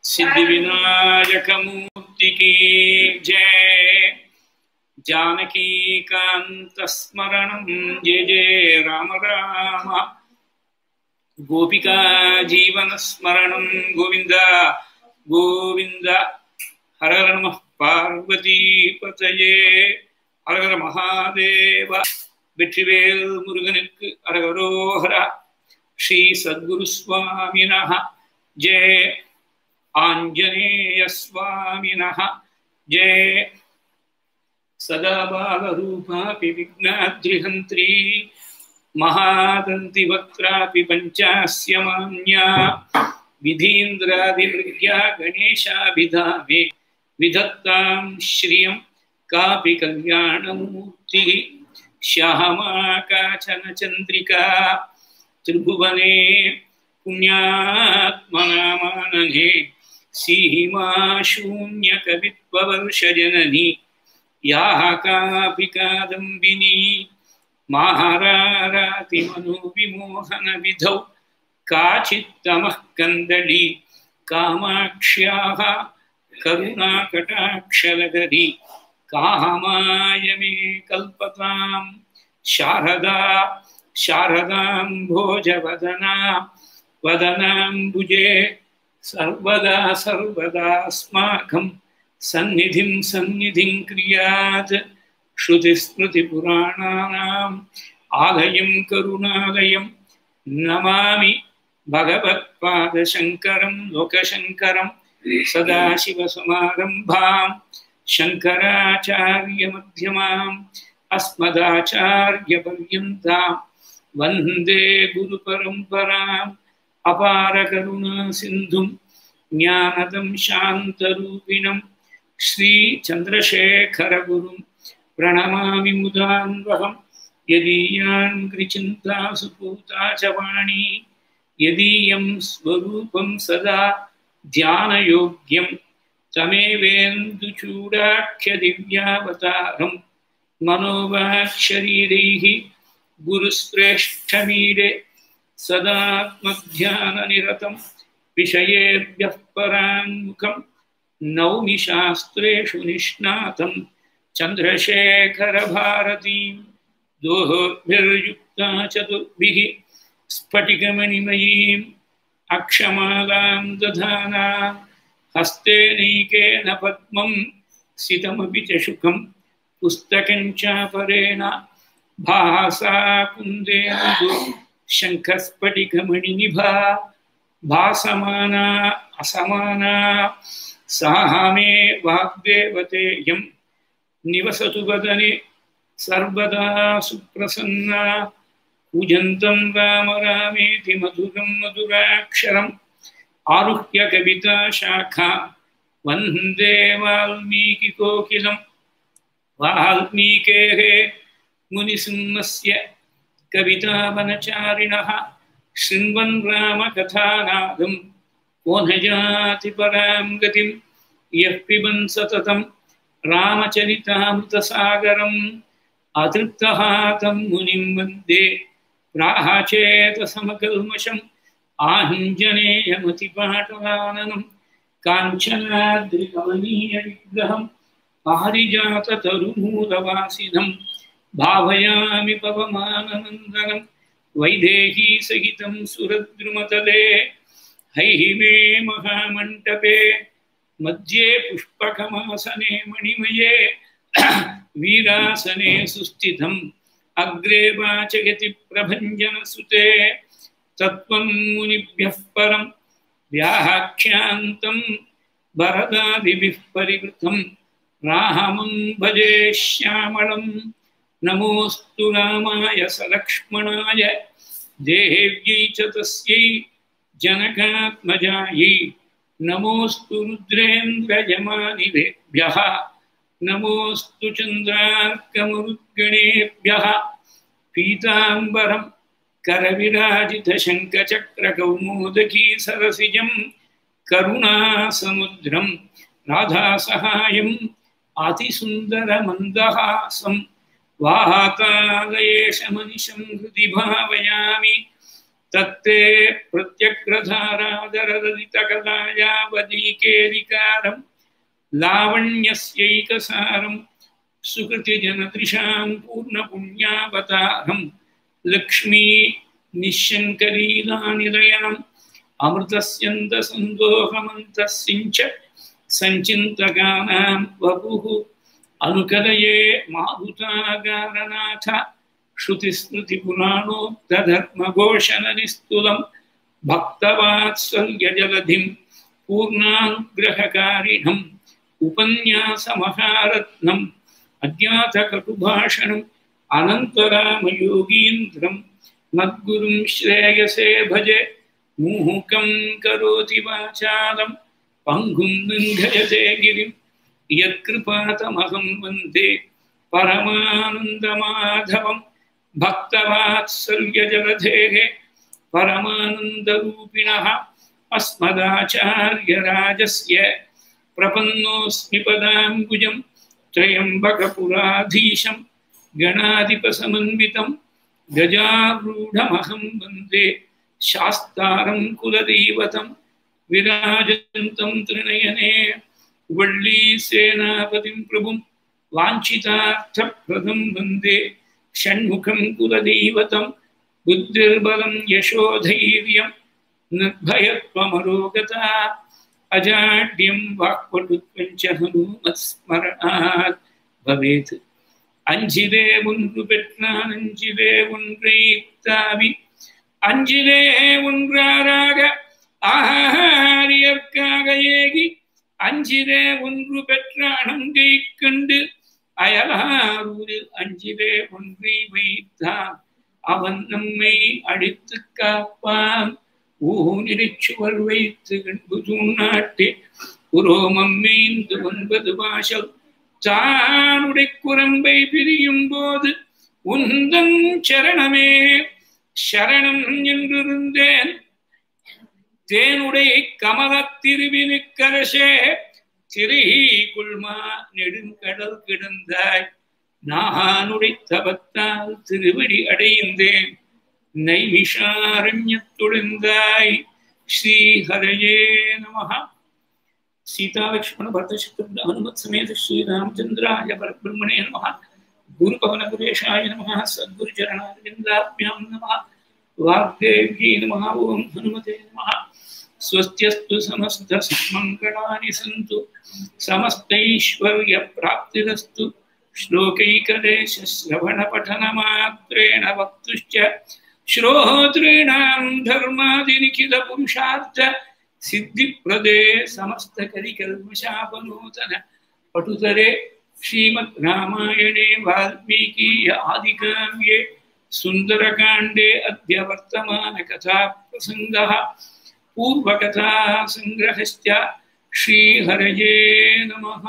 सिद्धिविनायकमूर्ति की जय जानकीकान्तस्मरणं जय जय राम राम गोपिका जीवनस्मरणं गोविन्द गोविन्द हर हर नमः பார்வதிபதையே அரகர மகாதேவ வெற்றிவேல் முருகனுக்கு அரகரோஹரா ஸ்ரீ சத்குரு சுவாமினஹ ஜெய ஆஞ்சநேய சுவாமினஹ ஜெய சதா பாலரூபாபி விக்னாத்ரிஹந்திரி महादन्ति वक्त्रापि पञ्चास्य मान्या विधीन्द्रादिमृग्या गणेशाभिधामे विधत्तां श्रियं कापि कल्याणमूर्तिः श्यामा काचन चन्द्रिका त्रिभुवने पुण्यात्मनामानने सीमा शून्यकवित्ववर्षजननी याः कापि कादम्बिनी महारारातिमनुविमोहनविधौ काचित्तमः कन्दली कामाक्ष्याः करुणाकटाक्षलगरी कामाय मे कल्पतां शारदा शारदां भोजवदना वदनाम्बुजे सर्वदा सर्वदास्माकं सन्निधिं सन्निधिं क्रियात् श्रुतिस्मृतिपुराणानाम् आलयं करुणालयं नमामि भगवत्पादशङ्करं लोकशङ्करं सदाशिवसमारम्भां शङ्कराचार्यमध्यमाम् अस्मदाचार्यपर्यन्तां वन्दे गुरुपरम्पराम् अपारकरुणासिन्धुं ज्ञानदं शान्तरूपिणं श्रीचन्द्रशेखरगुरुं प्रणमामि मुदान्वहं यदीयान् कृचिन्तासु पूता च वाणी यदीयं स्वरूपं सदा ध्यानयोग्यं तमेवेन्दुचूडाख्यदिव्यावतारं मनोवाक्शरीरैः गुरुश्रेष्ठमीडे सदात्मध्याननिरतं विषयेभ्यः पराङ्मुखं नौमि शास्त्रेषु निष्णातं चन्द्रशेखरभारतीं दोहोभिर्युक्ता चतुर्भिः स्फटिकमणिमयीम् अक्षमालां दधाना हस्तेनैकेन पद्मं सितमपि च शुकं पुस्तकं चापरेण भासा कुन्देन शङ्खस्फटिकमणिनिभा भासमाना असमाना सा मे वाग्देवतेयं निवसतु वदने सर्वदा सुप्रसन्ना पूजन्तं राम रामेति मधुरं मधुराक्षरम् आरुह्य कविता शाखा वन्दे वाल्मीकिकोकिलं वाल्मीकेः मुनिसिंहस्य कवितावनचारिणः शृण्वन् रामकथानादं को न जाति परां गतिं यः पिबन् सततं रामचरितामृतसागरम् अतृप्तः तं मुनिं वन्दे प्राहचेतसमकल्मषम् आञ्जनेयमतिपाटलाननं काञ्चनाद्रिकमनीयविग्रहं पारिजाततरुमूलवासिनं भावयामि पवमाननन्दनं वैदेहीसहितं सुरद्रुमतले हैहिमे महामण्डपे मध्ये पुष्पकमासने मणिमये वीरासने सुस्थितम् अग्रे वाचयति प्रभञ्जनसुते तत्त्वं मुनिभ्यः परं व्याख्यान्तं वरदादिभिः परिवृतं रामं भजे श्यामलं नमोऽस्तु रामाय सलक्ष्मणाय देव्यै च तस्यै जनकात्मजायै नमोऽस्तु रुद्रेन्द्रयमानिभेभ्यः नमोऽस्तु चन्द्रार्कमरुद्गणेभ्यः पीताम्बरं करविराजितशङ्खचक्रकौमोदकी सरसिजं करुणासमुद्रं राधासहायम् अतिसुन्दरमन्दहासं वातालयेशमनिशं हृदि भावयामि तत्ते प्रत्यग्रधारादरदलितकलायावदीकेरिकारं लावण्यस्यैकसारं सुकृतिजनदृशां पूर्णपुण्यावतारं लक्ष्मी निःशङ्करीलानिलयाम् अमृतस्यन्दसन्दोहमन्तस्सिञ्च सञ्चिन्तकानां वपुः अनुकलये मारुतागारनाथ श्रुतिस्मृतिपुराणोक्तधर्मघोषणनिस्तुलं भक्तवात्सल्यजलधिं पूर्णानुग्रहकारिणम् उपन्यासमहारत्नम् अज्ञातकटुभाषणम् अनन्तरामयोगीन्द्रं मद्गुरुं श्रेयसे भजे मुहुकं करोति वाचालं पङ्गुं लङ्घयते गिरिं यत्कृपातमहं वन्दे परमानन्दमाधवं भक्तवात्सल्यजलधेः परमानन्दरूपिणः अस्मदाचार्यराजस्य प्रपन्नोऽस्मि पदाम्बुजं त्र्यम्बकपुराधीशं गणाधिपसमन्वितं गजारूढमहं वन्दे शास्तारं कुलदैवतं विराजन्तं त्रिनयने वल्लीसेनापतिं प्रभुं वाञ्छितार्थप्रदं वन्दे षण्मुखं कुलदैवतं बुद्धिर्बलं यशोधैर्यं निर्भयत्वमरोगता अजाड्यं वाक्पटुत्वञ्च हनुमत्स्मरणात् भवेत् அஞ்சிலே ஒன்று பெற்றான் அஞ்சிலே ஒன்றை தாவி அஞ்சிலே ஒன்றாராக ஆரியற்காக ஏகி அஞ்சிலே ஒன்று பெற்ற அணங்கை கண்டு அயலாரூரில் அஞ்சிலே ஒன்றை வைத்தான் அவன் நம்மை அடித்து காப்பான் ஊனிரைச்சுவர் வைத்து கண்பு தூணாட்டே உரோமம் மேய்ந்து ஒன்பது வாசல் தானுடை குரம்பை பிரியும் போது உந்தன் சரணமே சரணம் என்றிருந்தேன் தேனுடைய கமல திருவினுக்கரசே திரை குல்மா நெடுங்கடல் கிடந்தாய் நானுடை தபத்தால் திருவடி அடைந்தேன் நைமிஷாரண்யத்துழந்தாய் ஸ்ரீஹரயே நமஹா सीतालक्ष्मण भरत शत्रुघ्न हनुमत समेत श्री रामचंद्राय परब्रह्मणे नमः गुरु पवन गुरेशाय नमः सद्गुरु चरणारविन्दाभ्यां नमः वाग्देव्यै नमः ओम हनुमते नमः स्वस्त्यस्तु समस्त मङ्गलानि सन्तु समस्तैश्वर्यप्राप्तिरस्तु श्लोकैकदेशश्रवणपठनमात्रेण वक्तुश्च श्रोतॄणां धर्मादिनिखिलपुरुषार्थ सिद्धिप्रदे समस्तकलिकल्मशापनूतन पटुतरे श्रीमद् रामायणे वाल्मीकि आदिकाव्ये सुन्दरकाण्डे अद्य वर्तमानकथाप्रसङ्गः पूर्वकथासङ्ग्रहश्च श्रीहरये नमः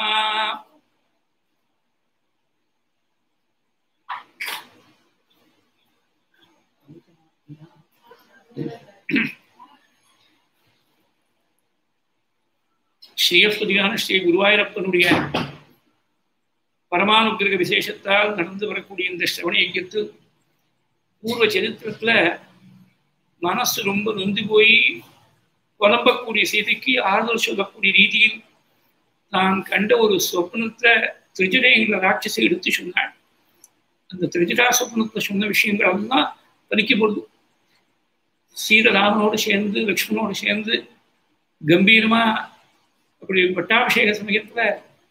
ஸ்ரீயஸ்பதியான ஸ்ரீ குருவாயூரப்பனுடைய பரமானுகிரக விசேஷத்தால் நடந்து வரக்கூடிய இந்த சிரவண யஜ்யத்தில் பூர்வ சரித்திரத்துல மனசு ரொம்ப நொந்து போய் புலம்பக்கூடிய செய்திக்கு ஆறுதல் சொல்லக்கூடிய ரீதியில் தான் கண்ட ஒரு சொப்னத்தை திருஜடைங்கிற ராட்சசை எடுத்து சொன்னாள் அந்த திருஜடா சொப்னத்தை சொன்ன விஷயங்கள் எல்லாம் பலிக்கப்படுது சீரராமனோடு சேர்ந்து லக்ஷ்மணோடு சேர்ந்து கம்பீரமா அப்படி பட்டாபிஷேக சமயத்துல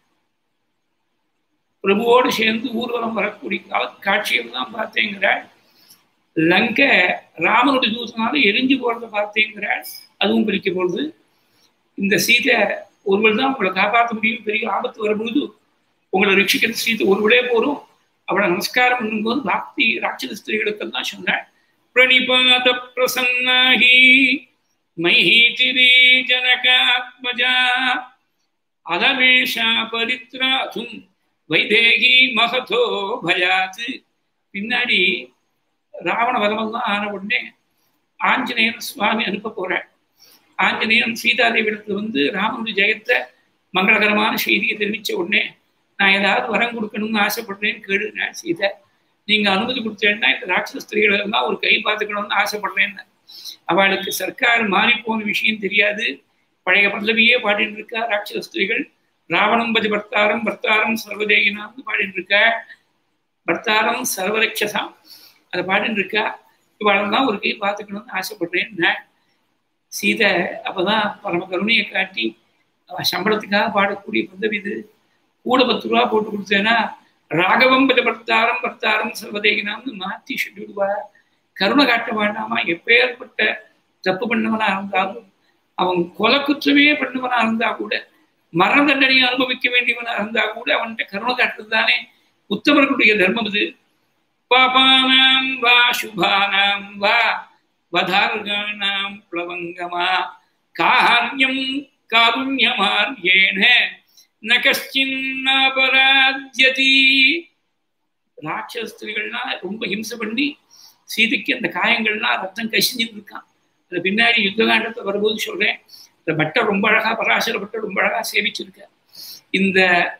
பிரபுவோடு சேர்ந்து ஊர்வலம் வரக்கூடிய கால காட்சியெல்லாம் பார்த்தேங்கிறாள் லங்க ராமனுடைய தூதனால எரிஞ்சு போறத பார்த்தேங்கிறாள் அதுவும் பிரிக்க போகுது இந்த சீதை ஒருவர் தான் உங்களை காப்பாற்ற முடியும் பெரிய ஆபத்து வரும்பொழுது உங்களை ரட்சிக்கிறது சீதை ஒருவளே போரும் அவளை நமஸ்காரம் பண்ணும்போது பாக்தி ராட்சத ஸ்திரீகளுக்கெல்லாம் சொன்னாள் பிரணிபாத பிரசன்னாகி मैथिरी जनकात्मजा अधमेषा परित्रातुம் வைதேகி மகதோ பயாத் பின்னாடி ராவண வதமெல்லாம் ஆன உடனே ஆஞ்சநேயன் சுவாமி அனுப்ப போறாள் ஆஞ்சநேயன் சீதாதேவிடத்துல வந்து ராமனுடைய ஜெயத்தை மங்களகரமான செய்தியை தெரிவித்த உடனே நான் ஏதாவது வரம் கொடுக்கணும்னு ஆசைப்படுறேன்னு கேளுங்க சீதை நீங்க அனுமதி கொடுத்தேன்னா இந்த ராட்சச ஸ்திரீகள் எல்லாம் ஒரு கை பார்த்துக்கணும்னு ஆசைப்படுறேன்னு அவளுக்கு சர்க்கார் மாறி போன விஷயம் தெரியாது பழைய பல்லவியே பாடிட்டு இருக்கா ராட்சச ஸ்திரீகள் ராவணம் பதி பர்த்தாரம் பர்த்தாரம் சர்வதேகினான்னு பாடிட்டு இருக்கா பர்த்தாரம் சர்வரட்சசாம் அதை பாடிட்டு இருக்கா இவாளெல்லாம் ஒரு கை பார்த்துக்கணும்னு ஆசைப்படுறேன் சீதை அப்பதான் பரம கருணையை காட்டி அவ சம்பளத்துக்காக பாடக்கூடிய பந்தவி இது கூட பத்து ரூபா போட்டு கொடுத்தேன்னா ராகவம் பத பர்த்தாரம் பர்த்தாரம் சர்வதேகினான்னு மாற்றி சொல்லிவிடுவா கருணை காட்ட வேண்டாமா எப்பேற்பட்ட தப்பு பண்ணவனா இருந்தாலும் அவன் கொலை குற்றமே பண்ணவனா இருந்தா கூட மரண தண்டனையை அனுபவிக்க வேண்டியவனா இருந்தா கூட அவன்கிட்ட கருணை காட்டுறது தானே உத்தமர்களுடைய தர்மம் இது பாபானாம் வா சுபானாம் வா வதார்கானாம் பிளவங்கமா காரியம் காருண்யமார்யேன ந கஷ்டின்னபராத்யதி ராட்சஸ்திரிகள்லாம் ரொம்ப ஹிம்சை பண்ணி சீதைக்கு அந்த காயங்கள்லாம் ரத்தம் கசிஞ்சுட்டு இருக்கான் அது பின்னாடி யுத்தகாண்டத்தை வரும்போது சொல்றேன் இந்த பட்டை ரொம்ப அழகா பராசர பட்டை ரொம்ப அழகா சேமிச்சிருக்க இந்த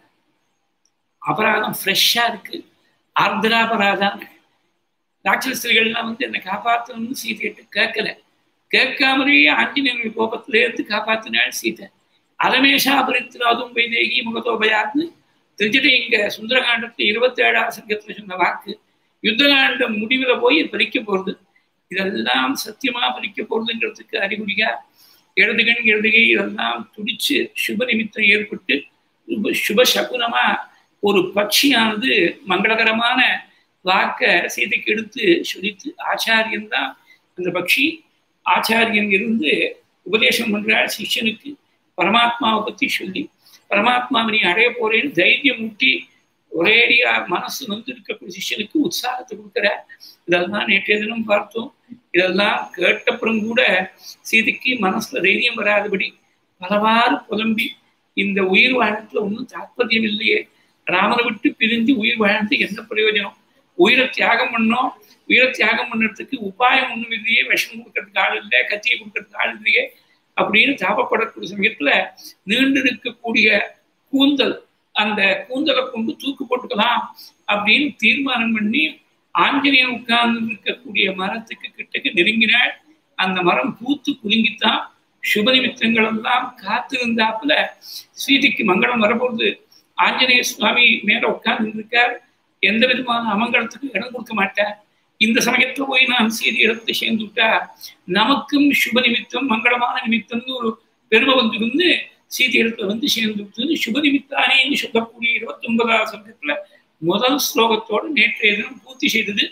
அபராதம் ஃப்ரெஷ்ஷா இருக்கு ஆர்திராபராதம் ராட்சஸ்திரிகள்லாம் வந்து என்னை காப்பாற்றணும்னு சீதையிட்டு கேட்கல கேட்காமலேயே ஆஞ்சநேயர்கள் கோபத்திலேருந்து காப்பாத்தினாள் சீதை அலமேஷா அபரித்திராதும் வைதேகி முகத்தோபயாத்னு தெரிஞ்சுட்டு இங்க சுந்தரகாண்டத்து இருபத்தி ஏழாம் சங்கத்துல சொன்ன வாக்கு யுத்தகாண்டம் முடிவுல போய் பறிக்க போறது இதெல்லாம் சத்தியமா பறிக்க போறதுங்கிறதுக்கு அறிகுறியா இடதுகண் இடதுகை இதெல்லாம் துடிச்சு சுப நிமித்தம் ஏற்பட்டு சுப சகுனமா ஒரு பட்சியானது மங்களகரமான வாக்க சீதைக்கு எடுத்து சொல்லித்து ஆச்சாரியன் தான் அந்த பக்ஷி ஆச்சாரியன் இருந்து உபதேசம் பண்றார் சிஷ்யனுக்கு பரமாத்மாவை பத்தி சொல்லி பரமாத்மாவை நீ அடைய போறேன்னு தைரியம் ஊட்டி ஒரேடியா மனசு வந்து இருக்கக்கூடிய சிஷ்யனுக்கு உற்சாகத்தை கொடுக்குறார் இதெல்லாம் நேற்றைய தினம் பார்த்தோம் இதெல்லாம் கேட்டப்புறம் கூட சீதைக்கு மனசுல தைரியம் வராதபடி பலவாறு புலம்பி இந்த உயிர் வாழ்த்துல ஒன்றும் தாற்பயம் இல்லையே ராமனை விட்டு பிரிஞ்சு உயிர் வாழ்ந்து என்ன பிரயோஜனம் உயிரை தியாகம் பண்ணோம் உயிரை தியாகம் பண்ணுறதுக்கு உபாயம் ஒன்றும் இல்லையே விஷம் கொடுக்கறதுக்கு ஆள் இல்லை கத்தியை கொடுக்கறதுக்கு ஆள் இல்லையே அப்படின்னு தாபப்படக்கூடிய சமயத்துல நீண்டு இருக்கக்கூடிய கூந்தல் அந்த கூந்தலை கொண்டு தூக்கு போட்டுக்கலாம் அப்படின்னு தீர்மானம் பண்ணி ஆஞ்சநேயன் உட்கார்ந்து இருக்கக்கூடிய மரத்துக்கு கிட்டக்கு நெருங்கினாள் அந்த மரம் பூத்து குலுங்கித்தான் சுப நிமித்தங்கள் எல்லாம் காத்திருந்தாப்புல சீதைக்கு மங்களம் வரப்போகுது ஆஞ்சநேய சுவாமி மேல உட்கார்ந்து இருக்கார் எந்த விதமான அமங்கலத்துக்கு இடம் கொடுக்க மாட்டார் இந்த சமயத்துல போய் நான் சீதை இடத்தை சேர்ந்து விட்டா நமக்கும் சுப நிமித்தம் மங்களமான நிமித்தம்னு ஒரு பெருமை வந்திருந்து சீதை இடத்துல வந்து சேர்ந்து விட்டு சுப நிமித்தானேன்னு சொல்லக்கூடிய இருபத்தி ஒன்பதாவது சமயத்துல முதல் ஸ்லோகத்தோடு நேற்றைய தினம் பூர்த்தி செய்தது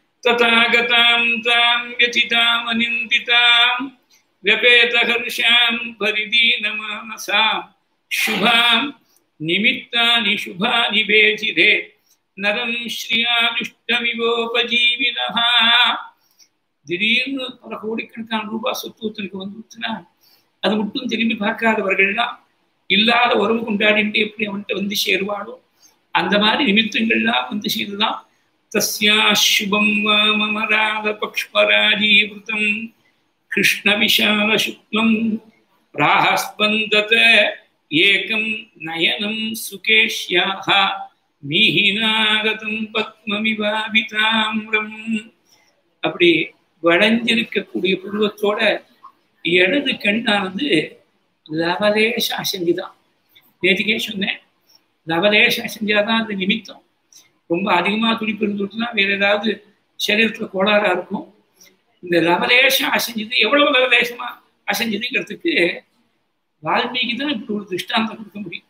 ததாகதாம் தாம் யதிதாம் அனிந்திதாம் व्यपेतहर्षां परिदीनमानसां शुभां निमित्तानि शुभानि वेजिरे நரம் ஸ்ரீயாதிஷ்டமிவோபஜீவினஹ திடீர்னு பல கோடிக்கணக்கான ரூபாய் சொத்து ஒருத்தனுக்கு வந்துச்சுன்னா அது மட்டும் திரும்பி பார்க்காதவர்கள்லாம் இல்லாத உறவு கொண்டாடிட்டு எப்படி அவன்கிட்ட வந்து சேருவாளோ அந்த மாதிரி நிமித்தங்கள்லாம் வந்து செய்துதான் தஸ்யா சுபம் வாமராத பக்ஷ்மராஜீவிருத்தம் கிருஷ்ணவிசால சுக்லம் ராஹஸ்பந்தத ஏகம் நயனம் சுகேஷ்யாக மீஹினாகதம் பத்மமிவாபிதாமிரம் அப்படி வளைஞ்சிருக்கக்கூடிய புருவத்தோட இடது கண்ணானது லவலேஷ அசஞ்சி தான் நேற்றுக்கே சொன்னேன் லவலேஷ அசஞ்சாதான் அது நிமித்தம் ரொம்ப அதிகமாக துடிப்பு இருந்துட்டுனா வேற ஏதாவது சரீரத்தில் கோளாறா இருக்கும் இந்த லவலேஷம் அசைஞ்சது எவ்வளவு லவலேஷமா அசைஞ்சதுங்கிறதுக்கு வால்மீகி தான் இப்படி ஒரு திருஷ்டாந்தம் கொடுக்க முடியும்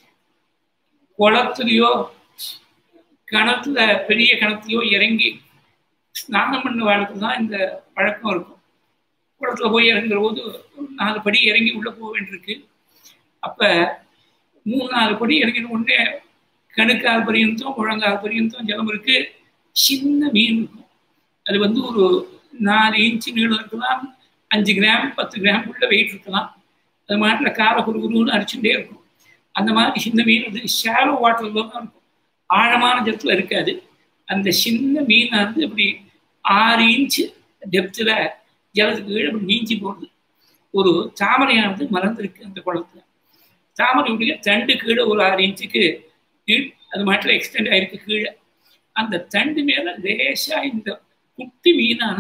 குளத்துலையோ கணத்துல பெரிய கணத்துலையோ இறங்கி ஸ்நானம் பண்ண வாழ்க்கை தான் இந்த பழக்கம் இருக்கும் குளத்துல போய் இறங்குற போது ஒரு நாலு படி இறங்கி உள்ள போக வேண்டியிருக்கு அப்ப மூணு நாலு படி இறங்கின உடனே கணுக்கால் பரியந்தம் முழங்கால் பரியந்தம் ஜலம் இருக்கு சின்ன மீன் இருக்கும் அது வந்து ஒரு நாலு இன்ச்சு நீளம் இருக்கலாம் அஞ்சு கிராம் பத்து கிராம் உள்ள வெயிட் இருக்கலாம் அது மாட்டில் காரை குறுகுருன்னு அடிச்சுட்டே இருக்கும் அந்த மாதிரி சின்ன மீன் அது ஷாலோ வாட்டரில் தான் இருக்கும் ஆழமான ஜலத்தில் இருக்காது அந்த சின்ன மீனானது அப்படி ஆறு இன்ச்சு டெப்த்தில் ஜலத்துக்கு கீழே அப்படி நீஞ்சி போகுது ஒரு தாமரையானது மறந்துருக்கு அந்த குளத்துல தாமரையுடைய தண்டு கீழே ஒரு ஆறு இன்ச்சுக்கு அது மாட்டில் எக்ஸ்டெண்ட் ஆயிருக்கு கீழே அந்த தண்டு மேலே லேசாக இந்த குட்டி மீனானது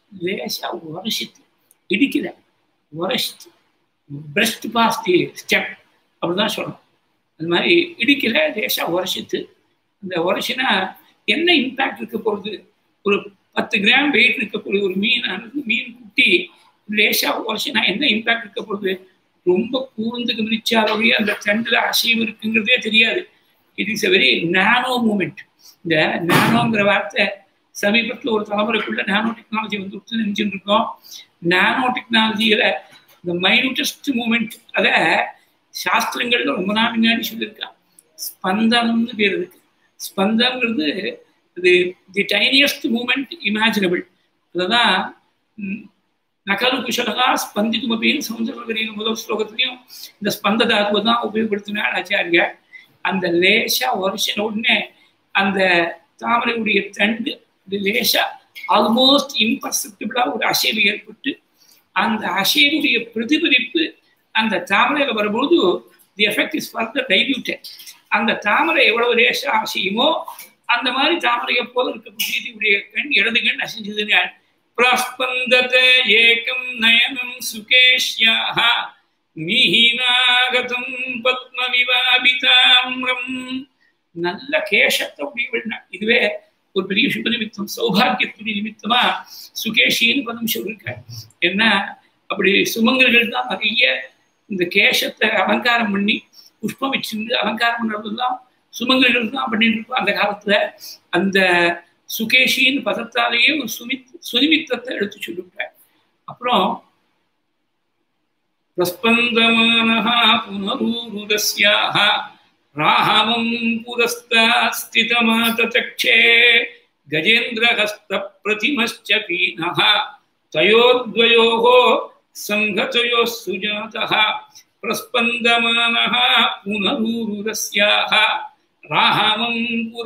லேசா உரசித்து இடிக்கல உரசித்து பிரஸ்ட் பாஸ் தி ஸ்டெப் அப்படிதான் சொல்லணும் அந்த மாதிரி இடிக்கல லேசா உரசித்து அந்த உரசினா என்ன இம்பேக்ட் இருக்க போகுது ஒரு பத்து கிராம் வெயிட் இருக்கக்கூடிய ஒரு மீனானது மீன் குட்டி லேசா உரசினா என்ன இம்பேக்ட் இருக்க போகுது ரொம்ப கூர்ந்து கவனிச்சாலே அந்த தண்டுல அசைவு இருக்குங்கிறதே தெரியாது it is a very nano moment இந்த நானோங்கிற வார்த்தை சமீபத்தில் ஒரு தலைமுறைக்குள்ள நானோ டெக்னாலஜி வந்து நினைச்சுட்டு இருக்கோம் நானோ டெக்னாலஜியில இந்த மைனூட்டஸ்ட் மூமெண்ட் அதை சாஸ்திரங்கள்ல ரொம்ப நாள் முன்னாடி சொல்லியிருக்கான் ஸ்பந்தனம்னு பேர் இருக்கு ஸ்பந்தம்ங்கிறது இது தி டைனியஸ்ட் மூமெண்ட் இமேஜினபிள் அதுதான் நகரு குஷலகா ஸ்பந்திக்குமப்பின்னு சமுதிரகரியின் முதல் ஸ்லோகத்திலையும் இந்த ஸ்பந்த தாத்துவை தான் உபயோகப்படுத்தினார் ஆச்சாரியா அந்த லேசா வருஷன உடனே அந்த தாமரையுடைய தண்டு லேசா ஆல்மோஸ்ட் இம்பர்செப்டிபிளா ஒரு அசைவு ஏற்பட்டு அந்த அசைவுடைய பிரதிபலிப்பு அந்த தாமரையில வரும்போது the effect is further diluted அந்த தாமரை எவ்வளவு லேசா அசையுமோ அந்த மாதிரி தாமரையை போல இருக்கக்கூடிய கண் இடது கண் அசைஞ்சதுன்னு பிரஸ்பந்தத ஏகம் நயனம் சுகேஷ்யாக மிஹினாகதம் பத்மவிவாபிதாம்ரம் நல்ல கேசத்தை உடையவள் இதுவே ஒரு பெரிய சுப நிமித்தம் சௌபாகியத்துடைய நிமித்தமா சுகேஷின்னு பதம் சொல்லிருக்க என்ன அப்படி சுமங்கர்கள் தான் நிறைய இந்த கேசத்தை அலங்காரம் பண்ணி புஷ்பம் வச்சிருந்து அலங்காரம் பண்றதுதான் சுமங்கர்கள் தான் பண்ணிட்டு இருப்போம் அந்த காலத்துல அந்த சுகேஷின்னு பதத்தாலேயே ஒரு சுமித் சுனிமித்தத்தை எடுத்து சொல்லிவிட்டார் அப்புறம் பிரஸ்பந்தமானஹா புனரூருதஸ்யாக ராஹவம் புரஸ்தாஸ்திதமாதச்சே கஜேந்திரஹஸ்த பிரதிமश्च பீனः தயோர்த்வயோः சங்கதயோः சுஜாதः பிரஸ்பந்தமானः புனரூருதஸ்யாக ராஹாமம்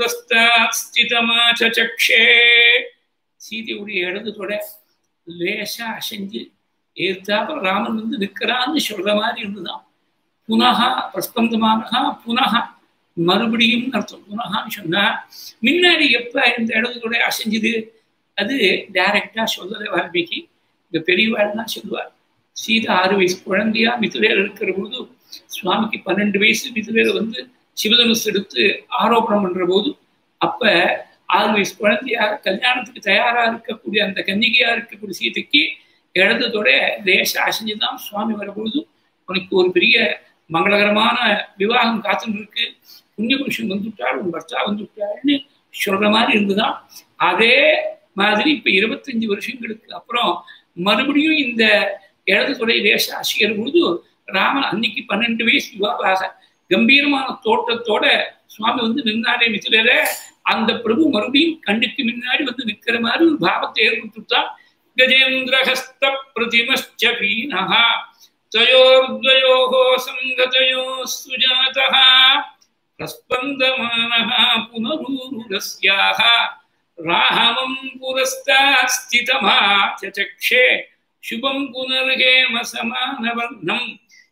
புரஸ்தாஸ்திதமாச்சே சீதையுடைய இடது தொட லேசா அசைஞ்சு ஏத்தாப்புல ராமன் வந்து நிற்கிறான்னு சொல்ற மாதிரி இருந்துதான் புனகா பிரஸ்பந்தமானகா புனகா மறுபடியும் அர்த்தம் புனகான்னு சொன்னா முன்னாடி எப்ப இந்த இடது தொட அசைஞ்சுது அது டைரக்டா சொல்லலை வால்மீகி இந்த பெரியவாள் தான் சொல்லுவார் சீதா ஆறு வயசு குழந்தையா மிதுரையில் இருக்கிற பொழுது சுவாமிக்கு பன்னெண்டு வயசு மிதுரையில வந்து சிவதனுசு எடுத்து ஆரோபணம் பண்ற போது அப்ப ஆறு வயசு குழந்தையா கல்யாணத்துக்கு தயாரா இருக்கக்கூடிய அந்த கன்னிகையா இருக்கக்கூடிய சீதைக்கு இடதுதோட லேச அசைஞ்சுதான் சுவாமி வரும்பொழுது உனக்கு ஒரு பெரிய மங்களகரமான விவாகம் காத்துன்னு இருக்கு புண்ணிய புருஷன் வந்துவிட்டாள் உன் பர்த்தா வந்துவிட்டாள்னு சொல்ற மாதிரி இருந்துதான் அதே மாதிரி இப்ப இருபத்தஞ்சு வருஷங்களுக்கு அப்புறம் மறுபடியும் இந்த இடது துறை லேச அசைகிற பொழுது ராமன் அன்னைக்கு பன்னெண்டு வயசு விவாக கம்பீரமான தோட்டத்தோட சுவாமி வந்து நின்னாரே மித்திர அந்த பிரபு மறுபடியும் கண்ணுக்கு முன்னாடி வந்து நிற்கிற மாதிரி ஒரு பாவத்தை ஏற்படுத்திட்டான் கஜேந்திரஹஸ்த பிரதிமச்ச பீனஹ தயோர்த்வயோः சங்கதயோः சுஜாதः பிரஸ்பந்தமானः புனரூருரஸ்யாः ராஹவம் புரஸ்தாத் ஸ்திதமா சச்சக்ஷே சுபம் புனர்கேம சமானவர்ணம்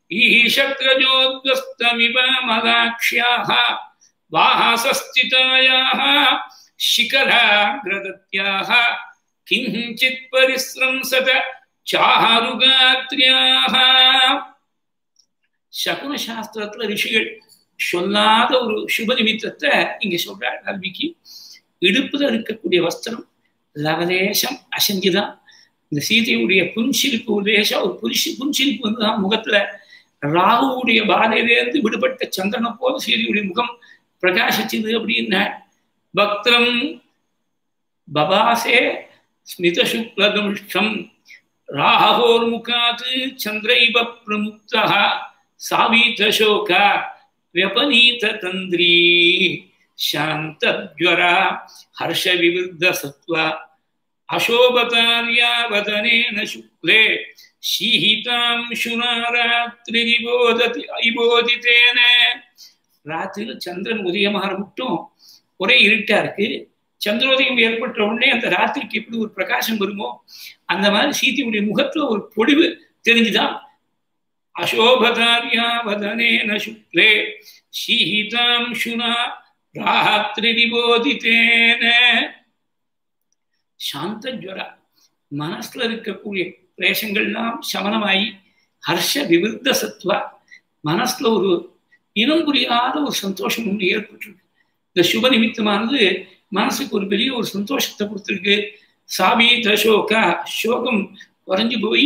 ஈஷத்ரஜோத்வஸ்தமிவ மதாக்ஷ்யாः வாஹசஸ்திதாயாः शिखराग्रदत्याः किञ्चित् परिस्रंसत சாருகாத்ரியாக சகுன சாஸ்திரத்துல ரிஷிகள் சொல்லாத ஒரு சுப நிமித்தத்தை இங்க சொல்றார் வால்மீகி இடுப்புல இருக்கக்கூடிய வஸ்திரம் லவலேசம் அசைஞ்சுதான் இந்த சீதையுடைய புன்சிரிப்பு லேசா ஒரு புரிசி புன்சிரிப்பு வந்துதான் முகத்துல ராகுவுடைய பாதையிலேருந்து விடுபட்ட சந்திரனை போல சீதையுடைய முகம் பிரகாசிச்சது அப்படின்னா பக்திரம் பபாசே ஸ்மிதசுக்லதம்ஷம் ராகோர்முகாத் சந்திரைவ பிரமுக்தः சாவீதசோக व्यपनीत तन्द्री शान्तज्वरा हर्षविवृद्धसत्त्व अशोभतार्यावदनेन शुक्ले शीहितां शुनारात्रिरिबोधति இபோதித்தேன ராத்திரியில் சந்திரன் உதயமாக மட்டும் ஒரே இருட்டா இருக்கு சந்திரோதயம் ஏற்பட்ட உடனே அந்த ராத்திரிக்கு எப்படி ஒரு பிரகாசம் வருமோ அந்த மாதிரி சீதையுடைய முகத்துல ஒரு பொடிவு தெரிஞ்சுதான் அசோபதாரியா வதனேன சுக்லே ஷீஹிதாம் சுனா ராத்திரி நிபோதித்தேன சாந்த ஜுவரா மனசுல இருக்கக்கூடிய கிளேசங்கள்லாம் சமனமாயி ஹர்ஷ விவிருத்த சத்வா மனசுல ஒரு இனம் புரியாத ஒரு சந்தோஷம் ஒன்று ஏற்பட்டிருக்கு இந்த சுப நிமித்தமானது மனசுக்கு ஒரு பெரிய ஒரு சந்தோஷத்தை கொடுத்துருக்கு சாபீத சோகா சோகம் குறைஞ்சு போய்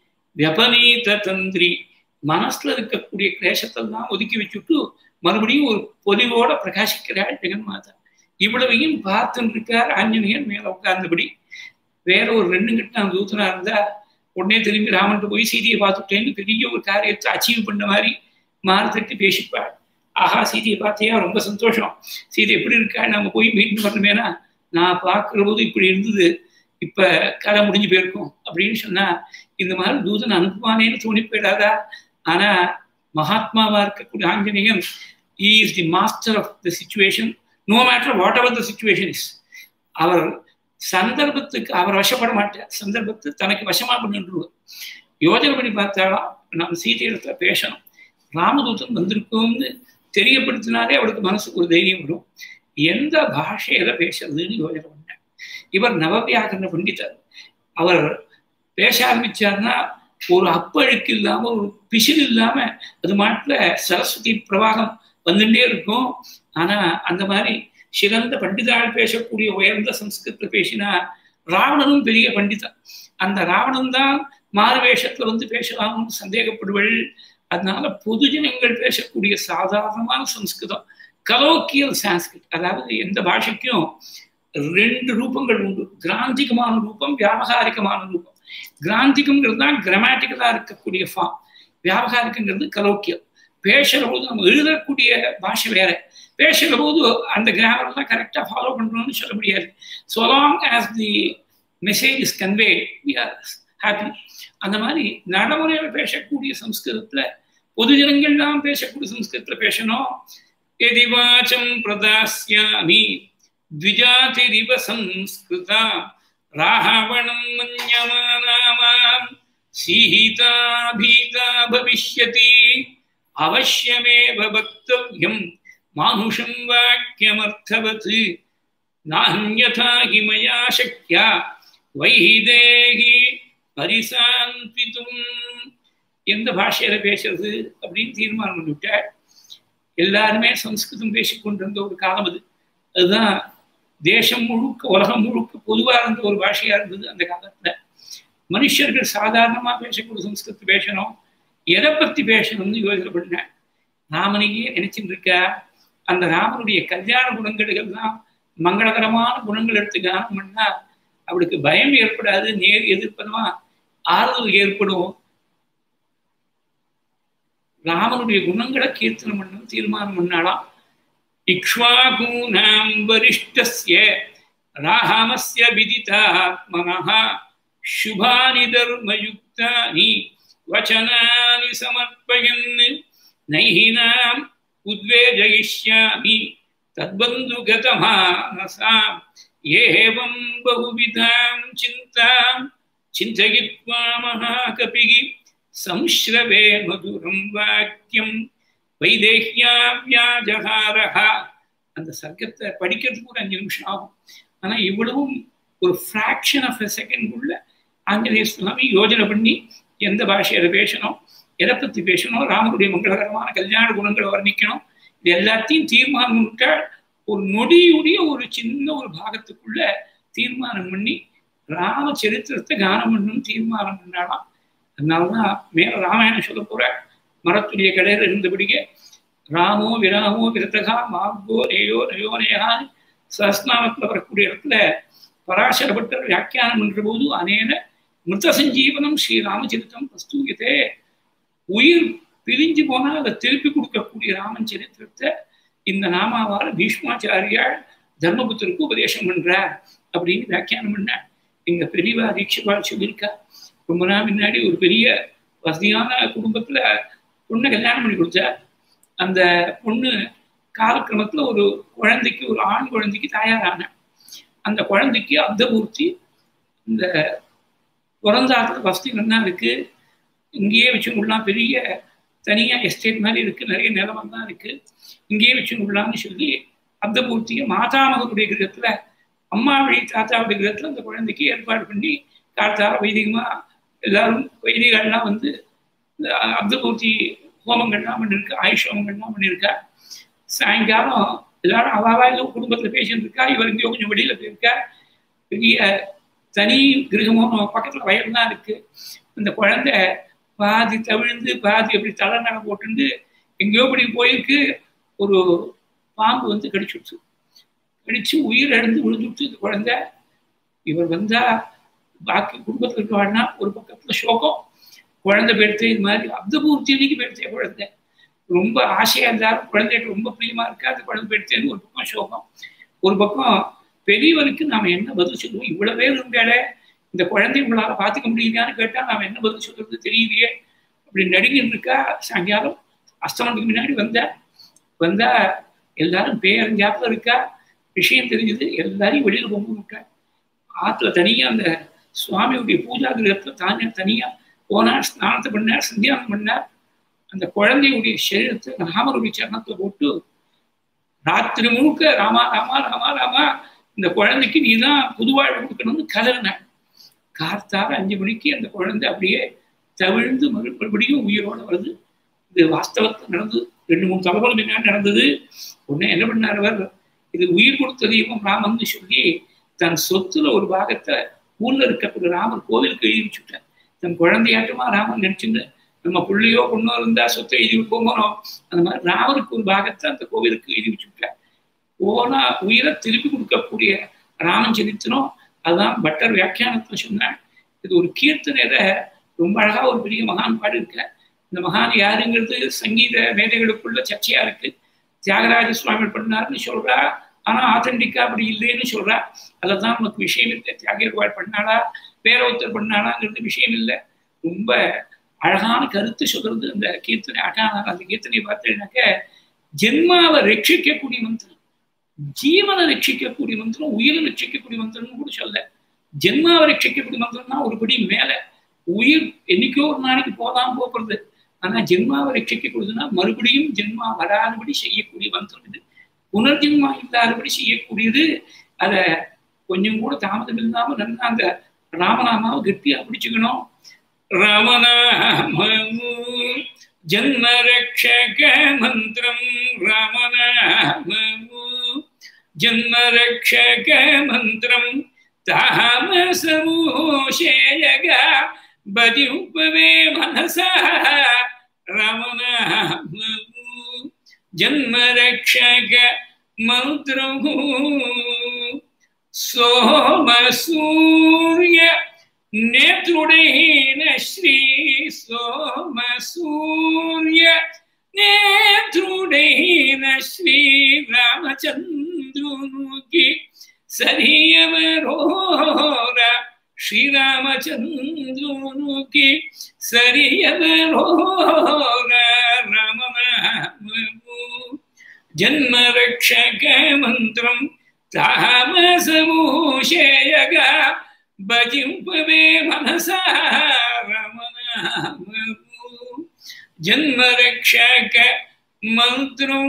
வியபனீத தந்திரி மனசுல இருக்கக்கூடிய கிளேசத்தெல்லாம் ஒதுக்கி வச்சுட்டு மறுபடியும் ஒரு பொலிவோட பிரகாசிக்கிறாள் ஜெகன் மாதா இவ்வளவையும் பார்த்துன்னு இருக்கார் ஆஞ்சநேயர் மேல உட்கார்ந்தபடி வேற ஒரு ரெண்டு கிட்ட தூத்தனா இருந்தா உடனே திரும்பி ராமன்ட்டு போய் சீதையை பார்த்துட்டேன்னு பெரிய ஒரு காரியத்தை அச்சீவ் பண்ண மாதிரி மாறுதட்டு பேசிப்பாள் ஆஹா சீதையை பார்த்தியா ரொம்ப சந்தோஷம் சீதை எப்படி இருக்கா நம்ம போய் மீட் பண்ணணுமேனா நான் பார்க்குற போது இப்படி இருந்தது இப்ப கதை முடிஞ்சு போயிருக்கும் அப்படின்னு சொன்னா இந்த மாதிரி தூதன் அனுப்புவானேன்னு தோணி போயிடாதா ஆனா மகாத்மாவா இருக்கக்கூடிய Anjaneyan is the master of the situation no matter whatever the situation is அவர் சந்தர்ப்பத்துக்கு அவர் வசப்பட மாட்டார் சந்தர்ப்பத்தை தனக்கு வசமா பண்ணிடுவார் யோஜனை பண்ணி பார்த்தாலும் நம்ம சீதையிடத்துல பேசணும் ராமதூதன் வந்திருக்கோம்னு தெரியப்படுத்தினாலே அவளுக்கு மனசுக்கு ஒரு தைரியம் வரும் எந்த பாஷையில பேசுறதுன்னு யோஜனை பண்ணேன் இவர் நவவியாகரண பண்டிதர் அவர் பேச ஆரம்பிச்சார்னா ஒரு அப்பழுக்கு இல்லாம ஒரு பிசில் இல்லாம அது மாட்டில் சரஸ்வதி பிரவாகம் வந்துட்டே இருக்கும் ஆனா அந்த மாதிரி சிறந்த பண்டிதாள் பேசக்கூடிய உயர்ந்த சம்ஸ்கிருத பேசினா ராவணனும் பெரிய பண்டிதன் அந்த ராவணன் தான் மாறு வேஷத்துல வந்து பேசலாம்னு சந்தேகப்படுவள் அதனால பொதுஜனங்கள் பேசக்கூடிய சாதாரணமான சம்ஸ்கிருதம் கலோக்கியல் சான்ஸ்கிரிட் அதாவது எந்த பாஷைக்கும் ரெண்டு ரூபங்கள் உண்டு கிராந்திகமான ரூபம் வியாபகாரிகமான ரூபம் கிராந்திகம்ங்கிறது தான் கிராமட்டிக்கலா இருக்கக்கூடிய ஃபார்ம் வியாபகாரிகங்கிறது கலோக்கியம் பேசுற போது நம்ம எழுதக்கூடிய பாஷை வேற பேசுகிற போது அந்த கிராமர்லாம் கரெக்டாக ஃபாலோ பண்ணுறோம்னு சொல்ல முடியாது so long as the message is convey happy அந்த மாதிரி நடைமுறையில் பேசக்கூடிய சம்ஸ்கிருதத்தில் பொதுஜனங்கள்லாம் பேசக்கூடிய சம்ஸ்கிருதத்தில் பேசணும் எதிவாச்சம் பிரதாஸ்யாமி द्विजातिरिव संस्कृता रावणं मन्यमानामां सीता भीता भविष्यति अवश्यमेव वक्तव्यं मानुषं वाक्यमर्थवत् नान्यथा हि मया शक्या வைதேகி பரிசாந்தித்தும் எந்த பாஷையில பேசுறது அப்படின்னு தீர்மானம் பண்ணிவிட்டார் எல்லாருமே சம்ஸ்கிருதம் பேசிக்கொண்டிருந்த ஒரு காலம் அது அதுதான் தேசம் முழுக்க உலகம் முழுக்க பொதுவாக இருந்த ஒரு பாஷையா இருந்தது அந்த காலத்துல மனுஷர்கள் சாதாரணமா பேசக்கூடிய சம்ஸ்கிருதம் பேசணும் எதை பத்தி பேசணும்னு யோசனை பண்ணேன் ராமனையே நினைச்சுட்டு இருக்கா அந்த ராமனுடைய கல்யாண குணங்கள் தான் மங்களகரமான குணங்கள் எடுத்து கானம் பண்ணா அவளுக்கு பயம் ஏற்படாது நேர் எதிர்ப்பதமா ஆறுதல் ஏற்படும் ராமனுடைய குணங்களை கீர்த்தனம் பண்ணணும் தீர்மானம் பண்ணாலாம் இக்ஷ்வாகூனாம் வரிஷ்டஸ்ய ராமஸ்ய விதிதாத்மனः शुभानि धर्मयुक्तानि वचनानि समर्पयन् नैहिनाम् उद्वेजयिष्यामि तद्बन्धुगतमानसाम् एवं बहुविधां चिन्तां चिन्तयित्वा महाकपिः संश्रवे मधुरं वाक्यं வைதேகியா வியாஜகாரஹா அந்த சர்க்கத்தை படிக்கிறதுக்கு ஒரு அஞ்சு நிமிஷம் ஆகும் ஆனால் இவ்வளவும் ஒரு ஃப்ராக்ஷன் ஆஃப் எ செகண்ட் உள்ள ஆஞ்சநேய சுவாமி யோஜனை பண்ணி எந்த பாஷையில பேசணும் எதை பற்றி பேசணும் ராமனுடைய மங்களகரமான கல்யாண குணங்களை வர்ணிக்கணும் இது எல்லாத்தையும் தீர்மானம் விட்டால் ஒரு நொடியுடைய ஒரு சின்ன ஒரு பாகத்துக்குள்ள தீர்மானம் பண்ணி ராம சரித்திரத்தை கானம் பண்ணணும் தீர்மானம் பண்ணாலாம் அதனாலதான் மேல ராமாயணம் சொல்ல போற மரத்துடைய கடையில் இருந்தபடியே ராமோ விராமோ விரதகா மார்கோ நேயோ நயோனேகா சஹஸ்நாமத்தில் வரக்கூடிய இடத்துல பராசரப்பட்டர் வியாக்கியானம் என்ற போது அனேன மிருத சஞ்சீவனம் ஸ்ரீராமச்சரித்தம் பிரஸ்தூயத்தே உயிர் பிரிஞ்சு போனால் அதை திருப்பி கொடுக்கக்கூடிய ராமன் சரித்திரத்தை இந்த நாமாவால் பீஷ்மாச்சாரியால் தர்மபுத்தருக்கு உபதேசம் பண்றார் அப்படின்னு வியாக்கியானம் பண்ண எங்க பெரியவா தீட்சிபால் சொல்லியிருக்கா ரொம்ப நாள் முன்னாடி ஒரு பெரிய வசதியான குடும்பத்துல பொண்ணை கல்யாணம் பண்ணி கொடுத்தா அந்த பொண்ணு காலக்கிரமத்துல ஒரு குழந்தைக்கு ஒரு ஆண் குழந்தைக்கு தயாரான அந்த குழந்தைக்கு அப்தபூர்த்தி இந்த பிறந்தாத்துல வசதி நல்லா இருக்கு இங்கேயே வச்சுக்கொள்ளலாம் பெரிய தனியா எஸ்டேட் மாதிரி இருக்கு நிறைய நிலமம் தான் இருக்கு இங்கேயே வச்சுக்கொள்ளலாம்னு சொல்லி அப்தபூர்த்தியை மாதாமகனுடைய கிரகத்துல அம்மா வழி தாத்தாவுடைய கிரகத்துல அந்த குழந்தைக்கு ஏற்பாடு பண்ணி கார்த்தார வைதிகமாக எல்லாரும் வைதிகள்லாம் வந்து இந்த அப்தபூர்த்தி ஹோமங்கள்லாம் பண்ணியிருக்கா ஆயுஷ் ஹோமங்கள்லாம் பண்ணியிருக்கா சாயங்காலம் எல்லாரும் அவாவா ஏதோ குடும்பத்தில் பேசிட்டு இருக்கா இவர் எங்கேயோ கொஞ்சம் வெளியில் போயிருக்கா பெரிய தனி கிரகமோ நம்ம பக்கத்தில் வயல் தான் இருக்கு அந்த குழந்தை பாதி தவிழ்ந்து பாதி அப்படி தலை நட போட்டுண்டு எங்கேயோ இப்படி போயிருக்கு ஒரு பாம்பு வந்து கடிச்சுடுச்சு கடிச்சு உயிர் இழந்து விழுந்துட்டு இந்த குழந்தை இவர் வந்தா பாக்கி குடும்பத்தில் இருக்கவாள்னா ஒரு பக்கத்துல சோகம் குழந்தை பெருத்து இது மாதிரி அப்தபூர்த்தி அன்னைக்கு பெருத்தே குழந்தை ரொம்ப ஆசையா இருந்தாலும் குழந்தைகிட்ட ரொம்ப பிரியமா இருக்கா அந்த குழந்தை பெருத்தேன்னு ஒரு பக்கம் சோகம் ஒரு பக்கம் பெரியவருக்கு நாம என்ன பதில் சொல்லுவோம் இவ்வளவு பேர் இருந்தாலே இந்த குழந்தை உங்களால பாத்துக்க முடியலையான்னு கேட்டா நாம என்ன பதில் சொல்றது தெரியலையே அப்படி நடிகின்னு இருக்கா சாயங்காலம் அஸ்தமனத்துக்கு முன்னாடி வந்தா வந்தா எல்லாரும் பேரஞ்சாப்புல இருக்கா விஷயம் தெரிஞ்சது எல்லாரையும் வெளியில கொண்டு விட்டா ஆத்துல தனியா அந்த சுவாமியுடைய பூஜா கிரகத்துல தானே தனியா போனார் ஸ்நானத்தை பண்ணார் சந்தியானம் பண்ணார் அந்த குழந்தையுடைய சரீரத்தை ராமருடைய சரணத்தை போட்டு ராத்திரி முழுக்க ராமா ராமா ராமா ராமா இந்த குழந்தைக்கு நீ தான் புதுவாழ்வு கொடுக்கணும்னு கலறினாள் கார்த்தார அஞ்சு மணிக்கு அந்த குழந்தை அப்படியே தவிழ்ந்து மறுபடியும் உயிரோட வருது இது வாஸ்தவத்தில் நடந்தது ரெண்டு மூணு தலைமுறை முன்னாடி நடந்தது உடனே என்ன பண்ணார் அவர் இது உயிர் கொடுத்த தெய்வம் ராமன் சொல்லி தன் சொத்துல ஒரு பாகத்தை ஊர்ல இருக்க ராமர் கோவிலுக்கு எழுதி வச்சுட்டார் தன் குழந்தையாட்டமா ராமன் நினைச்சுங்க நம்ம பிள்ளையோ பொண்ணோ இருந்தா சொத்தை எழுதி போகணும் அந்த மாதிரி ராமருக்கு ஒரு பாகத்தை அந்த கோவிலுக்கு எழுதி வச்சுட்டார் போனா உயிரை திருப்பி கொடுக்கக்கூடிய ராமன் சரித்திரம் அதுதான் பட்டர் வியாக்கியானத்துல சொன்னார் இது ஒரு கீர்த்தனையில ரொம்ப அழகா ஒரு பெரிய மகான் பாடு இருக்க இந்த மகான் யாருங்கிறது சங்கீத மேதைகளுக்குள்ள சர்ச்சையா இருக்கு தியாகராஜ சுவாமி பண்ணாருன்னு சொல்றா ஆனா ஆத்தன்டிக்கா அப்படி இல்லைன்னு சொல்றா அததான் உனக்கு விஷயம் இல்லை தியாகர்வாள் பண்ணாளா வேற ஒருத்தர் பண்ணாளாங்கிறது விஷயம் இல்லை ரொம்ப அழகான கருத்து சொல்றது அந்த கீர்த்தனை அழகான அந்த கீர்த்தனை பார்த்தீங்கன்னாக்க ஜென்மாவை ரட்சிக்கக்கூடிய மந்திரம் ஜீவனை ரட்சிக்கக்கூடிய மந்திரம் உயிரை ரட்சிக்கக்கூடிய மந்திரம்னு கூட சொல்ல ஜென்மாவை ரட்சிக்கக்கூடிய மந்திரம்னா ஒருபடி மேல உயிர் என்னைக்கோ ஒரு நாளைக்கு போதான் போகிறது ஆனா ஜென்மாவை ரட்சிக்கக்கூடியதுன்னா மறுபடியும் ஜென்மா வராதபடி செய்யக்கூடிய மந்திரம் இது புனர்ஜென்மா இல்லாதபடி செய்யக்கூடியது அதை கொஞ்சம் கூட தாமதம் இல்லாம நல்லா அந்த ராமநாமாவை கெட்டியா பிடிச்சுக்கணும் ராமநாமு ஜன்ம ரக்ஷக மந்திரம் ராமநாமு ஜன்ம ரக்ஷக மந்திரம் தாமசமூஷேயக பதியுப்பவே மனசா ராமநாமு ஜன்ம ரக்ஷக மந்திரம் சோம சூரிய நேத்ருடேன ஸ்ரீ சோம சூரிய நேத்ருடேன ஸ்ரீ ராமச்சந்திரனுக்கு சரியவரோர ஸ்ரீராமச்சந்திரனுக்கு சரியவரோர ராமநாமு ஜன்ம ரக்ஷக மந்திரம் தாமசமூஷேயக భజింపవే మనసా రమణాము ஜன்ம ரக்ஷக மந்திரம்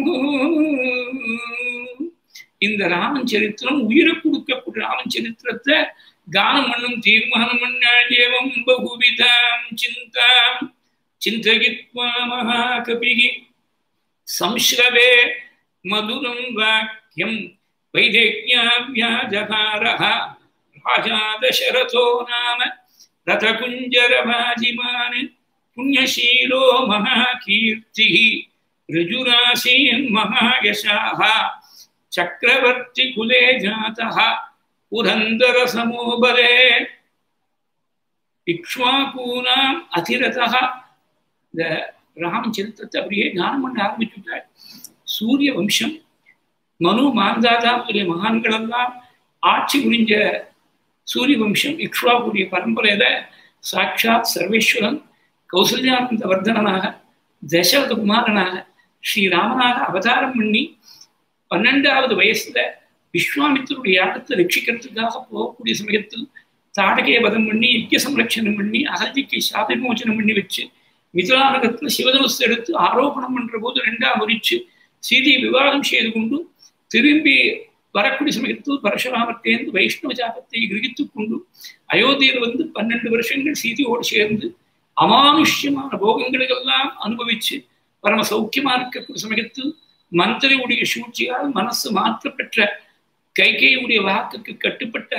இந்த ராமன் சரித்திரம் உயிரை கொடுக்கக்கூடிய ராமன் சரித்திரத்தை கானம் பண்ணும் தீர்மானம் பண்ணால் ஏவம் பகுவிதாம் சிந்தாம் சிந்தகித்வா மகாகபிகி சம்ஸ்ரவே மதுரம் வாக்கியம் வைதேக்யாவியாஜகாரः राजा दशरथो नाम रथकुञ्जरभाजिमान् पुण्यशीलो महाकीर्तिः ऋजुरासीन् महायशाः चक्रवर्तिकुले जातः पुरन्दरसमो बले இக்ஷ்வாக்கூனாம் அதிரதா இந்த ராம் சரித்திரத்தை அப்படியே கானம் பண்ண ஆரம்பிச்சுட்டார் சூரிய வம்சம் மனு மாந்தாதா முதலிய மகான்களெல்லாம் ஆட்சி புரிஞ்ச சூரிய வம்சம் இக்ஷ்வாக்குடைய பரம்பரையில சாட்சாத் சர்வேஸ்வரன் கௌசல்யானந்த வர்தனனாக தசரத குமாரனாக ஸ்ரீராமனாக அவதாரம் பண்ணி பன்னெண்டாவது வயசுல விஸ்வாமித்தருடைய யாகத்தை ரட்சிக்கிறதுக்காக போகக்கூடிய சமயத்தில் தாடகையை வதம் பண்ணி யக்கிய சம்ரட்சணம் பண்ணி அகல்ஜிக்கு சாபிமோச்சனம் பண்ணி வச்சு மிதுலாநகரத்தில் சிவதனுசு எடுத்து ஆரோபணம் பண்ற போது ரெண்டா முறிச்சு சீதையை விவாகம் செய்து கொண்டு திரும்பி வரக்கூடிய சமயத்தில் பரசுராமர்த்தேந்து வைஷ்ணவ ஜாபத்தை கிரகித்துக் கொண்டு அயோத்தியில் வந்து பன்னெண்டு வருஷங்கள் சீதையோடு சேர்ந்து அமானுஷ்யமான போகங்களுக்கெல்லாம் அனுபவிச்சு பரம சௌக்கியமா இருக்கக்கூடிய சமயத்தில் மந்திரியுடைய சூழ்ச்சியால் மனசு மாற்றப்பெற்ற கைகேயுடைய வாக்குக்கு கட்டுப்பட்ட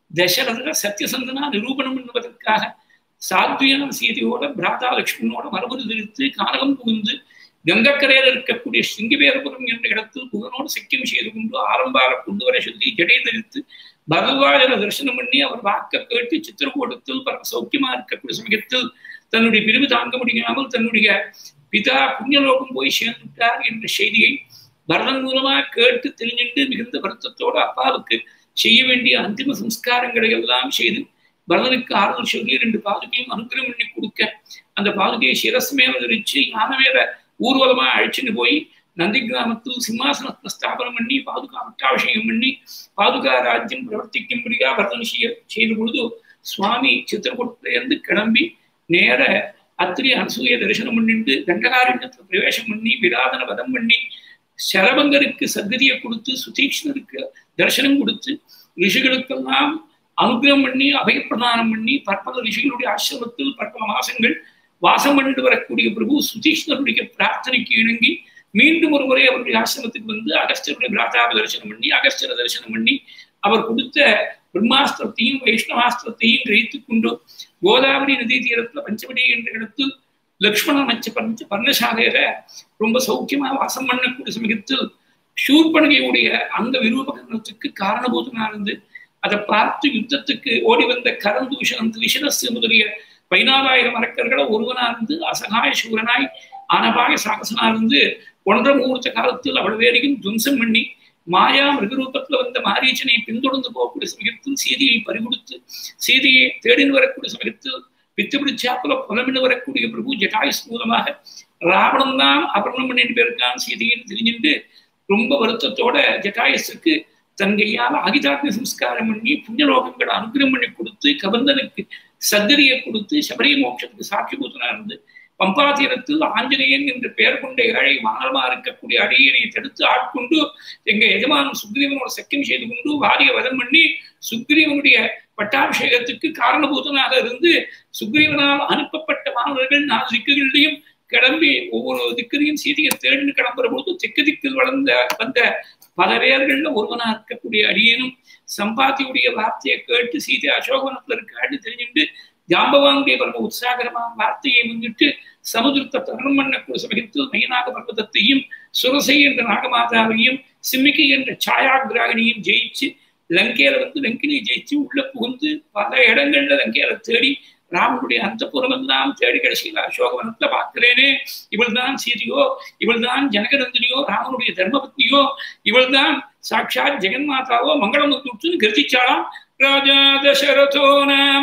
தசரதர் சத்தியசந்தனா நிரூபணம் என்பதற்காக சாத்வியான சீதையோட பிராதா லட்சுமணோட மரபு தெரிவித்து கானகம் புகுந்து கங்கக்கரையில் இருக்கக்கூடிய சிங்கிபேரபுரம் என்ற இடத்தில் புகனோடு சிக்கியம் செய்து கொண்டு ஆரம்பார கொண்டு வர சொல்லி ஜடை தரித்து பகவாஜர தரிசனம் பண்ணி அவர் வாக்க கேட்டு சித்திரக்கூடத்தில் பரம சௌக்கியமா இருக்கக்கூடிய சமயத்தில் தன்னுடைய பிரிவு தாங்க முடியாமல் தன்னுடைய பிதா புண்ணியலோகம் போய் சேர்ந்துட்டார் என்ற செய்தியை பரதன் மூலமா கேட்டு தெரிஞ்சுண்டு மிகுந்த வருத்தத்தோடு அப்பாவுக்கு செய்ய வேண்டிய அந்திம சம்ஸ்காரங்களை எல்லாம் செய்து பரதனுக்கு ஆறுதல் சொல்லி ரெண்டு பாதுகையும் அனுகிரகம் பண்ணி கொடுக்க அந்த பாதுகையை சிரஸ் மேல விரிச்சு யானை மேல ஊர்வலமா அழைச்சிட்டு போய் நந்தி கிராமத்தில் சிம்மாசனத்தை ஸ்தாபனம் பண்ணி பாதுகா அட்டாபிஷேகம் பண்ணி பாதுகா ராஜ்யம் பிரவர்த்திக்கும்படியா பரதன் செய்ய செய்த பொழுது சுவாமி சித்திரக்கூடத்திலிருந்து கிளம்பி நேர அத்திரி அனசூய தரிசனம் பண்ணிட்டு தண்டகாரண்யத்துல பிரவேசம் பண்ணி விராதன வதம் பண்ணி சரபங்கருக்கு சத்கதியை கொடுத்து சுதீக்ஷ்ணருக்கு தரிசனம் கொடுத்து ரிஷிகளுக்கெல்லாம் அனுகிரகம் பண்ணி அபயப்பிரதானம் பண்ணி பற்பல ரிஷிகளுடைய ஆசிரமத்தில் பற்பல மாசங்கள் வாசம் பண்ணிட்டு வரக்கூடிய பிரபு சுதீஷ்ணருடைய பிரார்த்தனைக்கு இணங்கி மீண்டும் ஒரு முறை அவருடைய ஆசிரமத்துக்கு வந்து அகஸ்டருடைய பிராதாப தரிசனம் பண்ணி அகஸ்டர தரிசனம் பண்ணி அவர் கொடுத்த பிரம்மாஸ்திரத்தையும் வைஷ்ணவாஸ்திரத்தையும் கிரகித்துக் கொண்டு கோதாவரி நதி தீரத்துல பஞ்சவடி என்ற இடத்தில் லக்ஷ்மணன் மச்ச பஞ்ச பர்ணசாலையில ரொம்ப சௌக்கியமா வாசம் பண்ணக்கூடிய சமயத்தில் சூர்பனகையுடைய அந்த விரூபகரணத்துக்கு காரணபூதனா இருந்து அதை பார்த்து யுத்தத்துக்கு ஓடி வந்த கரந்தூஷன் விஷனஸ் முதலிய பதினாலாயிரம் அரக்கர்களை ஒருவனா இருந்து அசகாய சூரனாய் ஆனபாய சாகசனா இருந்து ஒன்றரை முகூர்த்த காலத்தில் அவள் வேலையும் துவம்சம் பண்ணி மாயா மிருகரூபத்துல வந்த மாரீச்சனை பின்தொடர்ந்து போகக்கூடிய சமயத்தில் சீதையை பறிகொடுத்து சீதையை தேடின்னு வரக்கூடிய சமயத்தில் பித்து பிடிச்சாப்புல புலமின்னு வரக்கூடிய பிரபு ஜட்டாயுஸ் மூலமாக ராவணன் தான் அபரணம் பண்ணிட்டு போயிருக்கான் சீதைன்னு தெரிஞ்சுட்டு ரொம்ப வருத்தத்தோட ஜட்டாயுஸுக்கு தன் கையால் ஆகிதாத்ம சம்ஸ்காரம் பண்ணி புண்ணியலோகங்களை அனுகிரகம் பண்ணி கொடுத்து கபந்தனுக்கு சத்திரியை கொடுத்து சபரி மோட்சத்துக்கு சாட்சிபூத்தனா இருந்து பம்பா தீரத்தில் ஆஞ்சநேயன் என்று பெயர் கொண்ட ஏழை மானமா இருக்கக்கூடிய அடியனை தடுத்து ஆட்கொண்டு எங்க எஜமானன் சுக்ரீவனோட சக்கியம் செய்து கொண்டு வாரிய வதம் பண்ணி சுக்ரீவனுடைய பட்டாபிஷேகத்துக்கு காரணபூதனாக இருந்து சுக்ரீவனால் அனுப்பப்பட்ட மாணவர்கள் நாலு திக்குகளிலையும் கிளம்பி ஒவ்வொரு திக்கிலையும் சீதையை தேடின்னு கிளம்புற போது தெற்கு திக்கில் வளர்ந்த வந்த பல பேர்கள்ல ஒருவனா இருக்கக்கூடிய அடியனும் சம்பாத்தியுடைய வார்த்தையை கேட்டு சீதை அசோகவனத்துல இருக்கான்னு தெரிஞ்சுட்டு ஜாம்பவானுடைய பரம உற்சாகரமான வார்த்தையை முன்னிட்டு சமுதிரத்தை தருணம் பண்ணக்கூடிய சமயத்தில் மையனாக பர்வதத்தையும் சுரசை என்ற நாகமாதாவையும் சிம்மிகை என்ற சாயாகிராகினியும் ஜெயிச்சு லங்கையில வந்து லங்கினியை ஜெயிச்சு உள்ள புகுந்து பல இடங்கள்ல லங்கையில தேடி ராமனுடைய அந்த புறமெல்லாம் தேடி கடைசியில் அசோகவனத்துல பார்க்கிறேனே இவள் தான் சீதையோ இவள் தான் ஜனகநந்தினியோ ராமனுடைய தர்மபத்னியோ இவள் தான் சாட்சாத் ஜெகன்மாதாவோ மங்களம் விட்டுன்னு கர்ஜிச்சாளாம் ராஜா தசரதோ நாம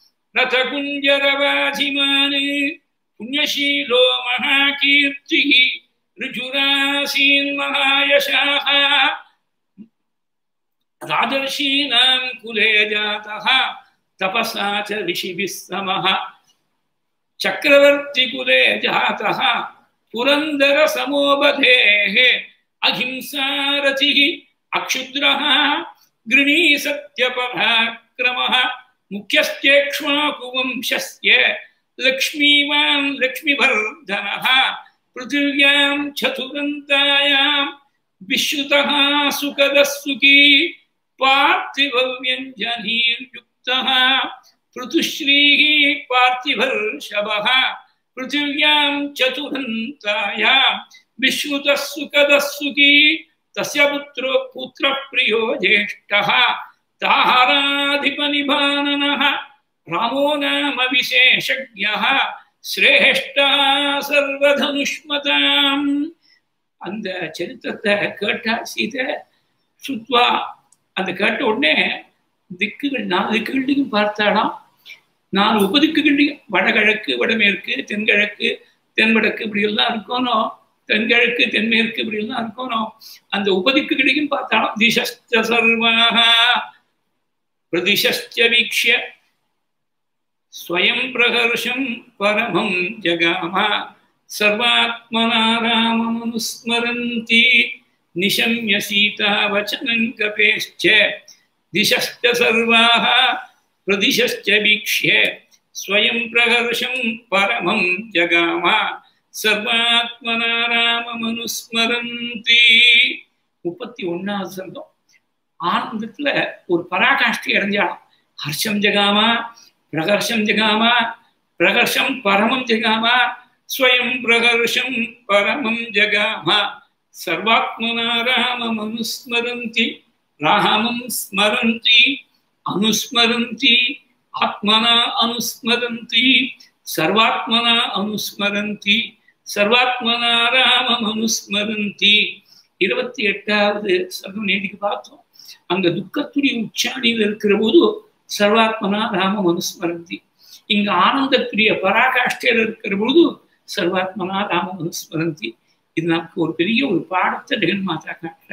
ரதகுஞ்சரவாசிமானு புண்ணியசீலோ மகாகீர்த்தி ருஜுராசீன் மகாயசாக ராஜர்ஷீனாம் குலே ஜாதः तपसा च ऋषिभिः समः चक्रवर्तिकुले जातः पुरन्दरसमोबधेः अहिंसारथिः अक्षुद्रः गृणी सत्यपराक्रमः मुख्यश्चेक्ष्माकुवंशस्य लक्ष्मीवान् लक्ष्मीवर्धनः पृथिव्यां चतुरन्तायां विश्रुतः सुखदः सुखी पार्थिवव्यञ्जनीर्युक्तः पृथुश्रीः पार्थिवर्षभः पृथिव्यां चतुरन्तायां विश्रुतः सुखदः सुखी तस्य पुत्रो पुत्रप्रियो ज्येष्ठः ताहाराधिपनिभाननः रामो नाम विशेषज्ञः श्रेष्ठः सर्वधनुष्मताम् அந்த சரித்திரத்தை கேட்டா சீதை சுத்வா அந்த கேட்ட உடனே திக்குகள் நாலு திக்குகள்லையும் பார்த்தாலாம் நாலு உபதிக்குகள்லையும் வடகிழக்கு வடமேற்கு தென்கிழக்கு தென்வடக்கு இப்படி எல்லாம் இருக்கணும் தென்கிழக்கு தென்மேற்கு இப்படி எல்லாம் இருக்கணும் அந்த உபதிக்குகளையும் பார்த்தாலும் திசஸ்த சர்வாக பிரதிஷ்ட வீக்ஷ ஸ்வயம் பிரகர்ஷம் பரமம் ஜகாம சர்வாத்மனா ராமமனுஸ்மரந்தி निशम्य सीतावचनं कपेश्च दिशश्च सर्वाः प्रदिशश्च वीक्ष्य स्वयं प्रहर्षं परमं जगाम सर्वात्मना ராமமனுஸ்மரந்தி முப்பத்தி ஒன்னாவது சர்க்கம் ஆனந்தத்துல ஒரு பராகாஷ்டி அடைஞ்சாலும் ஹர்ஷம் ஜகாமா பிரகர்ஷம் ஜகாமா பிரகர்ஷம் பரமம் ஜகாமா ஸ்வயம் பிரகர்ஷம் பரமம் ஜகாமா சர்வாத்மனா ராமம் அனுஸ்மரந்தி ராமம் ஸ்மரந்தி அனுஸ்மரந்தி ஆத்மனா அனுஸ்மரந்தி சர்வாத்மனா அனுஸ்மரந்தி சர்வாத்மனா ராமம் அனுஸ்மரந்தி இருபத்தி எட்டாவது சர்வம் நேதிக்கு பார்த்தோம் அங்க துக்கத்துடைய உச்சாணியில் இருக்கிற போது சர்வாத்மனா ராமம் அனுஸ்மரந்தி இங்க ஆனந்தத்துடைய பராகாஷ்டையில் இருக்கிற பொழுது சர்வாத்மனா ராமம் அனுஸ்மரந்தி இது நமக்கு ஒரு பெரிய ஒரு பாடத்தை ஜெகன் மாதா காட்டுற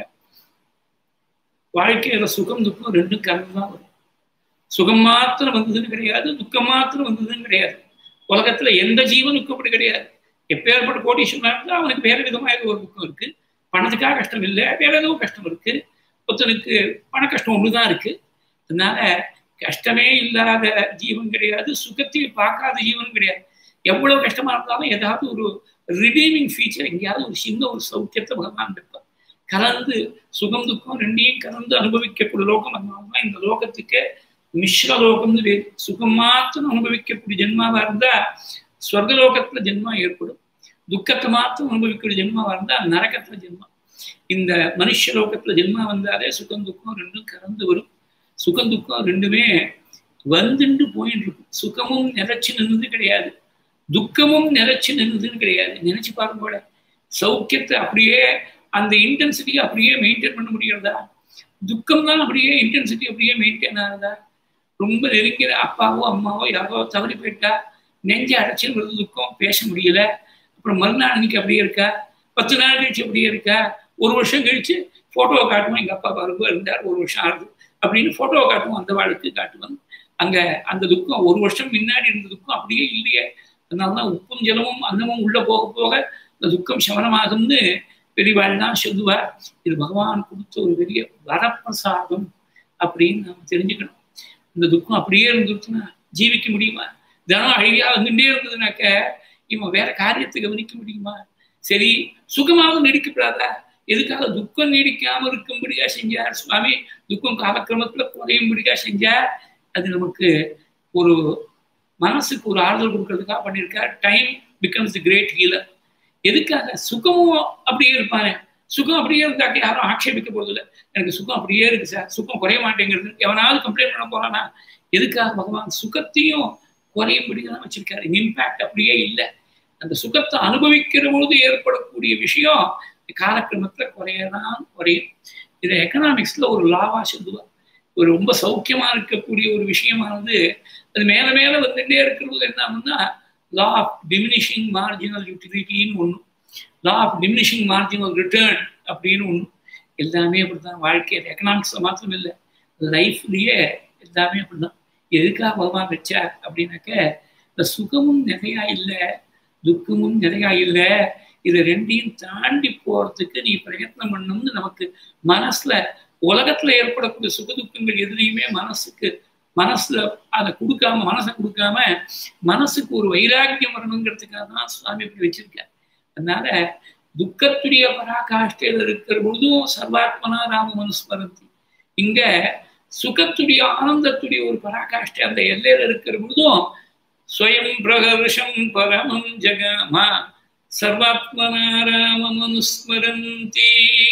வாழ்க்கையில சுகம் துக்கம் ரெண்டும் கலந்துதான் வரும் சுகம் மாத்திரம் வந்ததுன்னு கிடையாது துக்கம் மாத்திரம் வந்ததுன்னு கிடையாது உலகத்துல எந்த ஜீவனுக்கும் அப்படி கிடையாது எப்பேற்பட்ட கோடீஸ்வரனா இருந்தா அவனுக்கு வேற விதமாக ஒரு துக்கம் இருக்கு பணத்துக்காக கஷ்டம் இல்லை வேற ஏதோ கஷ்டம் இருக்கு ஒருத்தனுக்கு பண கஷ்டம் ஒண்ணுதான் இருக்கு அதனால கஷ்டமே இல்லாத ஜீவன் கிடையாது சுகத்தையும் பார்க்காத ஜீவன் கிடையாது எவ்வளவு கஷ்டமா இருந்தாலும் ஏதாவது ஒரு ரிடீமிங் ஃபீச்சர் எங்கேயாவது ஒரு சின்ன ஒரு சௌக்கியத்தை பகவான் இருப்பார் கலந்து சுகம் துக்கம் ரெண்டையும் கலந்து அனுபவிக்கக்கூடிய லோகம் அதனாலதான் இந்த லோகத்துக்கு மிஸ்ர லோகம்னு வேறு சுகம் மாத்திரம் அனுபவிக்கக்கூடிய ஜென்மாவா இருந்தா ஸ்வர்கலோகத்துல ஜென்மா ஏற்படும் துக்கத்தை மாத்திரம் அனுபவிக்கக்கூடிய ஜென்மாவா இருந்தா நரகத்துல ஜென்மா இந்த மனுஷ லோகத்துல ஜென்மா வந்தாலே சுகம் துக்கம் ரெண்டும் கலந்து வரும் சுகம் துக்கம் ரெண்டுமே வந்துண்டு போயிட்டு இருக்கும் சுகமும் நிலைச்சு நின்றது கிடையாது துக்கமும் நிலைச்சு நின்றுதுன்னு கிடையாது நினைச்சு பார்க்க போல சௌக்கியத்தை அப்படியே அந்த இன்டென்சிட்டியை அப்படியே மெயின்டைன் பண்ண முடியறதா துக்கம் தான் அப்படியே இன்டென்சிட்டி அப்படியே மெயின்டைன் ஆகுதா ரொம்ப நெருங்கிற அப்பாவோ அம்மாவோ யாரோ தவறி போயிட்டா நெஞ்ச அடைச்சல் வருது துக்கம் பேச முடியல அப்புறம் மறுநாள் அன்னைக்கு அப்படியே இருக்கா பத்து நாள் கழிச்சு அப்படியே இருக்கா ஒரு வருஷம் கழிச்சு போட்டோவை காட்டுவோம் எங்க அப்பா பாருங்க இருந்தார் ஒரு வருஷம் ஆகுது அப்படின்னு போட்டோவை காட்டுவோம் அந்த வாழ்க்கை காட்டுவோம் அங்க அந்த துக்கம் ஒரு வருஷம் முன்னாடி இருந்த துக்கம் அப்படியே இல்லையே அதனாலதான் உப்பும் ஜலமும் அன்னமும் உள்ள போக போக இந்த துக்கம் சமனமாகும்னு பெரியவாள் தான் சொல்லுவார் இது பகவான் கொடுத்த ஒரு பெரிய வரப்பிரசாதம் அப்படின்னு நாம் தெரிஞ்சுக்கணும் இந்த துக்கம் அப்படியே இருந்துச்சுன்னா ஜீவிக்க முடியுமா தினம் அழகியா வந்துட்டே இருந்ததுனாக்க இவன் வேற காரியத்தை கவனிக்க முடியுமா சரி சுகமாகவும் நீடிக்கப்படாதா எதுக்காக துக்கம் நீடிக்காம இருக்கும்படியா செஞ்சார் சுவாமி துக்கம் காலக்கிரமத்துல குறையும்படியா செஞ்சார் அது நமக்கு ஒரு மனசுக்கு ஒரு ஆறுதல் கொடுக்கறதுக்காக பண்ணியிருக்கார் time becomes the great healer எதுக்காக சுகமும் அப்படியே இருப்பானே சுகம் அப்படியே இருந்தாக்க யாரும் ஆட்சேபிக்க போறதில்ல எனக்கு சுகம் அப்படியே இருக்கு சார் சுகம் குறைய மாட்டேங்கிறது எவனாவது கம்ப்ளைண்ட் பண்ண போறானா எதுக்காக பகவான் சுகத்தையும் குறையும்படி தான் வச்சிருக்காரு இம்பாக்ட் அப்படியே இல்லை அந்த சுகத்தை அனுபவிக்கிற பொழுது ஏற்படக்கூடிய விஷயம் காலக்கிரமத்துல குறையதான் குறையும் இது எக்கனாமிக்ஸ்ல ஒரு லாவா சொல்லுவார் ஒரு ரொம்ப சௌக்கியமா இருக்கக்கூடிய ஒரு விஷயமானது அது மேல மேல வந்துட்டே இருக்கிறது என்ன ஆகும்னா லா ஆஃப் டிமினிஷிங் மார்ஜினல் யூட்டிலிட்டின்னு ஒன்று law of diminishing marginal return அப்படின்னு ஒன்று எல்லாமே அப்படிதான் வாழ்க்கையில் எக்கனாமிக்ஸ்ல மாத்திரம் இல்லை லைஃப்லயே எல்லாமே அப்படிதான் எதுக்காக பகவான் வச்சார் அப்படின்னாக்க இந்த சுகமும் நிறையா இல்லை துக்கமும் நிறையா இல்லை இது ரெண்டையும் தாண்டி போறதுக்கு நீ பிரயத்னம் பண்ணணும்னு நமக்கு மனசுல உலகத்துல ஏற்படக்கூடிய சுகதுக்கங்கள் எதுலையுமே மனசுக்கு மனசுல அதை கொடுக்காம மனசை கொடுக்காம மனசுக்கு ஒரு வைராக்கியம் வரணுங்கிறதுக்காக தான் சுவாமி இப்படி வச்சிருக்கார் அதனால துக்கத்துடைய பராகாஷ்டையில இருக்கிற பொழுதும் சர்வாத்மனா ராம மனுஸ்மரந்தி இங்க சுகத்துடைய ஆனந்தத்துடைய ஒரு பராகாஷ்டை அந்த எல்லையில இருக்கிற பொழுதும் ஸ்வயம் பிரகர்ஷம் பரமம் ஜகமா சர்வாத்மனா ராமம் அனுஸ்மரந்தி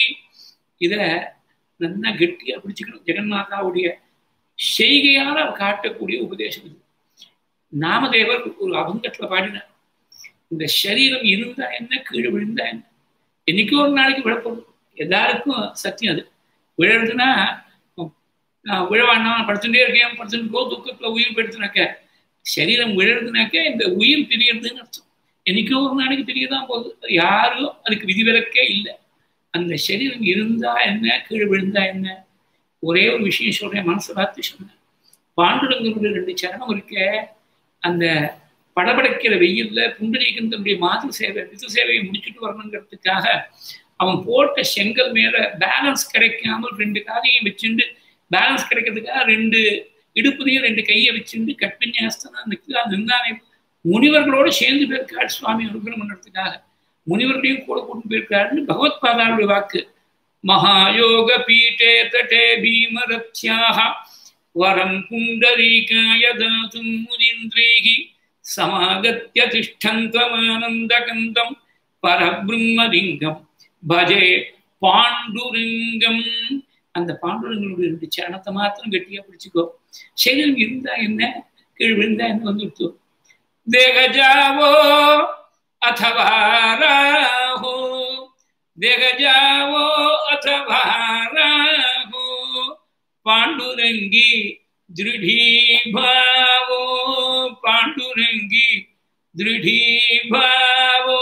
இத நல்லா கெட்டியா பிடிச்சுக்கணும் ஜெகன்மாதாவுடைய செய்கையால காட்டக்கூடிய உபதேசம் இது நாமதேவர் ஒரு அபங்கத்துல பாடினார் இந்த சரீரம் இருந்தா என்ன கீழே விழுந்தா என்ன என்னைக்கோ ஒரு நாளைக்கு விழப்படும் எல்லாருக்கும் சத்தியம் அது விழறதுன்னா நான் விழவானா படுத்துட்டே இருக்கேன் படுத்துட்டு போ துக்கத்துல உயிர் படுத்துனாக்க சரீரம் விழறதுனாக்க இந்த உயிர் பிரியறதுன்னு அர்த்தம் என்னைக்கோ ஒரு நாளைக்கு பிரியதான் போகுது யாரும் அதுக்கு விதிவிலக்கே இல்லை அந்த சரீரம் இருந்தா என்ன கீழே விழுந்தா என்ன ஒரே ஒரு விஷயம் சொல்றேன் மனசை பார்த்து சொன்னேன் பாண்டுரங்கருடைய ரெண்டு சரணம் இருக்க அந்த படபடைக்கிற வெயில்ல புண்டரீகன் தன்னுடைய மாது சேவை பிது சேவையை முடிச்சுட்டு வரணுங்கிறதுக்காக அவன் போட்ட செங்கல் மேல பேலன்ஸ் கிடைக்காமல் ரெண்டு காலையும் வச்சுண்டு பேலன்ஸ் கிடைக்கிறதுக்காக ரெண்டு இடுப்புலையும் ரெண்டு கையை வச்சுட்டு கற்பின்யாஸ்தனா நிற்கிறான் நின்றானே முனிவர்களோடு சேர்ந்து போயிருக்கார் சுவாமி அனுகிரகம் பண்ணுறதுக்காக முனிவர்களையும் கூட கொண்டு போயிருக்காருன்னு பகவத் பாதாளுடைய வாக்கு மகாயோக பீட்டே தட்டே பீமரத்யாக வரம் புண்டரீகாய தாத்தும் முனீந்திரேகி சமாகத்ய திஷ்டந்தமானந்தகந்தம் பரபிரம்மலிங்கம் பஜே பாண்டுரிங்கம் அந்த பாண்டுரங்களுடைய ரெண்டு சரணத்தை மாத்திரம் கெட்டியா பிடிச்சுக்கோ சரீரம் இருந்தா என்ன கீழ் விழுந்தா என்ன வந்துடுத்து தேகஜாவோ अथवा राहो देह जावो अथवा राहो पांडुरंगी दृढ़ी भावो पांडुरंगी दृढ़ी भावो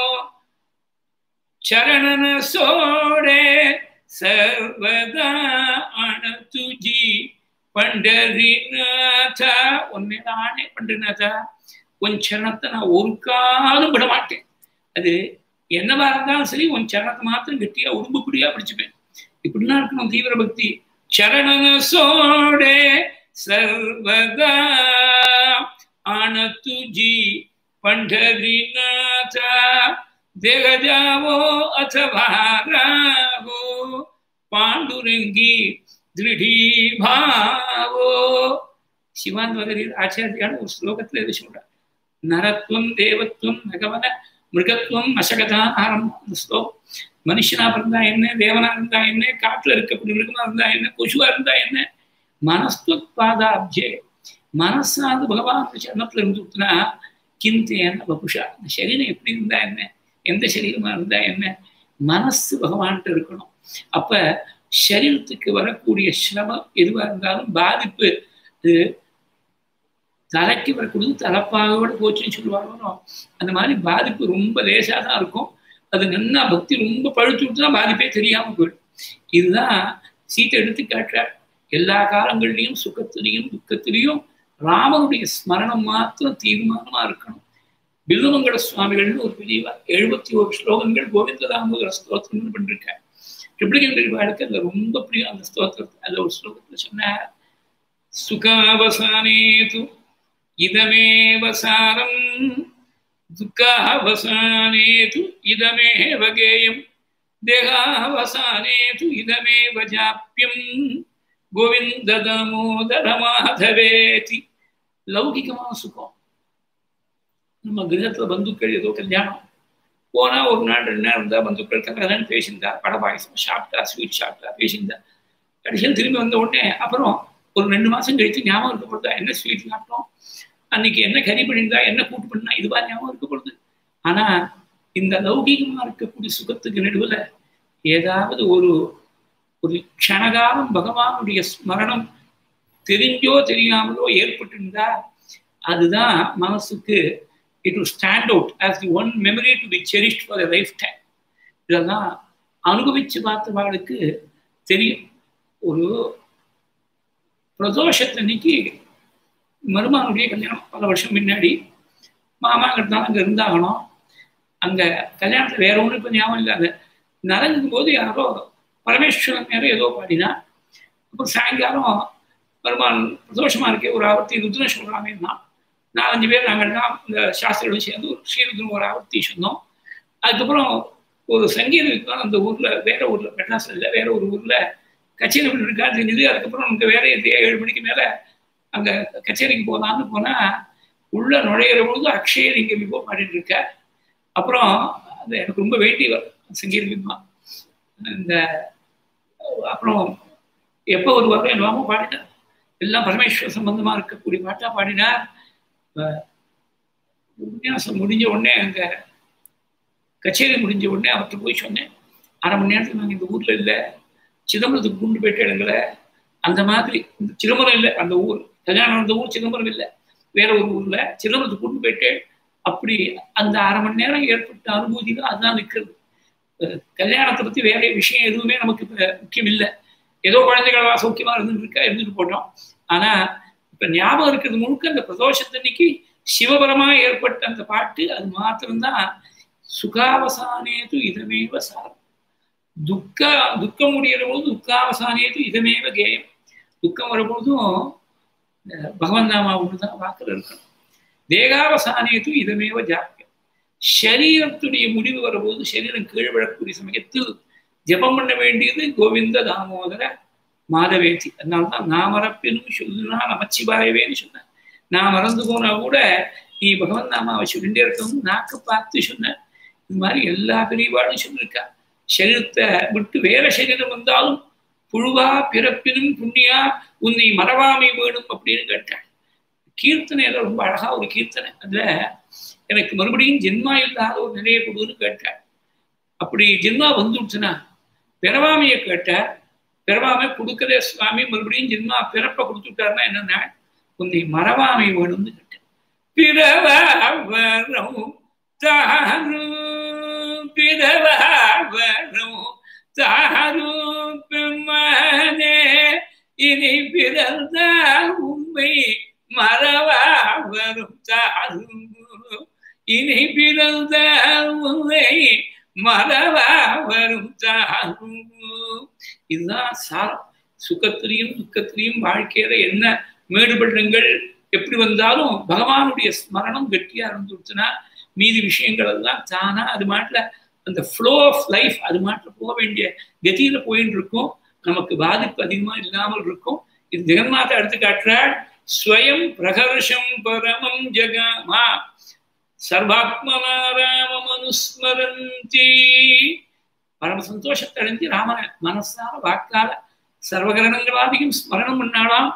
चरणन सोडे सर्वदा अण तुझी பண்டரிநாத உன்னைதானே பண்டரிநாதா உன் சரணத்தை நான் ஒரு காலம் விட மாட்டேன் அது என்னவா இருந்தாலும் சரி உன் சரணத்தை மாத்திரம் கெட்டியா உடும்புக்குடியா பிடிச்சுப்பேன் இப்படிலாம் இருக்கணும் தீவிர பக்தி சரண சோடே சர்வதா ஆன துஜி பண்டரிநாதா தேகஜாவோ அத்தவா ராவோ பாண்டுரங்கி திருடீபாவோ சிவான் வகரீர் ஆச்சாரியான ஒரு ஸ்லோகத்துல இது சொல்றார் நரத்வம் தேவத்வம் நகவன மிருகத்துவம் அசகதா ஆரம்பம் அந்த ஸ்லோகம் மனுஷனா இருந்தா என்ன தேவனா இருந்தா என்ன காட்டுல இருக்கக்கூடிய மிருகமா இருந்தா என்ன கொசுவா இருந்தா என்ன மனஸ்துவத் பாதாப்ஜே மனசாது பகவான் சரணத்துல இருந்துட்டுனா கிந்து என்ன பபுஷா இந்த சரீரம் எப்படி இருந்தா என்ன எந்த சரீரமா இருந்தா என்ன மனசு பகவான்கிட்ட இருக்கணும் அப்ப சரீரத்துக்கு வரக்கூடிய சிரமம் எதுவா இருந்தாலும் பாதிப்பு இது தலைக்கு வரக்கூடியது தலைப்பாகோட போச்சுன்னு சொல்லுவாங்க அந்த மாதிரி பாதிப்பு ரொம்ப லேசாக தான் இருக்கும் அது நல்லா பக்தி ரொம்ப பழுத்து விட்டுதான் பாதிப்பே தெரியாம போயிடும் இதுதான் சீட்டை எடுத்து காட்டுறார் எல்லா காலங்கள்லையும் சுகத்திலையும் துக்கத்திலையும் ராமனுடைய ஸ்மரணம் மாத்திரம் தீர்மானமா இருக்கணும் பில்லுமங்கட சுவாமிகள்னு ஒரு பெரியவா எழுபத்தி ஒரு ஸ்லோகங்கள் கோவிந்த ராமோதர ஸ்தோத்திரம்னு பண்ணிருக்கார் ட்ரிப்ளிகன் அந்த ரொம்ப பிரியம் அந்த ஸ்தோத்திரத்தை அந்த ஒரு ஸ்லோகத்துல சொன்னார் சுகாவசானேது இதமேவ சாரம் துக்காவசானேது இதமேவ கேயம் தேகாவசானேது இதமேவ ஜாப்பியம் கோவிந்த தாமோதர மாதவேதி லௌகிகமான சுகம் நம்ம கிரகத்துல பந்துக்கள் ஏதோ கல்யாணம் போனா ஒரு நாள் ரெண்டு நாள் இருந்தா பந்துக்கள் கல்யாணம் பேசியிருந்தா பட பாயசம் சாப்பிட்டா ஸ்வீட் சாப்பிட்டா பேசியிருந்தா கடைசியில் திரும்பி வந்த உடனே அப்புறம் ஒரு ரெண்டு மாசம் கழித்து ஞாபகம் இருக்கப்படுதா என்ன ஸ்வீட் சாப்பிட்டோம் அன்னைக்கு என்ன கறி பண்ணியிருந்தா என்ன கூட்டு பண்ணா இதுவா ஞாபகம் இருக்கப்படுது ஆனா இந்த லௌகீகமா இருக்கக்கூடிய சுகத்துக்கு நடுவுல ஏதாவது ஒரு ஒரு க்ஷணகாலம் பகவானுடைய ஸ்மரணம் தெரிஞ்சோ தெரியாமலோ ஏற்பட்டிருந்தா அதுதான் மனசுக்கு it will stand out as the one memory to be cherished for lifetime இதெல்லாம் அனுபவிச்சு பார்த்தவாளுக்கு தெரியும் ஒரு பிரதோஷத்தன்னைக்கு மருமானுடைய கல்யாணம் பல வருஷம் முன்னாடி மாமாங்கிறது தான் அங்கே இருந்தாகணும் அங்கே கல்யாணத்தில் வேற ஒன்றும் இப்போ ஞாபகம் இல்லாத நலங்கும் போது யாரோ பரமேஸ்வரன் மேலே ஏதோ பாடினா அப்புறம் சாயங்காலம் பெருமாள் பிரதோஷமாக இருக்கே ஒரு ஆவர்த்தி ருத்ரன் சொல்கிறாமே தான் நாலஞ்சு பேர் நாங்கள்லாம் இந்த சாஸ்திரியோடு சேர்ந்து ஒரு ஸ்ரீருத்ரன் ஒரு ஆவர்த்தி சொன்னோம் அதுக்கப்புறம் ஒரு சங்கீத வித்வான் அந்த ஊரில் வேற ஊரில் மெட்ராஸில் இல்லை வேற ஒரு ஊரில் கச்சேரி பண்ணிருக்காரு தெரிஞ்சது அதுக்கப்புறம் நமக்கு வேற ஏழு மணிக்கு மேலே அங்கே கச்சேரிக்கு போகலான்னு போனால் உள்ள நுழையிற பொழுது அக்ஷயர் இங்கே விபோ பாடிட்டு இருக்க அப்புறம் அது எனக்கு ரொம்ப வேண்டி வரும் சங்கீத வித்வான் இந்த அப்புறம் எப்போ ஒரு வரும் என்னவாமோ பாடினார் எல்லாம் பரமேஸ்வர சம்பந்தமா இருக்கக்கூடிய பாட்டா பாடினார் உபன்யாசம் முடிஞ்ச உடனே அங்க கச்சேரி முடிஞ்ச உடனே அவர்கிட்ட போய் சொன்னேன் அரை மணி நேரத்துக்கு நாங்கள் இந்த ஊர்ல இல்லை சிதம்பரத்துக்கு குண்டு போயிட்ட இடங்கள அந்த மாதிரி இந்த சிதம்பரம் இல்லை அந்த ஊர் கல்யாணம் அந்த ஊர் சிதம்பரம் இல்லை வேற ஒரு ஊர்ல சிதம்பரத்துக்கு கூட்டு போயிட்டு அப்படி அந்த அரை மணி நேரம் ஏற்பட்ட அனுபூதி தான் அதுதான் நிற்கிறது கல்யாணத்தை பத்தி வேற விஷயம் எதுவுமே நமக்கு இப்ப முக்கியம் இல்லை ஏதோ குழந்தைகளா சௌக்கியமா இருந்துட்டு இருக்கா இருந்துட்டு போட்டோம் ஆனா இப்ப ஞாபகம் இருக்கிறது முழுக்க அந்த பிரதோஷத்தன்னைக்கு சிவபரமா ஏற்பட்ட அந்த பாட்டு அது மாத்திரம்தான் சுகாவசானேது இதமேவ சாரம் துக்க துக்கம் முடிகிற போது துக்காவசானியது இதமேவ கேயம் துக்கம் வரும்பொழுதும் பகவன் நாமா ஒன்றுதான் வாக்கில் இருக்கணும் தேகாவசானியது இதமேவ ஜாக்கியம் சரீரத்துடைய முடிவு வரும்போது சரீரம் கீழ் விழக்கூடிய சமயத்தில் ஜபம் பண்ண வேண்டியது கோவிந்த தாமோதர மாதவேதி அதனால்தான் நான் மறப்பினும் சொல்லுனா நமச்சிவாயவேன்னு சொன்னேன் நான் மறந்து போனா கூட நீ பகவன் நாமாவை சொல்லிட்டே இருக்கணும் நாக்கு பார்த்து சொன்ன இது மாதிரி எல்லா பிரிவாலும் சொல்லியிருக்கா சரீரத்தை விட்டு வேற சரீரம் வந்தாலும் புழுவா பிறப்பினும் புண்ணியா உன்னை மறவாமை வேணும் அப்படின்னு கேட்டாள் கீர்த்தனையில ரொம்ப அழகா ஒரு கீர்த்தனை அதுல எனக்கு மறுபடியும் ஜென்மா இல்லாத ஒரு நிலையை கொடுன்னு கேட்டாள் அப்படி ஜென்மா வந்துடுச்சுன்னா பிறவாமையை கேட்டார் பிறவாமை கொடுக்கதே சுவாமி மறுபடியும் ஜென்மா பிறப்பை கொடுத்துட்டாருன்னா என்னன்னா உன்னை மறவாமை வேணும்னு கேட்டேன் பிறவரும் தாரும் பிறவரும் தாரும் பெம்மனே இனி பிறந்த உண்மை மறவா வரும் தாரும் இனி பிறந்த உண்மை மறவா வரும் தாரும் இதுதான் சாரம் சுகத்திலையும் துக்கத்திலையும் வாழ்க்கையில என்ன மேடுபள்ளங்கள் எப்படி வந்தாலும் பகவானுடைய ஸ்மரணம் கெட்டியா இருந்துச்சுன்னா மீதி விஷயங்கள் எல்லாம் தானா அது மாட்டில் அந்த ஃப்ளோ ஆஃப் லைஃப் அது மாட்டில் போக வேண்டிய கதியில போயின்னு இருக்கும் நமக்கு பாதிப்பு அதிகமா இல்லாமல் இருக்கும் இது ஜெகநாத எடுத்து காட்டுறாள் ஸ்வயம் பிரகர்ஷம் பரமம் ஜகமா சர்வாத்மனாராமம் அனுஸ்மரந்தி பரம சந்தோஷத்தை அடைஞ்சு ராமனை மனசால வாக்கால சர்வகரணங்களாதையும் ஸ்மரணம் பண்ணாலாம்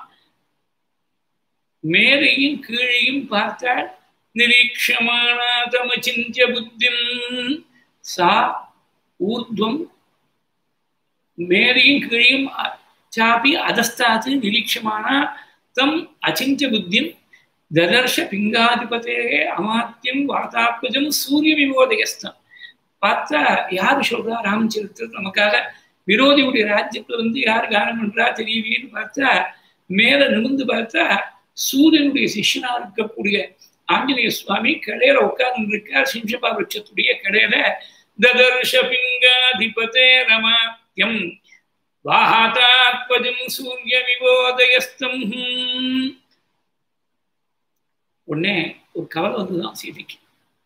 மேலையும் கீழையும் பார்த்தாள் நிரீட்சமானாதமச்சிந்திய புத்திம் சா ஊர்துவம் மேலையும் கீழையும் சாப்பி அதஸ்தாத்து நிரீட்சமானா தம் அச்சிந்திய புத்திம் ததர்ஷ பிங்காதிபதே அமாத்தியம் வாதாத்மஜம் சூரிய விமோதயஸ்தம் பார்த்தா யாரு சொல்றா ராமச்சரித்திரம் நமக்காக விரோதியுடைய ராஜ்யத்துல வந்து யார் கானம் பண்றா தெரியவேன்னு பார்த்தா மேல நிமிந்து பார்த்தா சூரியனுடைய சிஷ்யனா இருக்கக்கூடிய ஆஞ்சநேய சுவாமி கடையில உட்கார்ந்து இருக்கார் சிம்சபா விருட்சத்துடைய கடையில ததர்ஷ பிங்காதிபதே ரமாத்தியம் வாஹாதாத்மஜம் சூரிய விவோதயஸ்தம் உடனே ஒரு கவலை வந்துதான் சீதைக்கு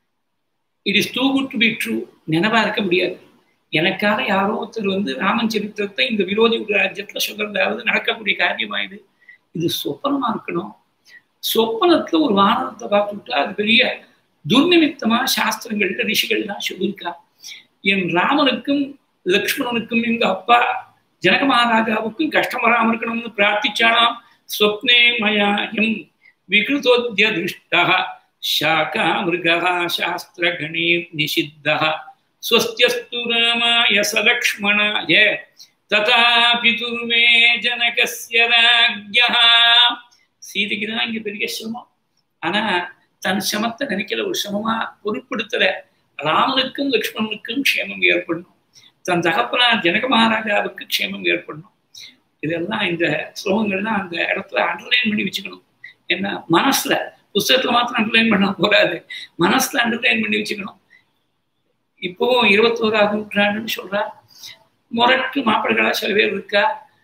it is too good to be true நினைவா இருக்க முடியாது எனக்காக யாரோ ஒருத்தர் வந்து ராமன் சரித்திரத்தை இந்த விரோதி ராஜ்யத்துல சொல்றதாவது நடக்கக்கூடிய காரியமா இது இது சொப்பனமா இருக்கணும் சொப்பனத்துல ஒரு வானத்தை பார்த்துட்டா அது பெரிய துர்நிமித்தமா சாஸ்திரங்கள்ல ரிஷிகள்லாம் சொல்லியிருக்கா என் ராமனுக்கும் லக்ஷ்மணனுக்கும் எங்க அப்பா ஜனக மகாராஜாவுக்கும் கஷ்டம் வராம இருக்கணும்னு பிரார்த்திச்சானாம் ஸ்வப்னே மயா எம் விகிருதோத்திய திருஷ்டா शाखा मृगः शास्त्रगणैर्निषिद्धः स्वस्त्यस्तु रामाय स लक्ष्मणाय तथा पितुर्मे जनकस्य राज्ञः சீதைக்கு தான் இங்க பெரிய சிரமம் ஆனா தன் சிரமத்தை நினைக்கிற ஒரு சிரமமா பொருட்படுத்தல ராமனுக்கும் லக்ஷ்மணனுக்கும் க்ஷேமம் ஏற்படணும் தன் தகப்பனார் ஜனக மகாராஜாவுக்கு க்ஷேமம் ஏற்படணும் இதெல்லாம் இந்த ஸ்லோகங்கள்லாம் அந்த இடத்துல அண்டர்லைன் பண்ணி வச்சுக்கணும் என்ன மனசுல புஸ்தகத்துல மாத்திரம் அண்டர்லைன் பண்ண போறாது மனசுல அண்டர்லைன் பண்ணி வச்சுக்கணும் இப்போவும் இருபத்தோராவது நூற்றாண்டுன்னு சொல்றா முரட்டு மாப்பிள்ளைகளா சில பேர் இருக்கா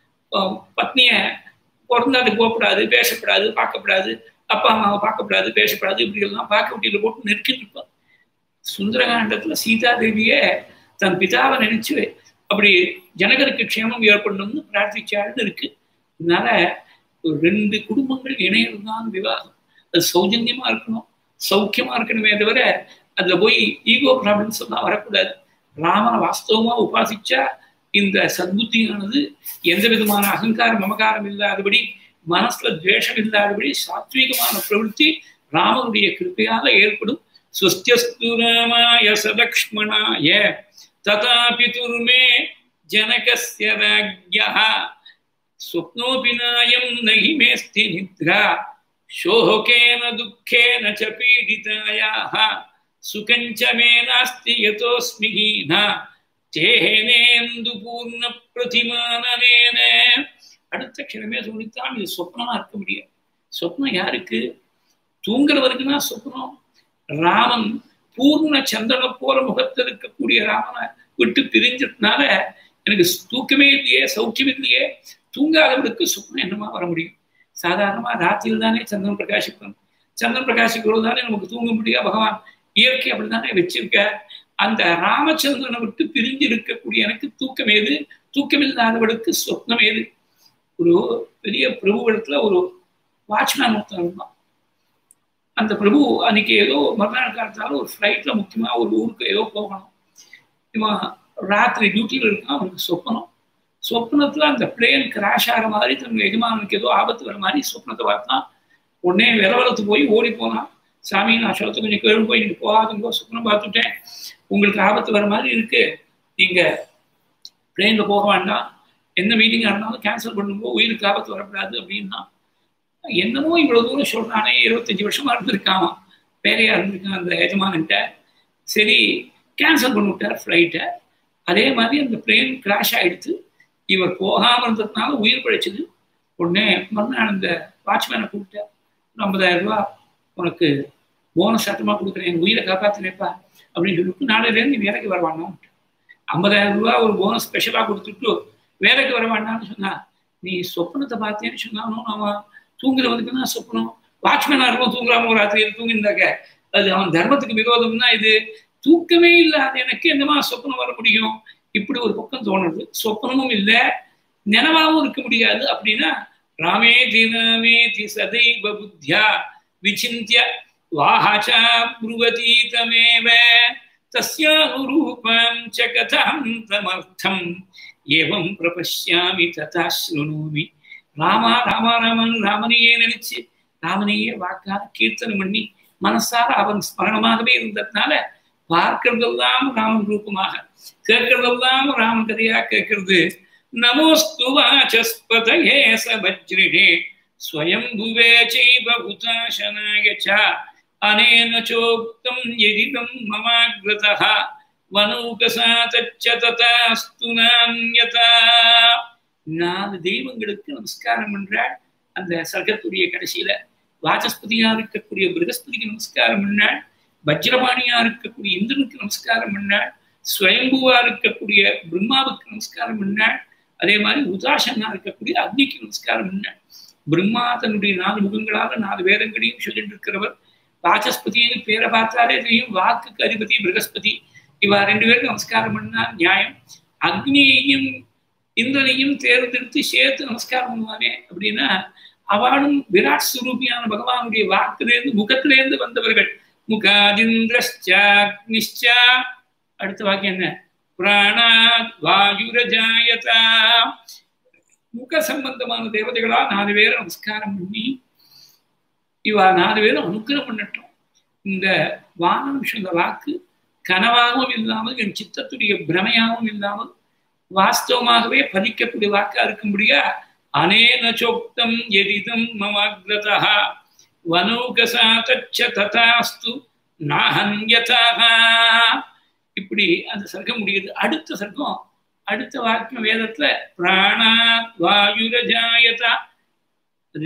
பத்னிய பிறந்தாது போகக்கூடாது பேசக்கூடாது பார்க்கப்படாது அப்பா அம்மாவை பார்க்கப்படாது பேசக்கூடாது இப்படி எல்லாம் பார்க்க வீட்டில போட்டு நெருக்கிட்டு இருப்பான் சுந்தரகாண்டத்துல சீதா தேவிய தன் பிதாவை நினைச்சு அப்படி ஜனகருக்கு க்ஷேமம் ஏற்படணும்னு பிரார்த்திச்சாள்னு இருக்கு அதனால ரெண்டு குடும்பங்கள் இணையதுதான் விவாகம் அது சௌஜன்யமா இருக்கணும் சௌக்கியமா இருக்கணுமே தவிர அதுல போய் ஈகோ ப்ராப்ளம்ஸ் எல்லாம் வரக்கூடாது ராமனை வாஸ்தவமா உபாசிச்சா இந்த சத்புத்தியானது எந்த விதமான அகங்காரம் மமகாரம் இல்லாதபடி மனசுல துவேஷம் இல்லாதபடி சாத்வீகமான பிரவೃತ್ತಿ ராமனுடைய கிருப்பையால ஏற்படும் சுஸ்தியஸ்து ராமாய சலக்ஷ்மணாய ததா பிதுர்மே ஜனகஸ்ய ராஜ்யா स्वप्नोऽपि नायं न हि मेऽस्ति निद्रा शोकेन दुःखेन च पीडितायाः सुखं च मे नास्ति यतोऽस्मि हीना சேனேந்துபூர்ண அடுத்த கிழமையே சொல்லித்தான் இது சொப்னமா இருக்க முடியாது சொப்னம் யாருக்கு தூங்குறவருக்கு தான் சொப்னம் ராமன் பூர்ண சந்திரனை போல முகத்தில் இருக்கக்கூடிய ராமனை விட்டு பிரிஞ்சதுனால எனக்கு தூக்கமே இல்லையே சௌக்கியம் இல்லையே தூங்காதவனுக்கு சுப்னம் என்னமா வர முடியும் சாதாரணமா ராத்திரியில் தானே சந்திரன் பிரகாசிக்கணும் சந்திரன் பிரகாசிக்கிறது தானே நமக்கு தூங்க முடியாது பகவான் இயற்கை அப்படிதானே வச்சிருக்க அந்த ராமச்சந்திரனை விட்டு பிரிஞ்சு இருக்கக்கூடிய எனக்கு தூக்கம் ஏது தூக்கமில்லாதவளுக்கு சொப்னம் ஏது ஒரு பெரிய பிரபுவிடத்துல ஒரு வாட்ச்மேன் ஒருத்தன் இருந்தான் அந்த பிரபு அன்னைக்கு ஏதோ மறுநாள் காலத்தால ஒரு ஃப்ளைட்ல முக்கியமா ஒரு ஊருக்கு ஏதோ போகணும் இவன் ராத்திரி டியூட்டியில் இருக்கான் அவனுக்கு சொப்பனம் சொப்னத்துல அந்த பிளேன் கிராஷ் ஆகிற மாதிரி தன் எஜமானுக்கு ஏதோ ஆபத்து வர மாதிரி சொப்னத்தை பார்த்தான் உடனே விரவலத்து போய் ஓடி போனான் சாமி நான் சொல்றது கொஞ்சம் கேள்வி போய் நீங்க போகாதுங்கோ சொப்னம் பார்த்துட்டேன் உங்களுக்கு ஆபத்து வர மாதிரி இருக்கு நீங்க பிளேன்ல போக வேண்டாம் எந்த மீட்டிங்காக இருந்தாலும் கேன்சல் பண்ணுங்க உயிருக்கு ஆபத்து வரக்கூடாது அப்படின்னா என்னமோ இவ்வளவு தூரம் சொல்றானே இருபத்தஞ்சு வருஷமா இருந்திருக்கான் வேலையா இருந்திருக்கான் அந்த எஜமான்கிட்ட சரி கேன்சல் பண்ணிவிட்டார் ஃப்ளைட்டை அதே மாதிரி அந்த பிளேன் கிராஷ் ஆயிடுச்சு இவர் போகாமல் இருந்ததுனால உயிர் பிழைச்சது உடனே மறுநாள் அந்த வாட்ச்மேனை கூப்பிட்டார் ஐம்பதாயிரம் ரூபா உனக்கு போனஸ் சட்டமாக கொடுக்குறேன் என் உயிரை காப்பாற்றினேப்பா அப்படின்னு சொல்லிட்டு நாளையிலேருந்து நீ வேலைக்கு வருவானா ஐம்பதாயிரம் ரூபா ஒரு போனஸ் ஸ்பெஷலாக கொடுத்துட்டு வேலைக்கு வர வேண்டாம்னு சொன்னா நீ சொப்பனத்தை பார்த்தேன்னு சொன்னாலும் அவன் தூங்குறவனுக்கு தான் சொப்பனம் வாட்ச்மேனாக இருக்கும் தூங்குறாம ஒரு ராத்திரியில் தூங்கியிருந்தாக்க அது அவன் தர்மத்துக்கு விரோதம்னா இது தூக்கமே இல்லாத எனக்கு என்னமா சொப்பனம் வர முடியும் இப்படி ஒரு பக்கம் தோணுது சொப்பனமும் இல்லை நினைவாகவும் இருக்க முடியாது அப்படின்னா ராமே தினமே தி சதைவ புத்தியா விசிந்திய வாஹாச்சா புருவதி தமேவ தஸ்யானுரூபம் ச கதாம் தமர்த்தம் ஏவம் பிரபஷ்யாமி ததா ஸ்ருணூமி ராமா ராமா ராமன் ராமனையே நினைச்சு ராமனையே வாக்கால கீர்த்தனம் பண்ணி மனசார அவன் ஸ்மரணமாகவே இருந்ததுனால பார்க்கறதெல்லாம் ராமன் ரூபமாக கேட்கறதெல்லாம் ராமன் கதையா கேட்கறது நமோஸ்து வாச்சஸ்பதயே ச வஜ்ரிணே ஸ்வயம் புவே செய்வ உதாசனாய ச அனேன சோக்தம் எதிதம் மமாக்ரதः வனூகசாதச்ச ததாஸ்து நான்யதா நாலு தெய்வங்களுக்கு நமஸ்காரம் பண்றாள் அந்த சர்க்கத்துடைய கடைசியில வாசஸ்பதியா இருக்கக்கூடிய பிரகஸ்பதிக்கு நமஸ்காரம் பண்ணாள் வஜ்ரபாணியா இருக்கக்கூடிய இந்திரனுக்கு நமஸ்காரம் பண்ணாள் ஸ்வயம்புவா இருக்கக்கூடிய பிரம்மாவுக்கு நமஸ்காரம் பண்ணாள் அதே மாதிரி உதாசனா இருக்கக்கூடிய அக்னிக்கு நமஸ்காரம் பண்ணாள் பிரம்மா தன்னுடைய நாலு முகங்களாக நாலு வேதங்களையும் சொல்லிட்டு இருக்கிறவர் வாசஸ்பதினு பேரை பார்த்தாலே தெரியும் வாக்குக்கு அதிபதி பிரகஸ்பதி இவா ரெண்டு பேருக்கு நமஸ்காரம் பண்ணா நியாயம் அக்னியையும் இந்திரனையும் தேர்ந்தெடுத்து சேர்த்து நமஸ்காரம் பண்ணுவானே அப்படின்னா அவளும் விராட் சுரூபியான பகவானுடைய வாக்குலேருந்து முகத்திலேருந்து வந்தவர்கள் முகாதிந்திரஷ்சாக்னிஷ்சா அடுத்த வாக்கியம் என்ன பிராணாத் வாயுரஜாயதா முக சம்பந்தமான தேவதைகளா நாலு பேரை நமஸ்காரம் பண்ணி இவா நாலு பேரும் அனுக்கிரம் பண்ணட்டும் இந்த வானம் சொன்ன வாக்கு கனவாகவும் இல்லாமல் என் சித்தத்துடைய பிரமையாகவும் இல்லாமல் வாஸ்தவமாகவே பதிக்கக்கூடிய வாக்கா இருக்கும்படியா அனேன சோக்தம் எதிதம் மமாக்ரதா வனூகசாத்தச்ச ததாஸ்து நாஹன்யதாக இப்படி அந்த சர்க்கம் முடியுது அடுத்த சர்க்கம் அடுத்த வாக்கியம் வேதத்துல பிராணா வாயுரஜாயதா அது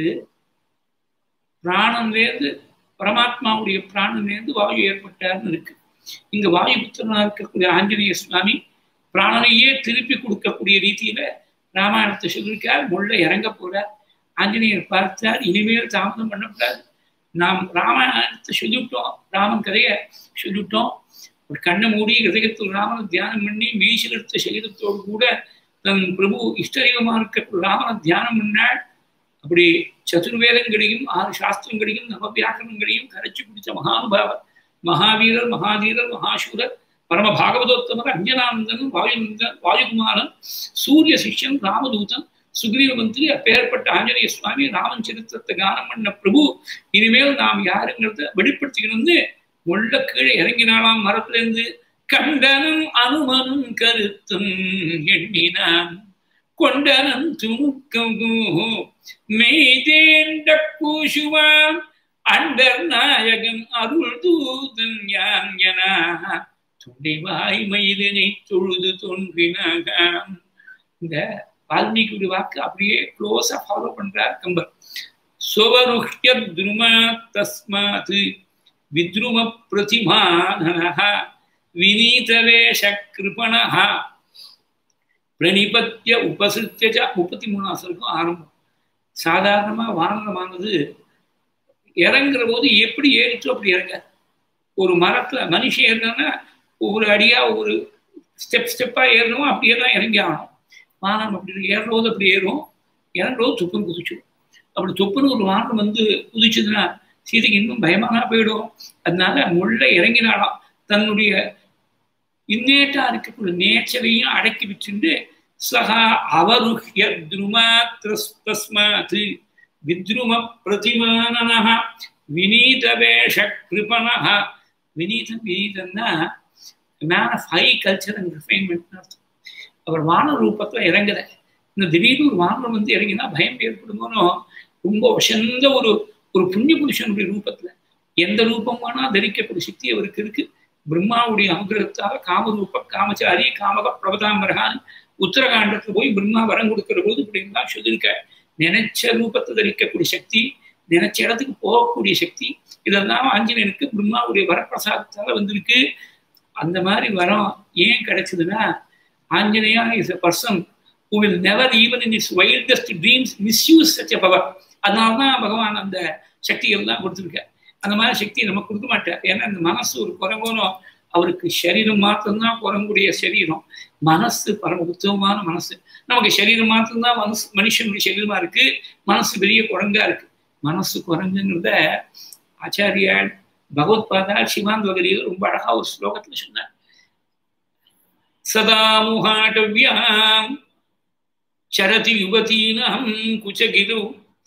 பிராணன்லேருந்து பரமாத்மாவுடைய பிராணன்லேருந்து வாயு ஏற்பட்டார்னு இருக்கு இங்க வாயு புத்திரனா இருக்கக்கூடிய ஆஞ்சநேய சுவாமி பிராணனையே திருப்பி கொடுக்கக்கூடிய ரீதியில ராமாயணத்தை சொல்லியிருக்கார் முள்ள இறங்க போறார் ஆஞ்சநேயர் பார்த்தார் இனிமேல் தாமதம் பண்ணக்கூடாது நாம் ராமாயணத்தை சொல்லிவிட்டோம் ராமன் கதையை சொல்லிவிட்டோம் ஒரு கண்ணை மூடி ஹிருதயத்தில் ராமனை தியானம் பண்ணி மெய்சிலத்த சரீரத்தோடு கூட தன் பிரபு இஷ்டதெய்வமா இருக்க ராமனை தியானம் பண்ணாள் அப்படி சதுர்வேதங்களையும் ஆறு சாஸ்திரங்களையும் நவ வியாக்கரணங்களையும் கரைச்சி பிடிச்ச மகானுபாவர் மகாவீரர் மகாதீரர் மகாசூரர் பரம பாகவதோத்தமர் அஞ்சனானந்தன் வாயுநந்தன் வாயுகுமாரன் சூரிய சிஷ்யன் ராமதூதன் சுக்ரீவ மந்திரி அப்பேற்பட்ட ஆஞ்சநேய சுவாமி ராமன் சரித்திரத்தை கானம் பண்ண பிரபு இனிமேல் நாம் யாருங்கிறத வெளிப்படுத்திக்கணும்னு உள்ள கீழே இறங்கினாலாம் மரத்திலிருந்து கண்டனும் அனுமனும் கருத்தும் எண்ணினான் கொண்டனன் துணுக்கம் மெய்தேண்ட பூசுவான் அண்டர் நாயகன் அருள் தூதன் யான் என தொண்டைவாய் மயிலினை தொழுது தோன்றினாக இந்த வால்மீகியுடைய வாக்கு அப்படியே க்ளோஸா ஃபாலோ பண்றார் கம்பர் சுவருஷ்ய துருமா தஸ்மாத் வித்ரும பிரதிமானன வினீதவேஷ கிருபண பிரணிபத்திய உபசிருத்திய முப்பத்தி மூணாம் சருக்கும் ஆரம்பம் சாதாரணமா வானமானது இறங்குற போது எப்படி ஏறிச்சோ அப்படி இறங்க ஒரு மரத்துல மனுஷன் ஏறினா ஒவ்வொரு அடியா ஒரு ஸ்டெப் ஸ்டெப்பா ஏறணும் அப்படியே தான் இறங்கி ஆகணும் வானம் அப்படி ஏறும்போது அப்படி ஏறும் இறங்கும்போது துப்புன்னு குதிச்சிடும் அப்படி துப்புன்னு ஒரு வானம் வந்து குதிச்சதுன்னா சீதைக்கு இன்னும் பயமானா போயிடும் அதனால முள்ள இறங்கினாலாம் தன்னுடைய இன்னேட்டா இருக்கக்கூடிய நேச்சரையும் அடக்கி வச்சுட்டு சகா அவருஹ்ய துருமா தஸ்மாத் வித்ரும பிரதிமானன வினீத வேஷ கிருபண வினீதம் வினீதம்னா man of high culture and refinement அர்த்தம் அவர் வான ரூபத்துல இறங்குற இந்த திடீர்னு ஒரு வானம் வந்து இறங்கினா பயம் ஏற்படுமோனோ ரொம்ப வசந்த ஒரு ஒரு புண்ணிய புருஷனுடைய ரூபத்துல எந்த ரூபம் வேணா தரிக்கக்கூடிய சக்தி அவருக்கு இருக்கு பிரம்மாவுடைய அனுகிரகத்தால் காமரூப காமச்சாரி காமக பிரபதாம்பரகான் உத்தரகாண்டத்துல போய் பிரம்மா வரம் கொடுக்கிற போது இப்படின்லாம் சொல்லியிருக்க நினைச்ச ரூபத்தை தரிக்கக்கூடிய சக்தி நினைச்ச இடத்துக்கு போகக்கூடிய சக்தி இதெல்லாம் ஆஞ்சநேயனுக்கு பிரம்மாவுடைய வரப்பிரசாதத்தால வந்திருக்கு அந்த மாதிரி வரம் ஏன் கிடைச்சதுன்னா Anjaneya is a person who will never even in his wildest dreams misuse such a power அதனால தான் பகவான் அந்த சக்திகள் தான் கொடுத்துருக்கார் அந்த மாதிரி சக்தியை நம்ம கொடுக்க மாட்டார் ஏன்னா இந்த மனசு ஒரு குரங்கோனும் அவருக்கு சரீரம் மாத்திரம்தான் குரங்குடைய சரீரம் மனசு பரம உத்தமமான மனசு நமக்கு சரீரம் மாத்திரம்தான் மனசு மனுஷனுடைய சரீரமா இருக்கு மனசு பெரிய குரங்கா இருக்கு மனசு குரங்குங்கிறத ஆச்சாரியால் பகவத்பாதா சிவாந்த் வகரியில் ரொம்ப அழகா ஒரு ஸ்லோகத்துல சொன்னார் சதா முகாட்டவ்யாம் சரதி யுவதீனாம் குச்சகிரு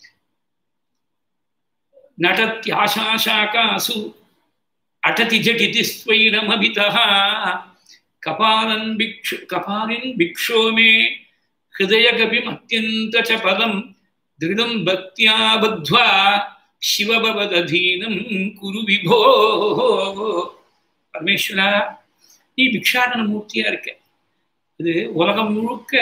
நடத்யாசாசாகாசு அடதி ஜடிதி ஸ்வைரமபிதः கபாலன் பிக்ஷு கபாலின் பிக்ஷோ மே ஹிருதயகபிம் அத்தியந்த ச பதம் திருடம் பக்தியா பத்வா சிவபவதீனம் குரு விபோ பரமேஸ்வரா நீ பிக்ஷாடன மூர்த்தியா இருக்க இது உலகம் முழுக்க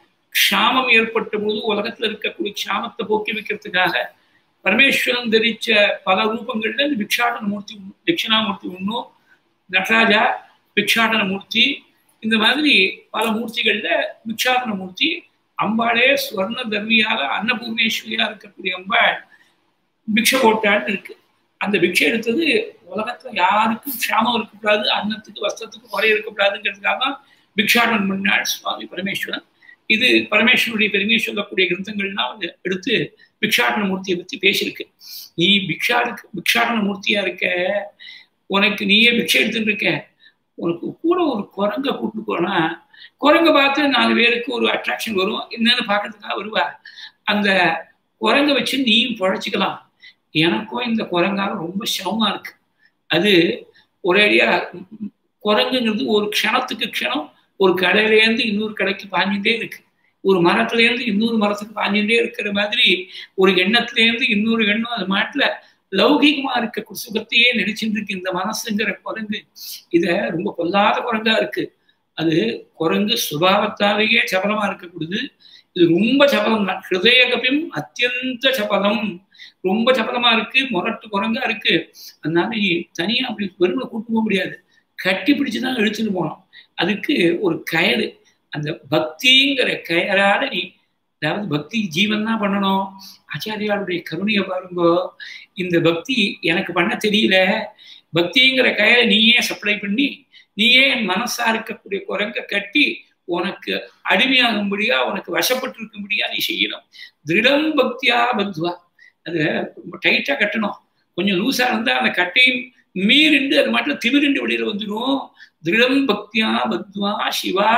க்ஷாமம் ஏற்பட்ட போது உலகத்துல இருக்கக்கூடிய க்ஷாமத்தை போக்கி வைக்கிறதுக்காக பரமேஸ்வரன் தரிச்ச பல ரூபங்கள்ல இந்த பிக்ஷாடன மூர்த்தி தட்சிணாமூர்த்தி ஒன்றும் நடராஜா பிக்ஷாடன மூர்த்தி இந்த மாதிரி பல மூர்த்திகள்ல பிக்ஷாடன மூர்த்தி அம்பாளே ஸ்வர்ண தர்மியால அன்னபூர்ணேஸ்வரியா இருக்கக்கூடிய அம்பாள் பிக்ஷை போட்டாள்னு இருக்கு அந்த பிக்ஷை எடுத்தது உலகத்துல யாருக்கும் க்ஷாமம் இருக்கக்கூடாது அன்னத்துக்கு வஸ்திரத்துக்கு குறை இருக்கக்கூடாதுங்கிறதுக்காக தான் பிக்ஷாடனம் பண்ணாள் சுவாமி பரமேஸ்வரன் இது பரமேஸ்வருடைய பெருமையை சொல்லக்கூடிய கிரந்தங்கள்லாம் எடுத்து பிக்ஷாடன மூர்த்தியை பத்தி பேசியிருக்கு நீ பிக்ஷாடுக்கு பிக்ஷாடன மூர்த்தியா இருக்க உனக்கு நீயே பிக்ஷை எடுத்துட்டு இருக்க உனக்கு கூட ஒரு குரங்க கூட்டு போனா குரங்க பார்த்து நாலு பேருக்கு ஒரு அட்ராக்ஷன் வரும் என்னன்னு பார்க்கறதுக்காக வருவா அந்த குரங்க வச்சு நீயும் பழச்சிக்கலாம் எனக்கும் இந்த குரங்கால ரொம்ப சிரமமா இருக்கு அது ஒரேடியா குரங்குங்கிறது ஒரு க்ஷணத்துக்கு க்ஷணம் ஒரு கடையிலேருந்து இன்னொரு கடைக்கு பாஞ்சுட்டே இருக்கு ஒரு மரத்துலேருந்து இன்னொரு மரத்துக்கு பாஞ்சுட்டே இருக்கிற மாதிரி ஒரு எண்ணத்துலேருந்து இன்னொரு எண்ணம் அது மாட்டில் லௌகிகமா இருக்க சுகத்தையே நினைச்சுட்டு இருக்கு இந்த மனசுங்கிற குரங்கு இத ரொம்ப பொல்லாத குரங்கா இருக்கு அது குரங்கு சுபாவத்தாலேயே சபலமா இருக்கக்கூடியது இது ரொம்ப சபலம் தான் ஹிருதயகபிம் அத்தியந்த சபலம் ரொம்ப சபலமா இருக்கு முரட்டு குரங்கா இருக்கு அதனால நீ தனியா அப்படி பெருமை கூட்டு போக முடியாது கட்டி பிடிச்சுதான் இழுத்துட்டு போனோம் அதுக்கு ஒரு கயறு அந்த பக்திங்கிற கயறால நீ அதாவது பக்தி ஜீவன் தான் பண்ணணும் ஆச்சாரியாருடைய கருணையை பாருங்கோ இந்த பக்தி எனக்கு பண்ண தெரியல பக்திங்கிற கயரை நீயே சப்ளை பண்ணி நீயே என் மனசா இருக்கக்கூடிய குரங்க கட்டி உனக்கு அடிமையாகும்படியா உனக்கு வசப்பட்டு இருக்கும்படியா நீ செய்யணும் திருடம் பக்தியா பத்வா அது ரொம்ப டைட்டா கட்டணும் கொஞ்சம் லூசா இருந்தா அந்த கட்டையும் மீறிண்டு அது மட்டும் திமிரிண்டு வெளியில வந்துடும் திருடம் பக்தியா பத்வா சிவா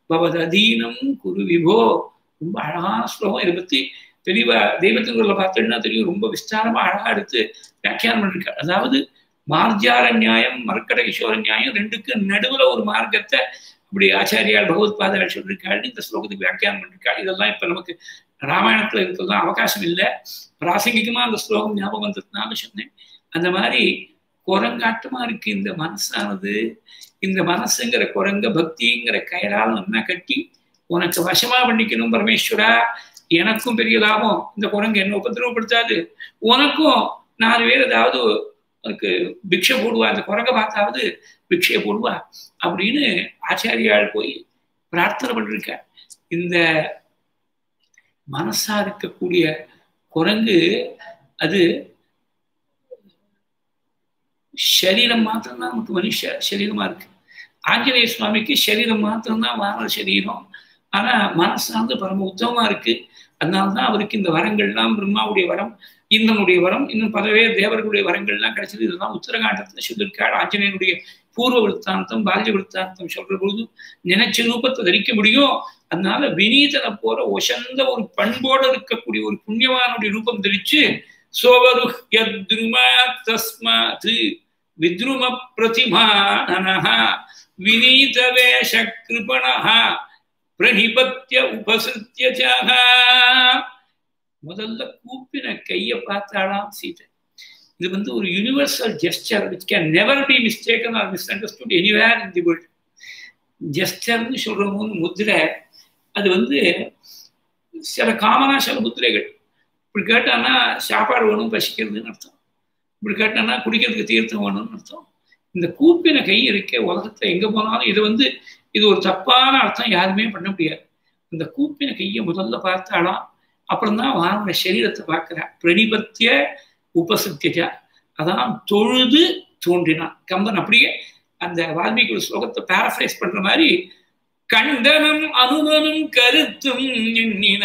பவதீனம் குரு விபோ ரொம்ப அழகான ஸ்லோகம் இதை பத்தி தெளிவா தெய்வத்தின் பார்த்தோம்னா தெரியும் ரொம்ப விஸ்தாரமா அழகா எடுத்து வியாக்கியானம் பண்ணிருக்காரு அதாவது மார்ஜார நியாயம் மரக்கட கிஷோர நியாயம் ரெண்டுக்கு நடுவுல ஒரு மார்க்கத்தை அப்படி ஆச்சாரியால் பகவத் பாதாள் சொல்லியிருக்காரு இந்த ஸ்லோகத்துக்கு வியாக்கியானம் பண்ணிருக்காரு இதெல்லாம் இப்ப நமக்கு ராமாயணத்துல இருக்கலாம் அவகாசம் இல்லை பிராசங்கிகமா அந்த ஸ்லோகம் ஞாபகம் வந்ததுனால சொன்னேன் அந்த மாதிரி குரங்காட்டமா இருக்கு இந்த மனசானது இந்த மனசுங்கிற குரங்க பக்திங்கிற கயரால் நல்லா கட்டி உனக்கு வசமா பண்ணிக்கணும் பரமேஸ்வரா எனக்கும் பெரிய லாபம் இந்த குரங்கு என்ன உபதிரவப்படுத்தாது உனக்கும் நாலு பேர் ஏதாவது உனக்கு பிக்ஷை போடுவா அந்த குரங்க பார்த்தாவது பிக்ஷையை போடுவா அப்படின்னு ஆச்சாரியால் போய் பிரார்த்தனை பண்ணிருக்க இந்த மனசா இருக்கக்கூடிய குரங்கு அது சரீரம் மாத்திரம்தான் நமக்கு மனுஷ சரீரமா இருக்கு ஆஞ்சநேய சுவாமிக்கு சரீரம் மாத்திரம்தான் வானர சரீரம் ஆனா மனசார்ந்து பரம உத்தமமா இருக்கு அதனால்தான் அவருக்கு இந்த வரங்கள்லாம் பிரம்மாவுடைய வரம் இந்தனுடைய வரம் இன்னும் பலவே தேவர்களுடைய வரங்கள்லாம் கிடைச்சது இதெல்லாம் உத்தரகாண்டத்துல சொல்லியிருக்காள் ஆஞ்சநேயனுடைய பூர்வ விற்த்தாந்தம் பால்ய விற்த்தாந்தம் சொல்ற பொழுது நினைச்ச ரூபத்தை தரிக்க முடியும் அதனால வினீதனை போற ஒசந்த ஒரு பண்போடு இருக்கக்கூடிய ஒரு புண்ணியவானுடைய ரூபம் தரிச்சு சோவரு யத்ருமா தஸ்மாத் வித்ரும பிரதிமானனஹ வினீத வேஷ கிருபணஹ பிரணிபத்திய உபசிருத்திய முதல்ல கூப்பின கையை பார்த்தாலாம் சீதை இது வந்து ஒரு universal gesture which can never be mistaken or misunderstood anywhere in the world ஜெஸ்டர்னு சொல்ற போது முத்திரை அது வந்து சில காமனா சில முத்திரைகள் இப்படி கேட்டான்னா சாப்பாடு வேணும் பசிக்கிறதுன்னு அர்த்தம் இப்படி கேட்டான்னா குடிக்கிறதுக்கு தீர்த்தம் வேணும்னு அர்த்தம் இந்த கூப்பின கை இருக்க உலகத்துல எங்க போனாலும் இது வந்து இது ஒரு தப்பான அர்த்தம் யாருமே பண்ண முடியாது இந்த கூப்பின கையை முதல்ல பார்த்தாலாம் அப்புறம் தான் வாங்கின சரீரத்தை பார்க்கிறா பிரணிபத்திய உபசத்தியா அதான் தொழுது தோன்றினான் கம்பன் அப்படியே அந்த வால்மீகி ஸ்லோகத்தை பேரஃபரைஸ் பண்ற மாதிரி கண்டனம் அனுமனும் கருத்தும் எண்ணின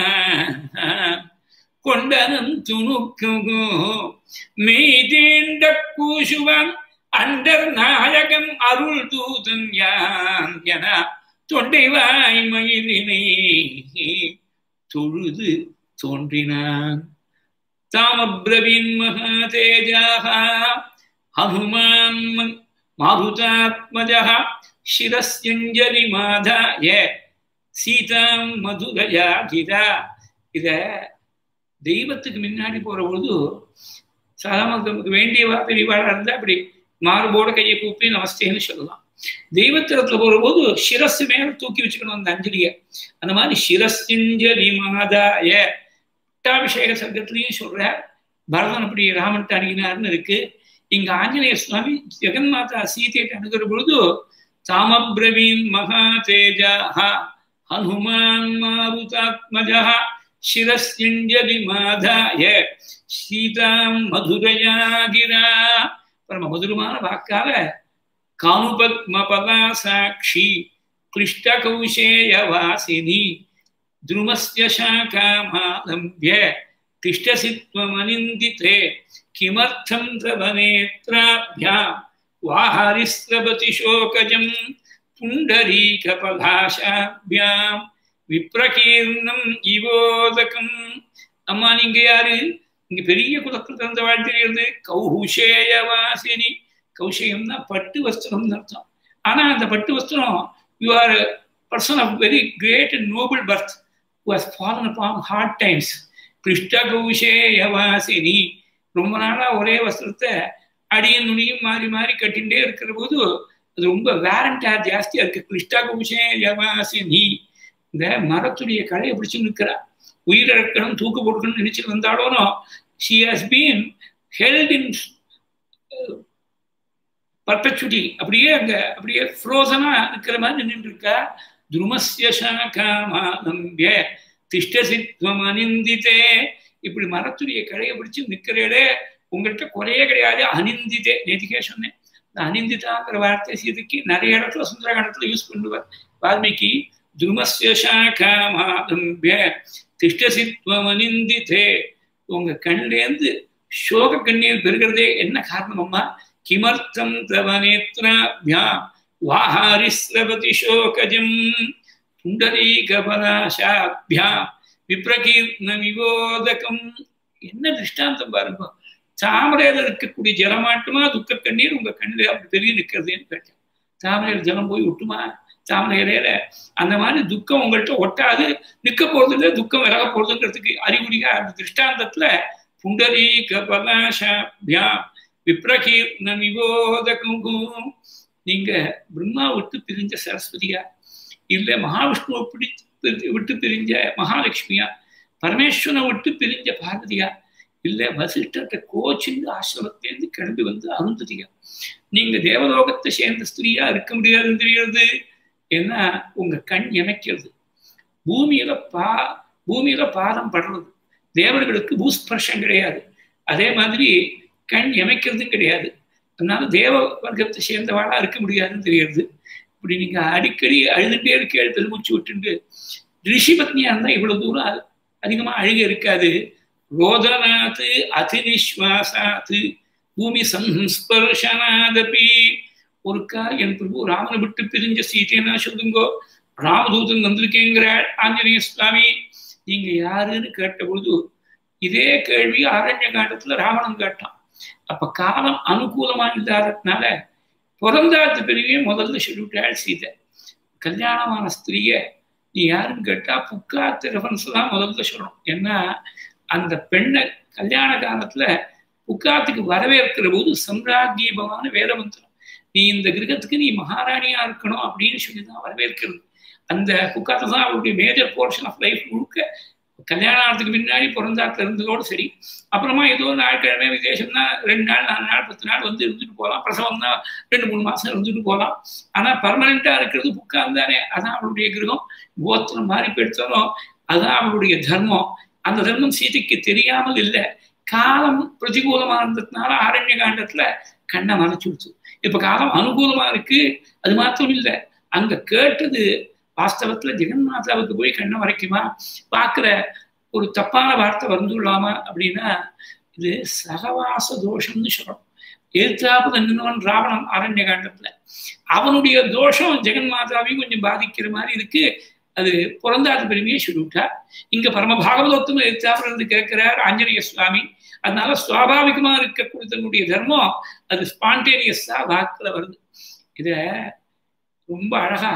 கொண்டனம் துணுக்கும் மெய்தேண்ட கூசுவான் அண்டர் நாயகன் அருள் தூதன் யான் என தொண்டை வாய்மயிலினை தொழுது தோன்றினான் தாமப்ரவீன் மகாதேஜாக ஹனுமான் மாருதாத்மஜா சிரஸ்யஞ்சலி மாதாய சீதாம் மதுரயா கிதா இத தெய்வத்துக்கு முன்னாடி போற பொழுது சாதாரண நமக்கு வேண்டியவா பெரியவாளா இருந்தா அப்படி மார்போட கையை கூப்பி நமஸ்தேன்னு சொல்லலாம் தெய்வத்திரத்துல போற போது சிரஸ் மேல தூக்கி வச்சுக்கணும் அந்த அஞ்சலிய அந்த மாதிரி சிரஸ்யஞ்சலி மாதாய பட்டாபிஷேக சர்க்கத்திலையும் சொல்ற பரதன் அப்படி ராமன்ட்டு அணுகினார்னு இருக்கு இங்க ஆஞ்சநேய சுவாமி ஜெகன்மாதா சீதையை அணுகிற பொழுது தாமப்ரவீன் மகா தேஜா ஹனுமான் மாருதாத்மஜா சிரஸ்யஞ்சலி மாதாய சீதாம் மதுரையா கிரா பரம மதுரமான வாக்கால கானுபத்மபதா சாட்சி கிளிஷ்ட கௌசேய வாசினி द्रुमस्य शाखामालम्ब्य तिष्ठसि त्वमनिन्दिते किमर्थं तव नेत्राभ्यां वाहरिस्रवति शोकजं पुण्डरीकपलाशाभ्यां விப்ரகீர்ணம் இவோதகம் அம்மா நீங்க யாரு இங்க பெரிய குலத்தில் தந்த வாழ்த்திலிருந்து கௌஷேய வாசினி கௌஷேயம்னா பட்டு வஸ்திரம்னு அர்த்தம் ஆனா அந்த பட்டு வஸ்திரம் you are person of very great and noble birth who has fallen upon hard times பிருஷ்டகௌஷேயவாசினி ரொம்ப நாளா ஒரே வஸ்திரத்தை அடியும் நுனியும் மாறி மாறி கட்டிகிட்டே இருக்கிற போது அது ரொம்ப வேரண்டா ஜாஸ்தியா இருக்கு கிருஷ்டகௌஷேயவாசினி இந்த மரத்துடைய கலையை பிடிச்சு நிற்கிறா உயிரிழக்கணும் தூக்கு போட்டுக்கணும்னு நினைச்சு வந்தாலும் she has been held in perpetuity அப்படியே அங்க அப்படியே ஃப்ரோசனா இருக்கிற மாதிரி நின்று இருக்கா துருமஸ்ய சாகாமாலம்பிய திஷ்டசித்வம் அனிந்தித்தே இப்படி மரத்துடைய கழையை பிடிச்சு நிற்கிறேடே உங்கள்கிட்ட குறையே கிடையாது அனிந்தித்தே நேற்றுக்கே சொன்னேன் இந்த அனிந்திதாங்கிற வார்த்தை சீதைக்கு நிறைய இடத்துல சுந்தரகாண்டத்துல யூஸ் பண்ணுவார் வால்மீகி துருமஸ்ய சாகாமாலம்பிய திஷ்டசித்வம் அனிந்தித்தே உங்க கண்லேருந்து சோக கண்ணீர் பெறுகிறதே என்ன காரணமம்மா கிமர்த்தம் தவ நேத்ராபியா வாஹாரிஸ்ரவதி சோகஜம் புண்டரீகபலாஷாபியா விப்ரகீர்ண விவோதகம் என்ன திருஷ்டாந்தம் பாருங்க தாமரையில இருக்கக்கூடிய ஜலமாட்டுமா துக்க கண்ணீர் உங்க கண்ணில் அப்படி பெரிய நிற்கிறதுன்னு கேட்டேன் தாமரையில் ஜலம் போய் விட்டுமா தாமரை இலையில அந்த மாதிரி துக்கம் உங்கள்கிட்ட ஒட்டாது நிக்க போறது இல்லை துக்கம் விலக போறதுங்கிறதுக்கு அறிகுறியா அந்த திருஷ்டாந்தத்துல புண்டரீக பலாஷாபியா விப்ரகீர்ண விவோதகம் நீங்க பிரம்மா விட்டு பிரிஞ்ச சரஸ்வதியா இல்ல மகாவிஷ்ணுவை பிடித்து விட்டு பிரிஞ்ச மகாலட்சுமியா பரமேஸ்வரனை விட்டு பிரிஞ்ச பார்வதியா இல்ல வசிஷ்டர்கிட்ட கோச்சிந்து ஆசிரமத்திலேருந்து கிளம்பி வந்து அருந்ததியா நீங்க தேவலோகத்தை சேர்ந்த ஸ்திரீயா இருக்க முடியாதுன்னு தெரியாது ஏன்னா உங்க கண் இமைக்கிறது பூமியில பா பூமியில பாதம் படுறது தேவர்களுக்கு பூஸ்பர்ஷம் கிடையாது அதே மாதிரி கண் எமைக்கிறதும் கிடையாது அதனால தேவ வர்க்கத்தை சேர்ந்தவாளா இருக்க முடியாதுன்னு தெரியுது இப்படி நீங்க அடிக்கடி அழுதுட்டே இருக்க பெருமூச்சு விட்டுண்டு ரிஷி பத்னியா இருந்தா இவ்வளவு தூரம் அதிகமா அழுக இருக்காது ரோதனாத்து அதிநிஸ்வாசாத்து பூமி சம்ஸ்பர்ஷனாதபி ஒருக்கா என் பிரபு ராமனை விட்டு பிரிஞ்ச சீத்தையனா சொல்லுங்கோ ராமதூதன் வந்திருக்கேங்கிறார் ஆஞ்சநேய சுவாமி நீங்க யாருன்னு கேட்ட பொழுது இதே கேள்வி ஆரண்ய காண்டத்துல ராவணன் கேட்டான் அப்ப காலம் அனுகூலமா இல்லாததுனால பிறந்தாத்து பிரிவே முதல்ல சொல்லிவிட்டாள் சீதை கல்யாணமான ஸ்திரீய நீ யாருன்னு கேட்டா புக்காத்து ரெஃபரன்ஸ் தான் முதல்ல சொல்லணும் ஏன்னா அந்த பெண்ணை கல்யாண காலத்துல புக்காத்துக்கு வரவேற்கிற போது சம்ராஜ்யபமான வேதமந்திரம் நீ இந்த கிரகத்துக்கு நீ மகாராணியா இருக்கணும் அப்படின்னு சொல்லி தான் வரவேற்கிறது அந்த புக்காத்து தான் அவருடைய மேஜர் போர்ஷன் ஆஃப் லைஃப் முழுக்க கல்யாணம் ஆகிறதுக்கு முன்னாடி பிறந்தாத்துல இருந்ததோடு சரி அப்புறமா ஏதோ நாட்கிழமை விசேஷம்னா ரெண்டு நாள் நாலு நாள் பத்து நாள் வந்து இருந்துட்டு போகலாம் பிரசவம் தான் ரெண்டு மூணு மாசம் இருந்துட்டு போகலாம் ஆனா பர்மனண்டா இருக்கிறது புக்கான் தானே அதான் அவளுடைய கிரகம் கோத்திரம் மாறி போயிடுத்தாலும் அதுதான் அவளுடைய தர்மம் அந்த தர்மம் சீதைக்கு தெரியாமல் இல்லை காலம் பிரதிகூலமா இருந்ததுனால ஆரண்ய காண்டத்துல கண்ணை மறைச்சு விடுச்சு இப்ப காலம் அனுகூலமா இருக்கு அது மாத்திரம் இல்லை அங்க கேட்டது வாஸ்தவத்துல ஜெகன்மாதாவுக்கு போய் கண்ணை மறைக்குமா பார்க்குற ஒரு தப்பான வார்த்தை வந்துள்ளாமா அப்படின்னா இது சகவாச தோஷம்னு சொல்லணும் எதிர்த்தாப்புல நின்றவன் ராவணன் அரண்ய காண்டத்துல அவனுடைய தோஷம் ஜெகன்மாதாவையும் கொஞ்சம் பாதிக்கிற மாதிரி இருக்கு அது பிறந்தாத பெருமையை சொல்லிவிட்டா இங்க பரம பாகவதோத்தம் எதிர்த்தாப்புல இருந்து கேட்கிறார் ஆஞ்சநேய சுவாமி அதனால சுவாபாவிகமா இருக்கக்கூடிய தன்னுடைய தர்மம் அது ஸ்பான்டேனியஸா வாக்குல வருது இத ரொம்ப அழகா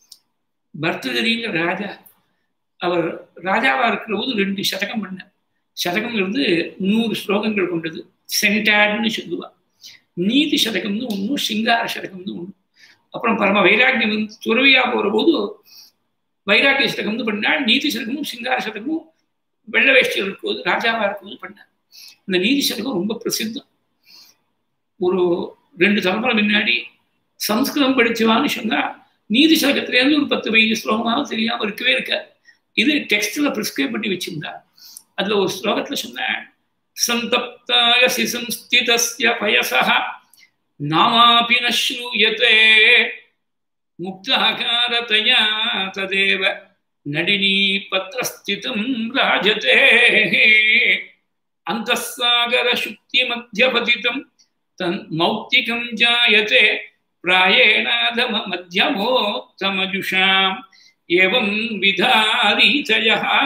பர்தகரிங்கிற ராஜா அவர் ராஜாவா இருக்கிற போது ரெண்டு சதகம் பண்ண சதகம்ங்கிறது நூறு ஸ்லோகங்கள் கொண்டது சென்டாட்னு சொல்லுவா நீதி சதகம்னு ஒன்றும் சிங்கார சதகம்னு ஒன்று அப்புறம் பரம வைராக்கியம் வந்து துறவியா போற போது வைராக்கிய சதகம்னு பண்ணால் நீதி சதகமும் சிங்கார சதகமும் வெள்ள வேஷ்டியில் இருக்கும்போது ராஜாவா இருக்கும்போது பண்ணார் இந்த நீதி சதகம் ரொம்ப பிரசித்தம் ஒரு ரெண்டு தலைமுறை முன்னாடி சம்ஸ்கிருதம் படிச்சுவான்னு சொன்னா நீதி சதகத்திலேருந்து ஒரு பத்து பதினஞ்சு ஸ்லோகமாவது தெரியாம இருக்கவே இருக்காது இது டெக்ஸ்ட்ல ப்ரிஸ்கிரைப் பண்ணி வச்சிருந்தா அதுல ஒரு ஸ்லோகத்துல சொன்னேன் சந்தப்தாய சிசம்ஸ்திதஸ்ய பயசா நாமாபி ந ஸ்ரூயதே முக்தாகாரதயா ததேவ நடினி பத்திரஸ்திதம் ராஜதே அந்தசாகர சுக்தி மத்தியபதிதம் தன் மௌக்திகம் ஜாயதே பிராயேணாதம மத்தியமோத்தமஜுஷாம் ஏவம் விதாரீதய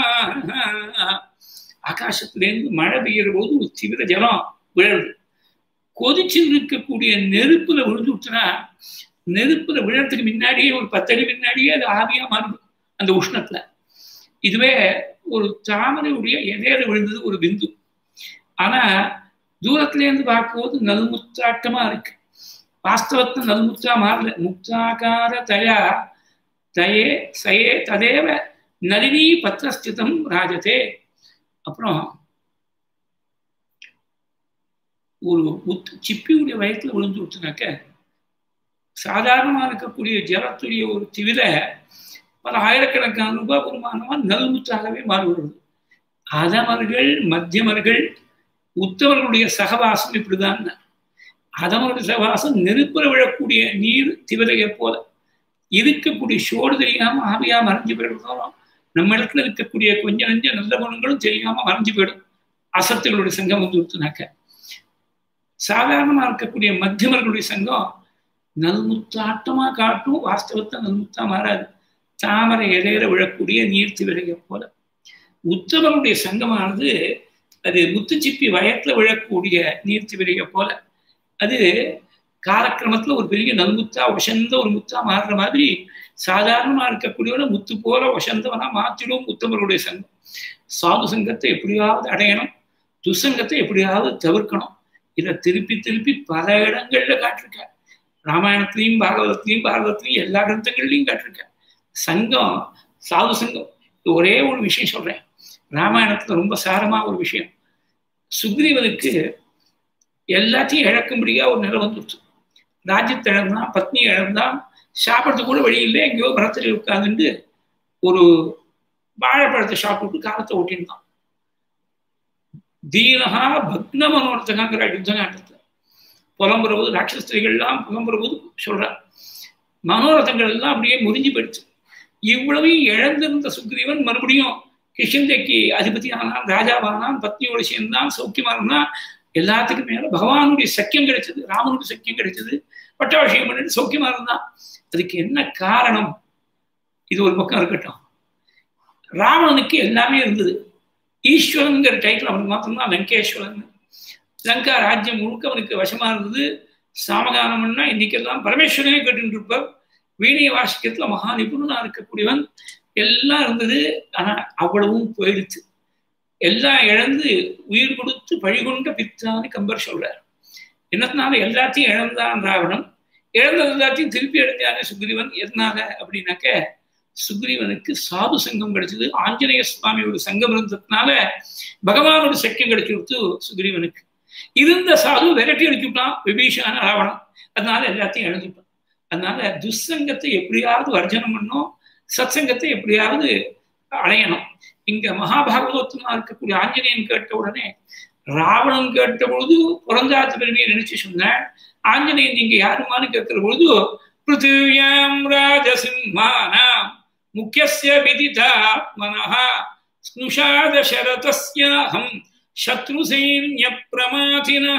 ஆகாசத்திலேருந்து மழை பெய்யுற போது ஒரு தீவிர ஜலம் விழருது கொதிச்சு இருக்கக்கூடிய நெருப்புல விழுந்து விட்டுனா நெருப்புல விழறதுக்கு முன்னாடியே ஒரு பத்தடி முன்னாடியே அது ஆவியா மாறுது அந்த உஷ்ணத்துல இதுவே ஒரு தாமரையுடைய இடையில விழுந்தது ஒரு பிந்து ஆனா தூரத்துல இருந்து பார்க்கும்போது நல்முத்தாட்டமா இருக்கு வாஸ்தவத்தை நல்முத்தா மாறல முக்தாகார தயா தயே சயே ததேவ நளினி பத்திரஸ்திதம் ராஜதே அப்புறம் ஒரு முத்து சிப்பியுடைய வயத்துல விழுந்து விட்டுனாக்க சாதாரணமா இருக்கக்கூடிய ஜலத்துடைய ஒரு திவிர பல ஆயிரக்கணக்கான ரூபாய் வருமானமா நல்முத்தாகவே மாறுகிறது அதமர்கள் மத்தியமர்கள் உத்தவர்களுடைய சகவாசம் இப்படிதான் அதமருடைய சகவாசம் நெருப்புற விழக்கூடிய நீர் திவிரையை போல இருக்கக்கூடிய சோடு தெரியாம ஆவியா மறைஞ்சு போயிடுறதாலும் நம்ம இடத்துல இருக்கக்கூடிய கொஞ்ச நஞ்ச நல்ல குணங்களும் தெரியாம மறைஞ்சு போயிடும் அசத்துகளுடைய சங்கம் வந்து கொடுத்துனாக்க சாதாரணமா இருக்கக்கூடிய மத்தியமர்களுடைய சங்கம் நல்முத்தாட்டமா காட்டும் வாஸ்தவத்தை நல்முத்தா மாறாது தாமரை இடையில விழக்கூடிய நீர்த்தி விலையை போல உத்தவனுடைய சங்கமானது அது முத்துச்சிப்பி வயத்துல விழக்கூடிய நீர்த்தி விலையை போல அது காலக்கிரமத்துல ஒரு பெரிய நல்முத்தா வசந்த ஒரு முத்தா மாறுற மாதிரி சாதாரணமா இருக்கக்கூடியவன முத்து போல வசந்தவனா மாற்றிடும் உத்தமருடைய சங்கம் சாது சங்கத்தை எப்படியாவது அடையணும் துசங்கத்தை எப்படியாவது தவிர்க்கணும் இதை திருப்பி திருப்பி பல இடங்கள்ல காட்டிருக்கார் ராமாயணத்திலையும் பாகவதத்திலையும் பாரதத்திலையும் எல்லா கிரந்தங்கள்லையும் காட்டிருக்கார் சங்கம் சாது சங்கம் ஒரே ஒரு விஷயம் சொல்றேன் ராமாயணத்துல ரொம்ப சாரமா ஒரு விஷயம் சுக்ரீவனுக்கு எல்லாத்தையும் இழக்கும்படியா ஒரு நிலை வந்துருச்சு ராஜ்யத்தை இழந்தான் பத்னி இழந்தான் சாப்பிட்றதுக்கு கூட வழி இல்லை எங்கேயோ பரத்தில் உட்காந்துட்டு ஒரு வாழைப்பழத்தை சாப்பிட்டு காலத்தை ஓட்டிருந்தான் தீனகா பக்ன மனோரத்தகாங்கிற யுத்த நாட்டத்தில் புலம்புற போது ராட்சஸ்திரிகள்லாம் புலம்புற போது சொல்றார் மனோரதங்கள் எல்லாம் அப்படியே முறிஞ்சு போயிடுச்சு இவ்வளவையும் இழந்திருந்த சுக்ரீவன் மறுபடியும் கிருஷ்ணந்தைக்கு அதிபதி ஆனான் ராஜாவானான் பத்னியோட சேர்ந்தான் சௌக்கியமா இருந்தான் எல்லாத்துக்கும் மேல பகவானுடைய சக்கியம் கிடைச்சது ராமனுடைய சக்கியம் கிடைச்சது பட்டாபிஷேகம் பண்ணிட்டு சௌக்கியமா இருந்தான் அதுக்கு என்ன காரணம் இது ஒரு பக்கம் இருக்கட்டும் ராவணனுக்கு எல்லாமே இருந்தது ஈஸ்வரனுங்கிற டைட்டில் அவனுக்கு மாத்திரம்தான் லங்கேஸ்வரன் லங்கா ராஜ்யம் முழுக்க அவனுக்கு வசமா இருந்தது சாமகானம்னா இன்னைக்கெல்லாம் பரமேஸ்வரனே கேட்டு இருப்பார் வீணிய வாசிக்கத்துல மகா நிபுணனா இருக்கக்கூடியவன் எல்லாம் இருந்தது ஆனா அவ்வளவும் போயிடுச்சு எல்லாம் இழந்து உயிர் கொடுத்து பழிகொண்ட பித்தான்னு கம்பர் சொல்றார் என்னத்தினால எல்லாத்தையும் இழந்தான் ராவணன் இழந்தது எல்லாத்தையும் திருப்பி அடைஞ்சானே சுக்ரீவன் எதனால அப்படின்னாக்க சுக்ரீவனுக்கு சாது சங்கம் கிடைச்சது ஆஞ்சநேய சுவாமியோட சங்கம் இருந்ததுனால பகவானோட சக்கியம் கிடைச்சி கொடுத்து சுக்ரீவனுக்கு இருந்த சாது விரட்டி அடிச்சுட்டான் விபீஷான ராவணன் அதனால எல்லாத்தையும் இழந்துட்டான் அதனால துஸ்சங்கத்தை எப்படியாவது வர்ஜனம் பண்ணும் சத்சங்கத்தை எப்படியாவது அடையணும் இங்க மகாபாகவதமா இருக்கக்கூடிய ஆஞ்சநேயன் கேட்ட உடனே ராவணன் கேட்ட பொழுது புறந்தாத்து பெருமையை நினைச்சு சொன்னேன் ஆஞ்சநேயன் நீங்க யாருமான்னு கேட்கிற பொழுது பிருத்திவியாம் ராஜசிம்மானாம் முக்கியஸ்ய விதிதா மனஹா ஸ்னுஷாத சரதஸ்யாஹம் சத்ருசைன்ய பிரமாதினः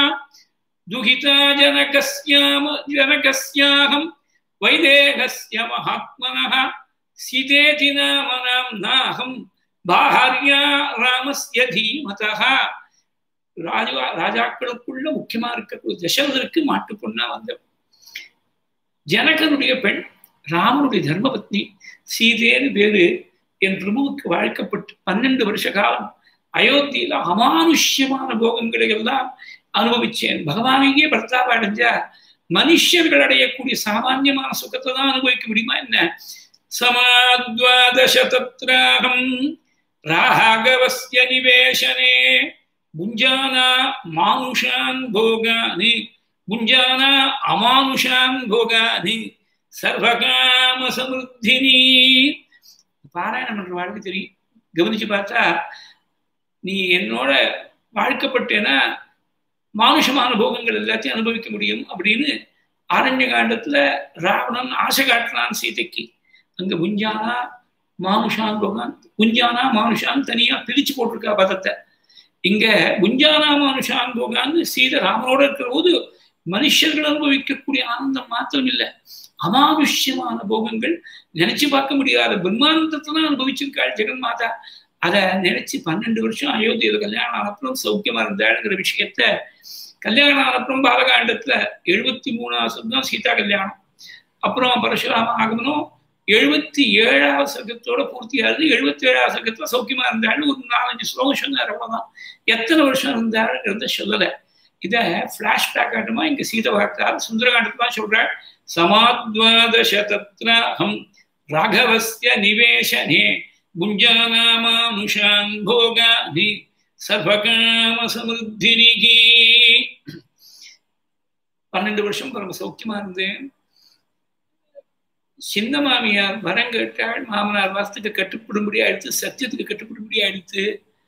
दुहिता जनकस्याम जनकस्याहं वैदेहस्य महात्मनः सीतेति नाम नाम्नाहं பாஹாரியா ராமஸ்ய தீமதः ராஜா ராஜாக்களுக்குள்ள முக்கியமா இருக்கக்கூடிய தசரதற்கு மாட்டு பொண்ணா வந்த ஜனகனுடைய பெண் ராமனுடைய தர்மபத்னி சீதேன்னு பேரு என் பிரபுவுக்கு வாழ்க்கப்பட்டு பன்னெண்டு வருஷ காலம் அயோத்தியில அமானுஷ்யமான போகங்களை எல்லாம் அனுபவிச்சேன் பகவானையே பர்த்தாவ அடைஞ்சா மனுஷர்கள் அடையக்கூடிய சாமான்யமான சுகத்தை தான் அனுபவிக்க முடியுமா என்ன சமாத்வாதசதத்ராகம் ராகவஸ்ய நிவேசனே புஞ்சானா மானுஷான் போகானி புஞ்சானா அமானுஷான் போகானி சர்வகாம சமிருத்தினி பாராயணம் பண்ற வாழ்க்கை தெரியும் கவனிச்சு பார்த்தா நீ என்னோட வாழ்க்கப்பட்டேன்னா மானுஷமான போகங்கள் எல்லாத்தையும் அனுபவிக்க முடியும் அப்படின்னு ஆரண்ய காண்டத்துல ராவணன் ஆசை காட்டினான் சீதைக்கு அங்க புஞ்சானா மானுஷான் போகான் புஞ்சானா மானுஷான் தனியா பிரிச்சு போட்டிருக்கா பதத்தை இங்க புஞ்சானா மானுஷான் போகான்னு சீதை ராமனோட இருக்கிற போது மனுஷர்கள் அனுபவிக்கக்கூடிய ஆனந்தம் மாத்திரம் இல்லை அமானுஷ்யமான போகங்கள் நினைச்சு பார்க்க முடியாத பிரம்மானந்தத்தை தான் அனுபவிச்சிருக்காள் ஜெகன் மாதா அதை நினைச்சு பன்னெண்டு வருஷம் அயோத்தியில கல்யாணம் ஆனப்புறம் சௌக்கியமா இருந்தாளுங்கிற விஷயத்த கல்யாணம் ஆனப்புறம் பாலகாண்டத்துல எழுபத்தி மூணாவது தான் சீதா கல்யாணம் அப்புறம் பரசுராம ஆகமனம் எழுபத்தி ஏழாவது சர்க்கத்தோட பூர்த்தியாகுது எழுபத்தி ஏழாவது சர்க்கத்துல சௌக்கியமா இருந்தாலும் ஒரு நாலஞ்சு ஸ்லோகம் சொன்னார் அவ்வளவுதான் எத்தனை வருஷம் இருந்தாருங்கிறத சொல்லலை இதை பிளாஷ்பேக் ஆட்டமா இங்க சீத வார்த்தார் சுந்தரகாண்டத்துல தான் சொல்றாள் சமாத்வாதசதத்ராஹம் ராகவஸ்ய நிவேசனே புஞ்சானாமானுஷான் போகானி சர்வகாம சமிருத்தினிகி பன்னெண்டு வருஷம் பரம சௌக்கியமா இருந்தேன் சின்ன மாமியார் வரம் கேட்டாள் மாமனார் வாசத்துக்கு கட்டுப்படும்படி ஆயிடுத்து சத்தியத்துக்கு கட்டுப்படும்படி ஆயிடுத்து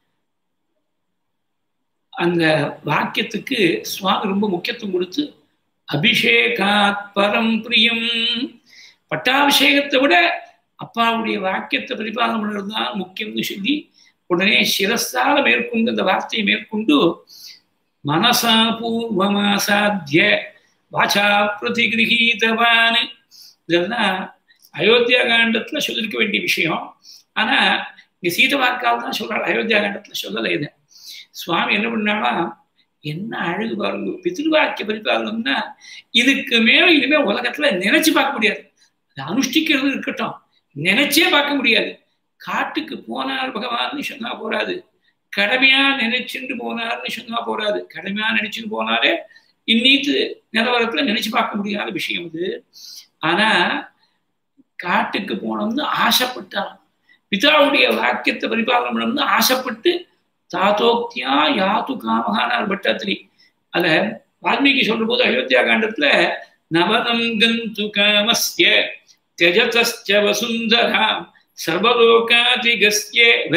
அந்த வாக்கியத்துக்கு சுவாமி ரொம்ப முக்கியத்துவம் கொடுத்து அபிஷேகாத் பரம் பிரியம் பட்டாபிஷேகத்தை விட அப்பாவுடைய வாக்கியத்தை பரிபாலனம் பண்ணுறது தான் முக்கியம்னு சொல்லி உடனே சிரஸ்தால மேற்கொண்டு அந்த வார்த்தையை மேற்கொண்டு மனசா பூர்வமாசாத்திய வாச்சா பிரதிகிரகீதவான் இதெல்லாம் அயோத்தியா காண்டத்துல சொல்லியிருக்க வேண்டிய விஷயம் ஆனா இங்க சீத வாக்கால் தான் சொல்றாள் அயோத்தியா காண்டத்துல சொல்லலை இதை சுவாமி என்ன பண்ணாலா என்ன அழகு பாருங்க பிதிருவாக்கிய பரிபாலனம்னா இதுக்கு மேல இனிமே உலகத்துல நினைச்சு பார்க்க முடியாது அது அனுஷ்டிக்கிறது இருக்கட்டும் நினைச்சே பார்க்க முடியாது காட்டுக்கு போனார் பகவான்னு சொன்னா போறாது கடமையா நினைச்சுட்டு போனார்னு சொன்னா போறாது கடமையா நினைச்சுட்டு போனாலே இன்னீத்து நிலவரத்துல நினைச்சு பார்க்க முடியாத விஷயம் இது ஆனா காட்டுக்கு போனோம்னு ஆசைப்பட்டான் பிதாவுடைய வாக்கியத்தை பரிபாலனம் பண்ணணும்னு ஆசைப்பட்டு தாத்தோக்தியா யாத்து காமகானார் பட்டாத்திரி அத வால்மீகி சொல்ற போது அயோத்தியா காண்டத்துல நவனம் கந்து காமஸ்ய தியஜதஸ்ய வசுந்தராம் சர்வலோகாதிகஸ்யேவ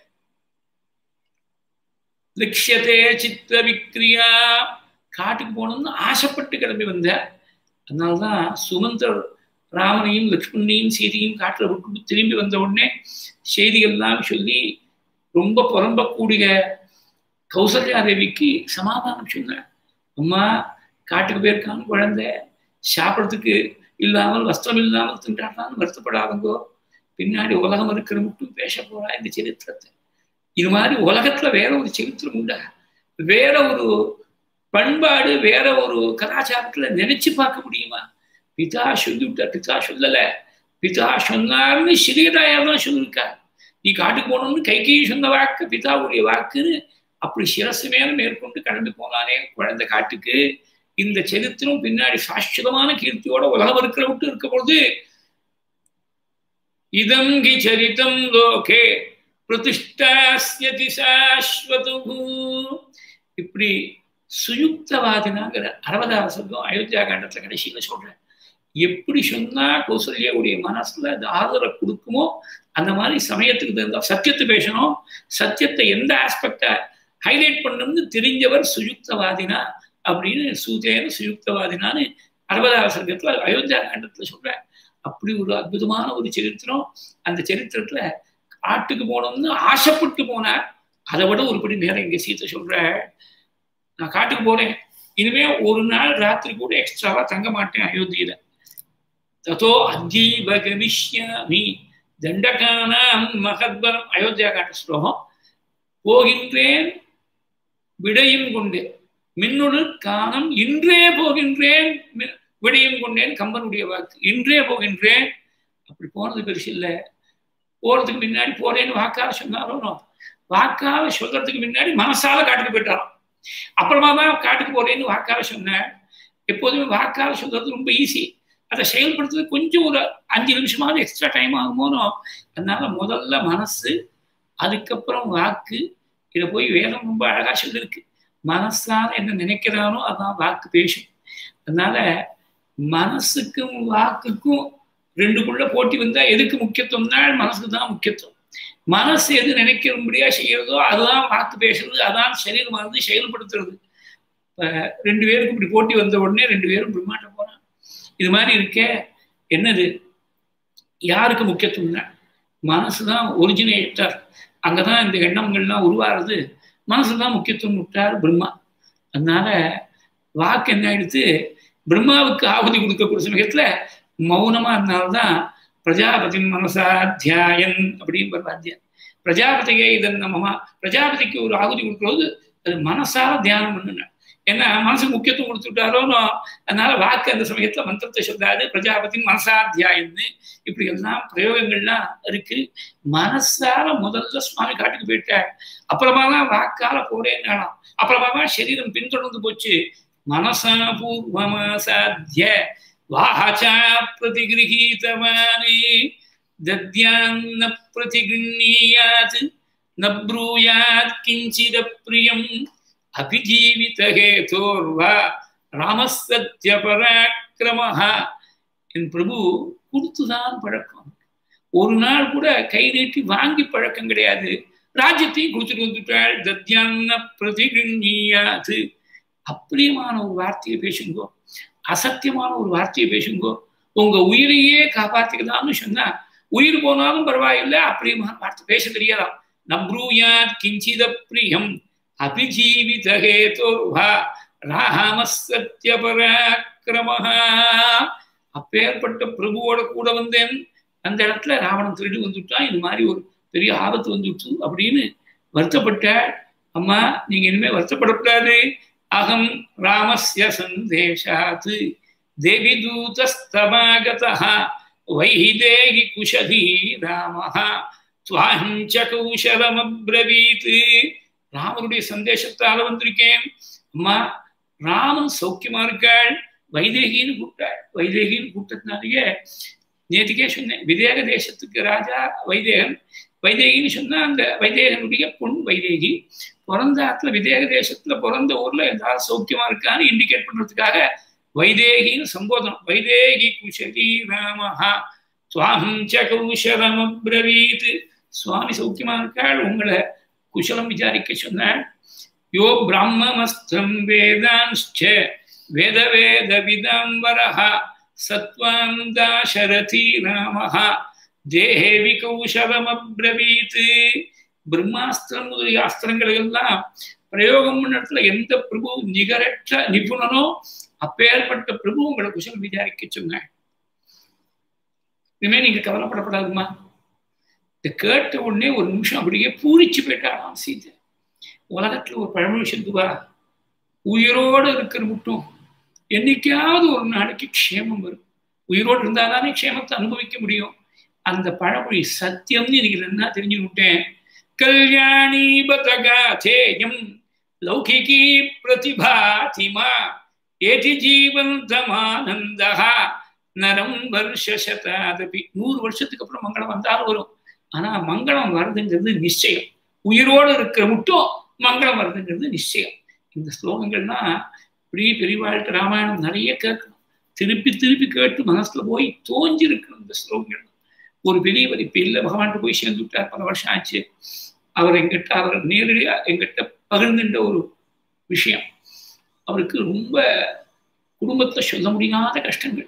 லட்சியத்தே சித்த விக்ரியா காட்டுக்கு போகணும்னு ஆசைப்பட்டு கிளம்பி வந்த அதனால்தான் சுமந்தர் ராமனையும் லக்ஷ்மணையும் சீதையும் காட்டில் விட்டு திரும்பி வந்த உடனே செய்திகள்லாம் சொல்லி ரொம்ப புறம்பக்கூடிய கௌசல்யா தேவிக்கு சமாதானம் சொன்னார் அம்மா காட்டுக்கு போயிருக்கான்னு குழந்தை சாப்பிட்றதுக்கு இல்லாமல் வஸ்திரம் இல்லாமல் தின்றாட்டான்னு வருத்தப்படாதங்கோ பின்னாடி உலகம் இருக்கிற மட்டும் பேச போறா இந்த சரித்திரத்தை இது மாதிரி உலகத்துல வேற ஒரு சரித்திரம் உண்டா வேற ஒரு பண்பாடு வேற ஒரு கலாச்சாரத்துல நினைச்சு பார்க்க முடியுமா பிதா சொல்லிவிட்ட பிதா சொல்லல பிதா சொன்னார்னு சிறியதாயார் தான் சொல்லியிருக்கார் நீ காட்டுக்கு போகணும்னு கைகையை சொன்ன வாக்கு பிதாவுடைய வாக்குன்னு அப்படி சிரசு மேல மேற்கொண்டு கடந்து போனானே குழந்தை காட்டுக்கு இந்த சரித்திரம் பின்னாடி சாஸ்வதமான கீர்த்தியோட உலகம் இருக்கிற விட்டு இருக்க பொழுது இதம் கி சரிதம் லோகே பிரதிஷ்டாஸ்யதி சாஸ்வது இப்படி சுயுக்தவாதினாங்கிற அறுபதாவது சர்க்கம் அயோத்தியா காண்டத்துல கடைசியில சொல்றேன் எப்படி சொன்னா கௌசல்யாவுடைய மனசுல அந்த ஆதரவை கொடுக்குமோ அந்த மாதிரி சமயத்துக்கு தகுந்த சத்தியத்தை பேசணும் சத்தியத்தை எந்த ஆஸ்பெக்ட ஹைலைட் பண்ணணும்னு தெரிஞ்சவர் சுயுக்தவாதினா அப்படின்னு சூதேன சுயுக்தவாதினான்னு அறுபதாவது சர்க்கத்துல அயோத்தியா காண்டத்துல சொல்றேன் அப்படி ஒரு அற்புதமான ஒரு சரித்திரம் அந்த சரித்திரத்துல காட்டுக்கு போனோம்னு ஆசைப்பட்டு போனார் அதை விட ஒருபடி நேரம் இங்க சீத்தை சொல்ற நான் காட்டுக்கு போறேன் இனிமே ஒரு நாள் ராத்திரி கூட எக்ஸ்ட்ராவா தங்க மாட்டேன் அயோத்தியில ததோ அஜீவ கமிஷ்யாமி தண்டகானாம் மகத்பரம் அயோத்தியா காட்ட ஸ்லோகம் போகின்றேன் விடையும் கொண்டேன் மின்னுடு காணம் இன்றே போகின்றேன் விடையும் கொண்டேன் கம்பனுடைய வாக்கு இன்றே போகின்றேன் அப்படி போனது பெருசு இல்லை போறதுக்கு முன்னாடி போறேன்னு வாக்கால சொன்னாரோ வாக்கால சொல்றதுக்கு முன்னாடி மனசால காட்டுக்கு போயிட்டாராம் அப்புறமா தான் காட்டுக்கு போறேன்னு வாக்கால சொன்னேன் எப்போதுமே வாக்கால சொல்றது ரொம்ப ஈஸி அதை செயல்படுத்துறது கொஞ்சம் ஒரு அஞ்சு நிமிஷமாவது எக்ஸ்ட்ரா டைம் ஆகுமோனோ அதனால முதல்ல மனசு அதுக்கப்புறம் வாக்கு இதை போய் வேதம் ரொம்ப அழகா சொல்லிருக்கு மனசால என்ன நினைக்கிறானோ அதான் வாக்கு பேசும் அதனால மனசுக்கும் வாக்குக்கும் ரெண்டுக்குள்ள போட்டி வந்தா எதுக்கு முக்கியத்துவம்னா மனசுக்கு தான் முக்கியத்துவம் மனசு எது நினைக்கிறபடியா செய்யறதோ அதுதான் வாக்கு பேசுறது அதான் சரீரம் வந்து செயல்படுத்துறது ரெண்டு பேருக்கு இப்படி போட்டி வந்த உடனே ரெண்டு பேரும் பிரம்மாண்டம் போறான் இது மாதிரி இருக்க என்னது யாருக்கு முக்கியத்துவம்னா மனசு தான் ஒரிஜினேட்டர் அங்கதான் இந்த எண்ணங்கள்லாம் உருவாகிறது மனசு தான் முக்கியத்துவம் விட்டார் பிரம்மா அதனால வாக்கு என்ன ஆயிடுத்து பிரம்மாவுக்கு ஆகுதி கொடுக்கக்கூடிய சமயத்துல மௌனமா இருந்தால்தான் பிரஜாபதி மனசா தியாயன் அப்படின்னு பரவாத்தியம் பிரஜாபதியே இதன் நம்ம பிரஜாபதிக்கு ஒரு ஆகுதி கொடுக்குறது அது மனசால தியானம் பண்ணுங்க ஏன்னா மனசுக்கு முக்கியத்துவம் கொடுத்துட்டாரோனோ அதனால வாக்கு அந்த சமயத்துல மந்திரத்தை சொல்லாது பிரஜாபதி மனசாத்தியாயன்னு இப்படி எல்லாம் பிரயோகங்கள்லாம் இருக்கு மனசால முதல்ல சுவாமி காட்டுக்கு போயிட்டார் அப்புறமா தான் வாக்கால போறேன்னாலாம் அப்புறமா தான் சரீரம் பின்தொடர்ந்து போச்சு மனசா பூர்வமா சாத்திய வாச்சா பிரதிகிரகீதவானே தத்யான்ன பிரதிகிருணீயாத் ந ப்ரூயாத் கிஞ்சித பிரியம் அபிஜீவிதஹேதோர்வா ராமசத்ய பராக்கிரமஹா என் பிரபு கொடுத்துதான் பழக்கம் ஒரு நாள் கூட கை நீட்டி வாங்கி பழக்கம் கிடையாது ராஜ்யத்தையும் கொடுத்துட்டு வந்துட்டாள் தத்யான்ன பிரதிகிருணீயாது அப்படியமான ஒரு வார்த்தையை பேசுங்கோ அசத்தியமான ஒரு வார்த்தையை பேசுங்கோ உங்க உயிரையே காப்பாத்திக்கலாம்னு சொன்னா உயிர் போனாலும் பரவாயில்லை அப்படியமான வார்த்தை பேச தெரியாதாம் நப்ரூயாத் கிஞ்சித பிரியம் அபிஜீவிதஹேதோர்வா ராம சத்ய பராக்கிரமஹா அப்பேற்பட்ட பிரபுவோட கூட வந்தேன் அந்த இடத்துல ராவணன் திருடி வந்துட்டான் இது மாதிரி ஒரு பெரிய ஆபத்து வந்துட்டு அப்படின்னு வருத்தப்பட்ட அம்மா நீங்க இனிமே வருத்தப்படக்கூடாது அகம் ராமஸ்ய சந்தேஷாத் தேவி தூதஸ்தமாகதா வைதேகி குஷதி ராமஹ துவாஞ்ச கௌஷலமப்ரவீத் ராமனுடைய சந்தேசத்தால வந்திருக்கேன் அம்மா ராமன் சௌக்கியமா இருக்காள் வைதேகின்னு கூப்பிட்டாள் வைதேகின்னு கூப்பிட்டதுனாலேயே நேற்றுக்கே சொன்னேன் விதேக தேசத்துக்கு ராஜா வைதேகன் வைதேகின்னு சொன்னா அந்த வைதேகனுடைய பொன் வைதேகி பிறந்த ஆத்துல விதேக தேசத்துல பிறந்த ஊர்ல ஏதாவது சௌக்கியமா இருக்கான்னு இண்டிகேட் பண்றதுக்காக வைதேகின்னு சம்போதனம் வைதேகி குஷலி ராமஹா சுவாகம் ச கௌஷலம் அப்ரவீத் சுவாமி சௌக்கியமா இருக்காள் உங்களை குஷலம் விசாரிக்க சொன்னாள் யோ பிராமமஸ்திரம் வேதான்ச்ச வேத வேத விதாம்பரஹ சத்வாம் தாசரதி ராமஹ தேவி கௌஷலம் அப்ரவீத் பிரம்மாஸ்திரம் முதலிய அஸ்திரங்களை எல்லாம் பிரயோகம் பண்ணத்துல எந்த பிரபு நிகரற்ற நிபுணனோ அப்பேற்பட்ட பிரபு உங்களை குஷலம் விசாரிக்க சொன்னாள் இனிமே நீங்க கவலைப்படப்படாதுமா இதை கேட்ட உடனே ஒரு நிமிஷம் அப்படியே பூரிச்சு போயிட்டாலாம் சீதை உலகத்துல ஒரு பழமொழி சொல்லுவா உயிரோடு இருக்கிற மட்டும் என்னைக்காவது ஒரு நாளைக்கு க்ஷேமம் வரும் உயிரோடு இருந்தாதானே க்ஷேமத்தை அனுபவிக்க முடியும் அந்த பழமொழி சத்தியம்னு எனக்கு என்ன தெரிஞ்சு விட்டேன் கல்யாணி பதகாதேயம் லௌகிகி பிரதிபாதிமா ஏதி ஜீவந்தமானந்தா நரம் வருஷ சதாதபி நூறு வருஷத்துக்கு அப்புறம் மங்களம் வந்தாலும் வரும் ஆனா மங்களம் வருதுங்கிறது நிச்சயம் உயிரோடு இருக்கிற மட்டும் மங்களம் வருதுங்கிறது நிச்சயம் இந்த ஸ்லோகங்கள்னா இப்படி பெரியவாழ்க்கை ராமாயணம் நிறைய கேட்கணும் திருப்பி திருப்பி கேட்டு மனசுல போய் தோஞ்சி இருக்கணும் இந்த ஸ்லோகங்கள் ஒரு பெரியவர் இப்ப இல்லை பகவான்கிட்ட போய் சேர்ந்து விட்டார் பல வருஷம் ஆச்சு அவர் எங்கிட்ட அவர் நேரடியா எங்கிட்ட பகிர்ந்துட்ட ஒரு விஷயம் அவருக்கு ரொம்ப குடும்பத்தை சொல்ல முடியாத கஷ்டங்கள்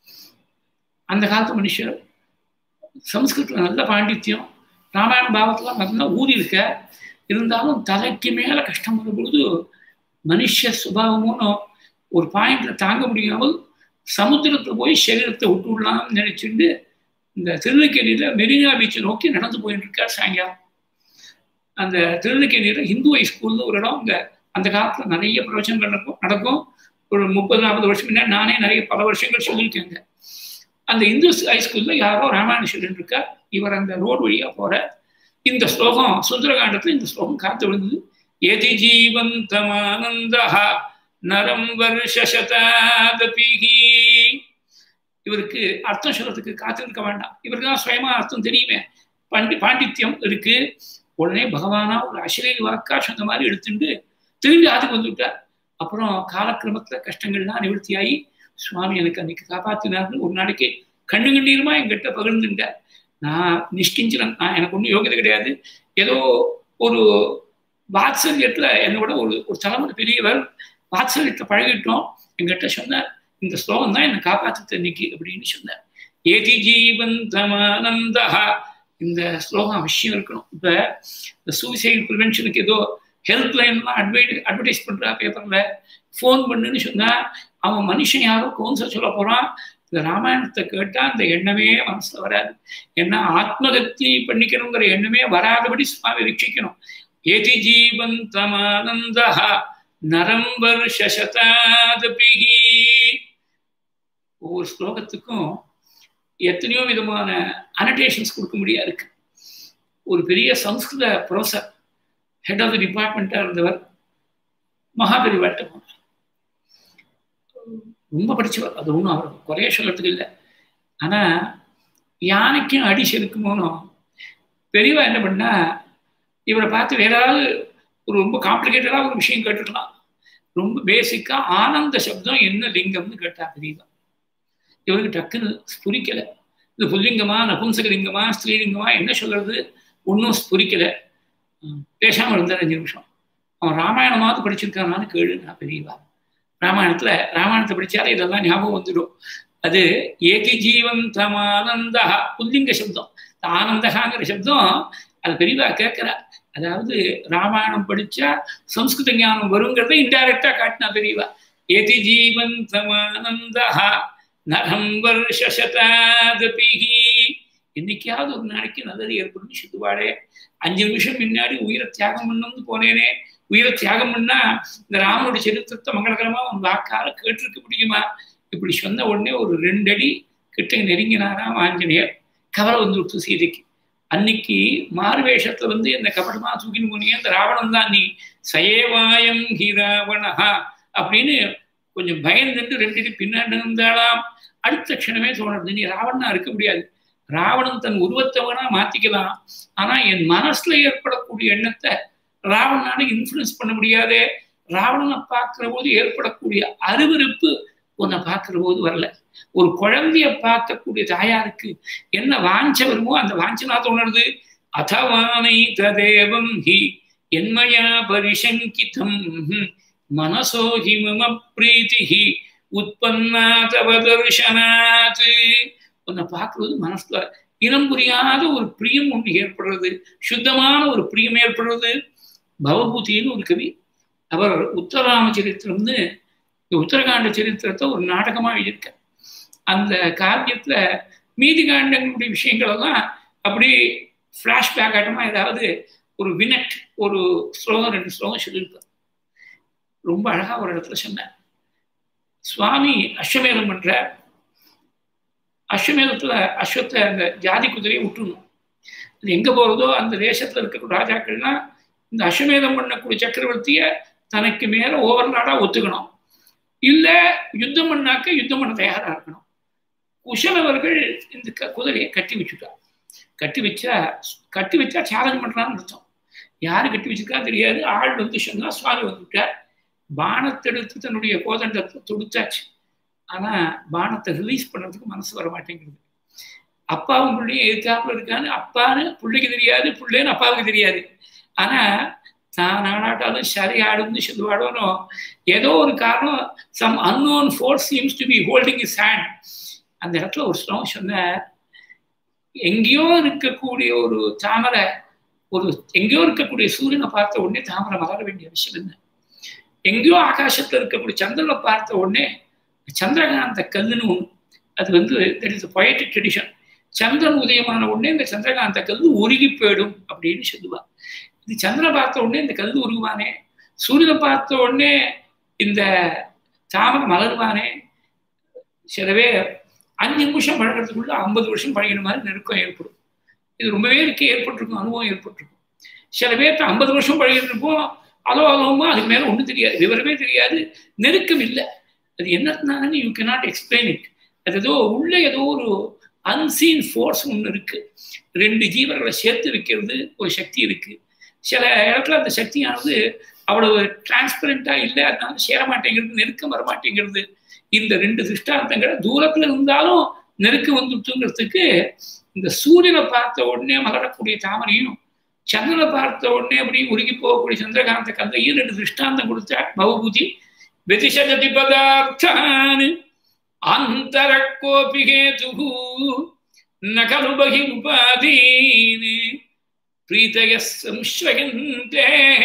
அந்த காலத்து மனுஷர் சம்ஸ்கிருத்தில் நல்ல பாண்டித்யம் ராமாயண பாவத்தில் நல்லா ஊறி இருக்க இருந்தாலும் தலைக்கு மேலே கஷ்டம் வரும் பொழுது மனுஷ சுபாவமும் ஒரு பாயிண்ட்ல தாங்க முடியாமல் சமுத்திரத்தில் போய் சரீரத்தை விட்டு விடலாம்னு நினைச்சுட்டு இந்த திருநெல்வேலியில மெரினா பீச்சை நோக்கி நடந்து போயிட்டு இருக்கார் சாயங்காலம் அந்த திருநெல்வேலியில ஹிந்து ஹை ஸ்கூல்னு ஒரு இடம் அங்கே அந்த காலத்தில் நிறைய பிரவச்சனங்கள் நடக்கும் நடக்கும் ஒரு முப்பது நாற்பது வருஷம் முன்னாடி நானே நிறைய பல வருஷங்கள் சொல்லியிருக்கேங்க அந்த இந்து ஹைஸ்கூல்ல யாரோ ராமாயண சொல்லிட்டு இருக்கா இவர் அந்த ரோடு வழியா போற இந்த ஸ்லோகம் சுந்தரகாண்டத்துல இந்த ஸ்லோகம் காத்து விழுந்தது எதி ஜீவந்தமானந்தா நரம் வருஷசதாதபிகி இவருக்கு அர்த்தம் சொல்றதுக்கு காத்திருக்க வேண்டாம் இவருக்கு தான் சுயமா அர்த்தம் தெரியுமே பண்டி பாண்டித்யம் இருக்கு உடனே பகவானா ஒரு அசிரேலி வாக்கா சொன்ன மாதிரி எடுத்துட்டு திரும்பி அதுக்கு வந்துவிட்டார் அப்புறம் காலக்கிரமத்துல கஷ்டங்கள்லாம் நிவர்த்தியாகி சுவாமி எனக்கு அன்னைக்கு காப்பாத்தினார்னு ஒரு நாளைக்கு கண்ணு கண்ணீருமா என்கிட்ட பகிர்ந்துட்டார் நான் நிஷ்கிஞ்சலன் நான் எனக்கு ஒன்றும் யோகியதை கிடையாது ஏதோ ஒரு வாத்சல்யத்துல என்னோட ஒரு ஒரு தலைமுறை பெரியவர் வாத்சல்யத்தை பழகிட்டோம் என்கிட்ட சொன்னார் இந்த ஸ்லோகம் தான் என்னை காப்பாத்து இன்னைக்கு அப்படின்னு சொன்னார் ஏதி ஜீவந்தமானந்தா இந்த ஸ்லோகம் அவசியம் இருக்கணும் இப்ப இந்த சூசைட் ப்ரிவென்ஷனுக்கு ஏதோ ஹெல்ப் லைன்லாம் அட்வைட் அட்வர்டைஸ் பண்றா பேப்பர்ல ஃபோன் பண்ணுன்னு சொன்னா அவன் மனுஷன் யாரோ கவுன்சில் சொல்ல போறான் இந்த ராமாயணத்தை கேட்டா அந்த எண்ணமே மனசுல வராது ஏன்னா ஆத்மகத்தி பண்ணிக்கணுங்கிற எண்ணமே வராதபடி சுவாமி ரட்சிக்கணும் ஏதி ஜீவந்தமானந்தா நரம் வருஷதாதபிகி ஒவ்வொரு ஸ்லோகத்துக்கும் எத்தனையோ விதமான அனடேஷன்ஸ் கொடுக்க முடியாது இருக்கு ஒரு பெரிய சம்ஸ்கிருத ப்ரொஃபஸர் ஹெட் ஆஃப் த டிபார்ட்மெண்ட்டாக இருந்தவர் மகாபெரிவாட்ட போனார் ரொம்ப படித்தவர் அது ஒன்றும் அவர் குறைய சொல்றதுக்கு இல்லை ஆனால் யானைக்கும் அடி செலுக்குமோனும் பெரியவா என்ன பண்ணா இவரை பார்த்து வேற ஏதாவது ஒரு ரொம்ப காம்ப்ளிகேட்டடாக ஒரு விஷயம் கேட்டுக்கலாம் ரொம்ப பேசிக்காக ஆனந்த சப்தம் என்ன லிங்கம்னு கேட்டா பெரியவா இவருக்கு டக்குன்னு ஸ்புரிக்கலை இது புல்லிங்கமா நபும்சகலிங்கமா ஸ்ரீலிங்கமா என்ன சொல்றது ஒன்றும் ஸ்புரிக்கலை பேசாமல் இருந்தார் அஞ்சு நிமிஷம் அவன் ராமாயணமாவது படிச்சிருக்கானான்னு கேளு நான் பெரியவா ராமாயணத்துல ராமாயணத்தை படிச்சாலே இதெல்லாம் ஞாபகம் வந்துடும் அது ஏகி ஜீவந்தமானந்தா புல்லிங்க சப்தம் ஆனந்தகாங்கிற சப்தம் அது பெரியவா கேட்கிறா அதாவது ராமாயணம் படிச்சா சம்ஸ்கிருத ஞானம் வருங்கிறத இன்டைரக்டா காட்டினா பெரியவா ஏதி ஜீவந்தமானந்தா நரம் வருஷதாதபிகி என்னைக்காவது ஒரு நாளைக்கு நல்லது ஏற்படும் சொல்லுவாடே அஞ்சு நிமிஷம் முன்னாடி உயிரை தியாகம் பண்ணணும்னு போனேனே உயிரை தியாகம் பண்ணா இந்த ராமனுடைய சரித்திரத்தை மங்களகரமா உன் வாக்கால கேட்டிருக்க முடியுமா இப்படி சொன்ன உடனே ஒரு ரெண்டு அடி கிட்ட நெருங்கினாராம் ஆஞ்சநேயர் கவலை வந்து விட்டு சீதைக்கு அன்னைக்கு மாறுவேஷத்துல வந்து இந்த கபடமா தூக்கின்னு போனீங்க இந்த ராவணன் தான் நீ சயேவாயம் ஹி ராவணஹா அப்படின்னு கொஞ்சம் பயந்துட்டு ரெண்டு அடி பின்னாடி இருந்தாலாம் அடுத்த க்ஷணமே தோணுது நீ ராவணனா இருக்க முடியாது ராவணன் தன் உருவத்தை வேணா மாத்திக்கலாம் ஆனா என் மனசுல ஏற்படக்கூடிய எண்ணத்தை ராவணனால இன்ஃபுளுன்ஸ் பண்ண முடியாது ராவணனை பார்க்கிற போது ஏற்படக்கூடிய அருவருப்பு உன்னை பார்க்கிற போது வரல ஒரு குழந்தைய பார்க்கக்கூடிய தாயாருக்கு என்ன வாஞ்ச வருமோ அந்த வாஞ்சனா தோணுறது அதவானை ததேவம் ஹி என்மயா பரிசங்கிதம் மனசோ ஹி மம பிரீத்தி உற்பன்னா தவ தர்ஷனாத் உன்னை பார்க்கறது மனசுல இனம் புரியாத ஒரு பிரியம் ஒன்று ஏற்படுறது சுத்தமான ஒரு பிரியம் ஏற்படுறது பவபூதின்னு ஒரு கவி அவர் உத்தராம சரித்திரம்னு உத்தரகாண்ட சரித்திரத்தை ஒரு நாடகமாக எழுதியிருக்க அந்த காவியத்துல மீதி காண்டங்களுடைய விஷயங்கள் எல்லாம் அப்படி ஃப்ளாஷ்பேக் ஆட்டமா ஏதாவது ஒரு வினட் ஒரு ஸ்லோகம் ரெண்டு ஸ்லோகம் சொல்லியிருப்பார் ரொம்ப அழகா ஒரு இடத்துல சொன்னார் சுவாமி அஸ்வமேதம் பண்ற அஸ்வமேதத்துல அஸ்வத்தை அந்த ஜாதி குதிரையை விட்டுணும் அது எங்க போறதோ அந்த தேசத்துல இருக்கக்கூடிய ராஜாக்கள்லாம் இந்த அஸ்வமேதம் பண்ணக்கூடிய சக்கரவர்த்திய தனக்கு மேல ஓவர்லாடா ஒத்துக்கணும் இல்ல யுத்தம் பண்ணாக்க யுத்தம் பண்ண தயாரா இருக்கணும் குஷலவர்கள் இந்த குதிரையை கட்டி வச்சுட்டா கட்டி வச்சா கட்டி வச்சா சேலஞ்ச் பண்றான்னு அர்த்தம் யாரு கட்டி வச்சிருக்கா தெரியாது ஆள் வந்து சொன்னா சுவாமி வந்துட்டார் பானத்தெடுத்து தன்னுடைய கோதண்டத்தை தொடுத்தாச்சு ஆனா பானத்தை ரிலீஸ் பண்ணுறதுக்கு மனசு வர மாட்டேங்குது அப்பாவும் பிள்ளையும் எதிர்த்தாப்புல இருக்கான்னு அப்பான்னு பிள்ளைக்கு தெரியாது பிள்ளைன்னு அப்பாவுக்கு தெரியாது ஆனா தான் நாடாட்டாலும் சரி ஆடும்னு சொல்லுவாடோனோ ஏதோ ஒரு காரணம் some unknown force seems to be holding his hand அந்த இடத்துல ஒரு ஸ்லோகம் சொன்னார் எங்கேயோ இருக்கக்கூடிய ஒரு தாமரை ஒரு எங்கேயோ இருக்கக்கூடிய சூரியனை பார்த்த உடனே தாமரை மலர வேண்டிய அவசியம் என்ன எங்கேயோ ஆகாசத்துல இருக்கக்கூடிய சந்திரனை பார்த்த உடனே சந்திரகாந்த கல்லுன்னு ஒன்று அது வந்து தட் இஸ் பொயட்டிக் ட்ரெடிஷன் சந்திரன் உதயமான உடனே இந்த சந்திரகாந்த கல் உருகி போயிடும் அப்படின்னு சொல்லுவா இது சந்திரனை பார்த்த உடனே இந்த கல் உருகுவானே சூரியனை பார்த்த உடனே இந்த தாமரை மலருவானே சிலவே அஞ்சு நிமிஷம் பழகிறதுக்குள்ள ஐம்பது வருஷம் பழகின மாதிரி நெருக்கம் ஏற்படும் இது ரொம்ப பேருக்கு ஏற்பட்டிருக்கும் அனுபவம் ஏற்பட்டிருக்கும் சில பேர்த்து ஐம்பது வருஷம் பழகிருப்போம் அளோ அளவுமா அதுக்கு மேலே ஒன்றும் தெரியாது விவரமே தெரியாது நெருக்கம் இல்லை அது என்னத்தினாலும் you cannot explain it அது ஏதோ உள்ள ஏதோ ஒரு அன்சீன் ஃபோர்ஸ் ஒன்று இருக்கு ரெண்டு ஜீவர்களை சேர்த்து வைக்கிறது ஒரு சக்தி இருக்கு சில இடத்துல அந்த சக்தியானது அவ்வளவு டிரான்ஸ்பரண்டா இல்லை அதனால சேர மாட்டேங்கிறது நெருக்கம் வர மாட்டேங்கிறது இந்த ரெண்டு திருஷ்டாந்தங்களை தூரத்துல இருந்தாலும் நெருக்கம் வந்துட்டுங்கிறதுக்கு இந்த சூரியனை பார்த்த உடனே மலரக்கூடிய தாமரையும் சந்திரனை பார்த்த உடனே அப்படி உருகி போகக்கூடிய சந்திரகாந்த கந்தையும் ரெண்டு திருஷ்டாந்தம் கொடுத்த பவபூதி வெதிஷதி பதார்த்தான் அந்தர கோபி ஹேது நகலு பகி உபாதீன் பிரீதய சம்ஸ்வயந்தே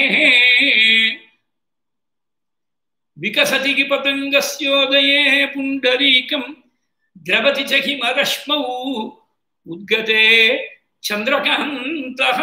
विकसति पतङ्गस्योदये पुण्डरीकं द्रवति च हिमरश्मौ उद्गते சந்திரகாந்தா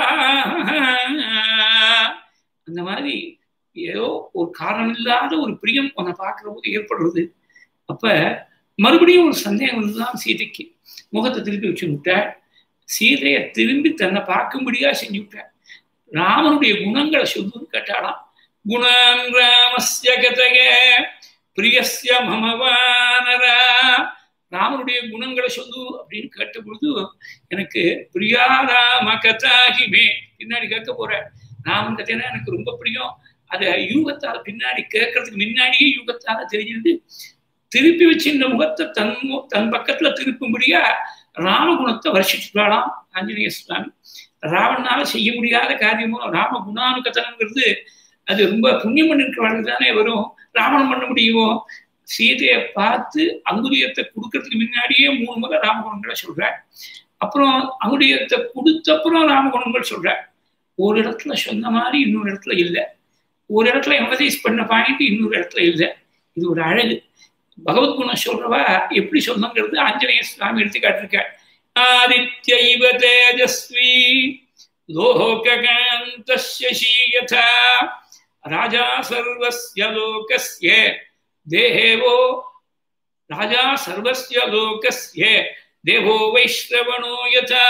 அந்த மாதிரி ஏதோ ஒரு காரணம் இல்லாத ஒரு பிரியம் உன்னை பார்க்குற போது ஏற்படுறது அப்ப மறுபடியும் ஒரு சந்தேகம் வந்துதான் சீதைக்கு முகத்தை திருப்பி வச்சு விட்டாள் சீதையை திரும்பி தன்னை பார்க்கும்படியா செஞ்சு விட்டாள் ராமனுடைய குணங்களை சொல்லுன்னு கேட்டாலாம் குணான் ராமஸ்ய கதக பிரியஸ்ய மமவானரா ராமனுடைய குணங்களை சொல்லு அப்படின்னு கேட்ட பொழுது எனக்கு பிரியா ராம கதாகிமே பின்னாடி கேட்க போற ராமன் கதைனா எனக்கு ரொம்ப பிரியம் அதை யூகத்தால பின்னாடி கேட்கறதுக்கு முன்னாடியே யூகத்தால தெரிஞ்சிருந்து திருப்பி வச்சு இந்த முகத்தை தன் தன் பக்கத்துல திருப்பும்படியா ராமகுணத்தை வருஷிச்சுட்டாலாம் ஆஞ்சநேய சுவாமி ராவணனால செய்ய முடியாத காரியமும் ராம குணானுகத்தனங்கிறது அது ரொம்ப புண்ணியம் பண்ணிருக்கிறவர்கள் தானே வரும் ராவணன் பண்ண முடியுமோ சீதையை பார்த்து அங்குரியத்தை கொடுக்கறதுக்கு முன்னாடியே மூணு முறை ராமகுணங்களை சொல்ற அப்புறம் அங்குரியத்தை கொடுத்தப்புறம் ராமகுணங்கள் சொல்ற ஒரு இடத்துல சொன்ன மாதிரி இன்னொரு இடத்துல இல்லை ஒரு இடத்துல எம்பதைஸ் பண்ண பாயிண்ட் இன்னொரு இடத்துல இல்லை இது ஒரு அழகு பகவத்குணம் சொல்றவா எப்படி சொல்லணுங்கிறது ஆஞ்சநேய சுவாமி எடுத்து காட்டிருக்க ஆதித்யைவ தேஜஸ்வி லோககாந்த சீயதா ராஜா சர்வஸ்ய லோகஸ்ய தேவோ ராஜா சர்வஸ்ய லோகஸ்ய தேவோ வைஷ்ணவனோ யதா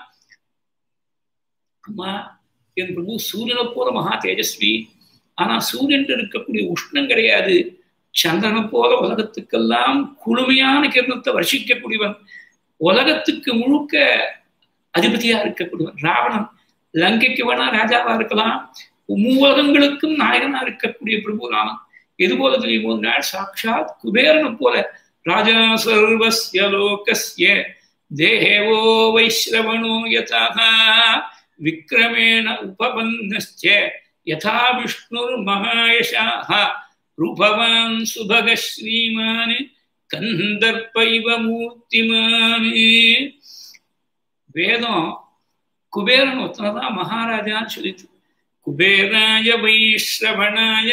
அம்மா என் பிரபு சூரியனை போல மகா தேஜஸ்வி ஆனா சூரியன் இருக்கக்கூடிய உஷ்ணம் கிடையாது சந்திரனை போல உலகத்துக்கெல்லாம் குளுமையான கிரணத்தை வர்ஷிக்கக்கூடியவன் உலகத்துக்கு முழுக்க அதிபதியா இருக்கக்கூடியவன் ராவணன் லங்கைக்கு வேணா ராஜாவா இருக்கலாம் மூலகங்களுக்கும் நாயகனா இருக்கக்கூடிய பிரபு ராமன் எது போல தெரியுமோ சாட்சாத் குபேரனை போல ராஜா சர்வஸ்ய லோகஸ்ய தேவோ வைஸ்ரவணோ யதா விக்ரமேண உபபன்னஸ்ச யதா விஷ்ணுர் மகாயசாः ரூபவான் சுபக ஸ்ரீமான் கந்தர்ப்பைவ மூர்த்திமான் வேதம் குபேரன் ஒருத்தனை தான் மகாராஜான்னு சொல்லிட்டு குபேராய வைஸ்ரவணாய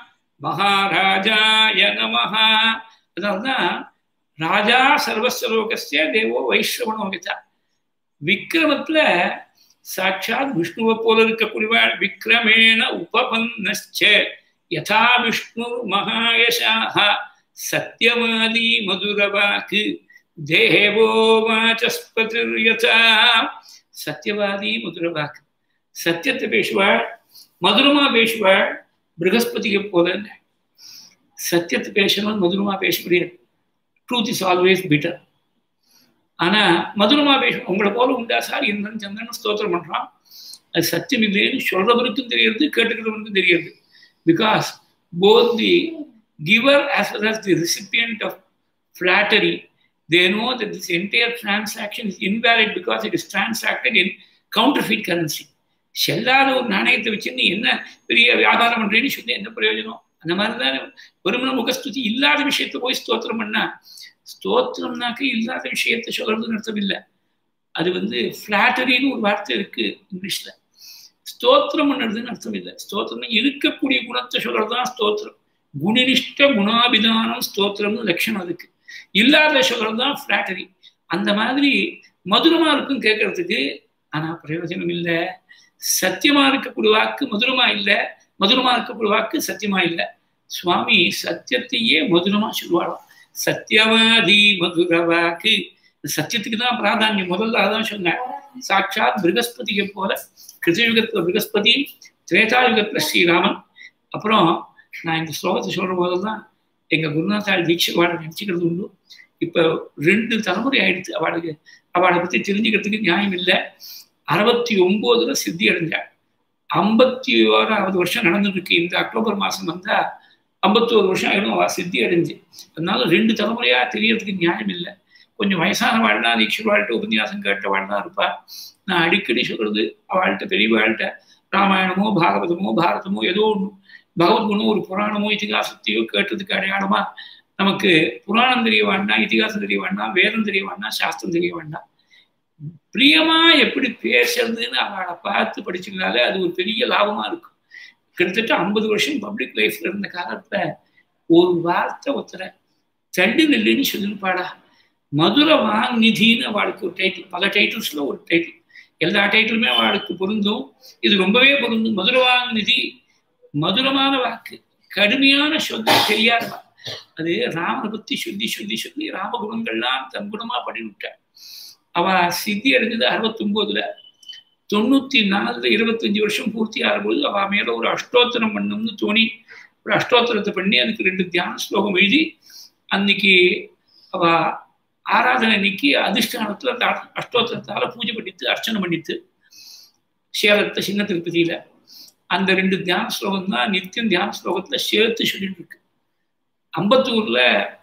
மகாராஜாய நமஹா அதனால்தான் ராஜா சர்வஸ்வலோகஸ்ய தேவோ வைஸ்ரவணோகிதா விக்ரமத்துல சாட்சாத் விஷ்ணுவை போல இருக்கக்கூடியவாள் விக்ரமேண உபபன்னச்ச யதா விஷ்ணு மகாயசாக சத்தியவாதி மதுரவாக்கு தேவோ வாச்சஸ்பதிர்யதா சத்தியவாதி மதுரவாக்கு சத்தியத்தை பேசுவாள் மதுரமா பேசுவாள் ப்ரகஸ்பதியை போல சத்தியத்தை பேசணும் மதுரமா பேச முடியாது ட்ரூத் இஸ் ஆல்வேஸ் பிட்டர் ஆனா மதுரமா பேசும் உங்களை போல உண்டா சார் இந்திரன் சந்திரன் ஸ்தோத்திரம் பண்றான் அது சத்தியம் இல்லைன்னு சொல்றவருக்கும் தெரியுது கேட்டுக்கிறவருக்கும் தெரியுது because both the giver as well as the recipient of flattery they know that this entire transaction is invalid because it is transacted in counterfeit currency செல்லாத ஒரு நாணயத்தை வச்சு நீ என்ன பெரிய வியாபாரம் பண்றேன்னு சொல்லி என்ன பிரயோஜனம் அந்த மாதிரி தான் வெறுமன முகஸ்துதி இல்லாத விஷயத்த போய் ஸ்தோத்திரம் பண்ணா ஸ்தோத்திரம்னாக்க இல்லாத விஷயத்த சொல்றதுன்னு அர்த்தம் இல்லை அது வந்து ஃபிளாட்டரின்னு ஒரு வார்த்தை இருக்கு இங்கிலீஷ்ல ஸ்தோத்திரம் பண்ணுறதுன்னு அர்த்தம் இல்லை ஸ்தோத்திரம் இருக்கக்கூடிய குணத்தை சொல்றதுதான் ஸ்தோத்திரம் குணனிஷ்ட குணாபிதானம் ஸ்தோத்திரம்னு லட்சணம் அதுக்கு இல்லாத சொல்றது தான் ஃபிளாட்டரி அந்த மாதிரி மதுரமா இருக்கும் கேட்கறதுக்கு ஆனா பிரயோஜனம் இல்லை சத்தியமா இருக்கக்கூடிய வாக்கு மதுரமா இல்லை மதுரமா இருக்கக்கூடிய வாக்கு சத்தியமா இல்லை சுவாமி சத்தியத்தையே மதுரமா சொல்லுவாளாம் சத்தியவாதி மதுர வாக்கு சத்தியத்துக்கு தான் பிராதானியம் முதல்ல அதான் சொன்னேன் சாட்சாத் பிருகஸ்பதியை போல கிருதயுகத்துல பிருகஸ்பதி திரேதாயுகத்துல ஸ்ரீராமன் அப்புறம் நான் இந்த ஸ்லோகத்தை சொல்ற போதெல்லாம் எங்க குருநாத்தாள் தீட்சிவாளை நினைச்சுக்கிறது உண்டு இப்ப ரெண்டு தலைமுறை ஆயிடுச்சு அவளுக்கு அவளை பத்தி தெரிஞ்சுக்கிறதுக்கு நியாயம் இல்லை அறுபத்தி ஒன்பதுல சித்தி அடைஞ்சாள் ஐம்பத்தி ஓராவது வருஷம் நடந்துட்டு இருக்கு இந்த அக்டோபர் மாசம் வந்தா ஐம்பத்தோரு வருஷம் ஆயிடும் அவள் சித்தி அடைஞ்சு அதனால ரெண்டு தலைமுறையா தெரியறதுக்கு நியாயம் இல்லை கொஞ்சம் வயசான வாழ்னா தீட்சிர் வாழ்கிட்ட உபன்யாசம் கேட்ட வாழ்னா இருப்பா நான் அடிக்கடி சொல்றது அவள்கிட்ட பெரியவாழ்கிட்ட ராமாயணமோ பாகவதமோ பாரதமோ ஏதோ ஒன்று பகவத்குணம் ஒரு புராணமோ இதிகாசத்தையோ கேட்டதுக்கு அடையாளமா நமக்கு புராணம் தெரிய வேண்டாம் இதிகாசம் தெரிய வேண்டாம் வேதம் தெரிய வேண்டாம் சாஸ்திரம் தெரிய வேண்டாம் பிரியமா எப்படி பேசுறதுன்னு அவளை பார்த்து படிச்சிருந்தாலே அது ஒரு பெரிய லாபமா இருக்கும் கிட்டத்தட்ட ஐம்பது வருஷம் பப்ளிக் லைஃப்ல இருந்த காலத்துல ஒரு வார்த்தை ஒருத்தரை தண்டு நெல்லுன்னு சொல்லிருப்பாடா மதுர வாங்நிதின்னு அவளுக்கு ஒரு டைட்டில் பல டைட்டில்ஸ்ல ஒரு டைட்டில் எல்லா டைட்டிலுமே அவளுக்கு பொருந்தும் இது ரொம்பவே பொருந்தும் மதுர வாங்நிதி மதுரமான வாக்கு கடுமையான சொல்ல தெரியாத அது ராமனை பத்தி சொல்லி சொல்லி சொல்லி ராமகுணங்கள்லாம் தன் குணமா பண்ணிவிட்டாள் அவ சித்தி அடைஞ்சது அறுபத்தி ஒன்பதுல தொண்ணூத்தி நாலுல இருபத்தஞ்சு வருஷம் பூர்த்தி ஆகும்போது அவ மேல ஒரு அஷ்டோத்திரம் பண்ணணும்னு தோணி ஒரு அஷ்டோத்திரத்தை பண்ணி அதுக்கு ரெண்டு தியான ஸ்லோகம் எழுதி அன்னைக்கு அவ ஆராதனை அன்னைக்கு அதிஷ்டானத்துல அந்த அஷ்டோத்திரத்தால பூஜை பண்ணித்து அர்ச்சனை பண்ணித்து சேலத்தை சின்ன திருப்பதியில அந்த ரெண்டு தியான ஸ்லோகம் தான் நித்தியம் தியான ஸ்லோகத்துல சேர்த்து சொல்லிட்டு இருக்கு அம்பத்தூர்ல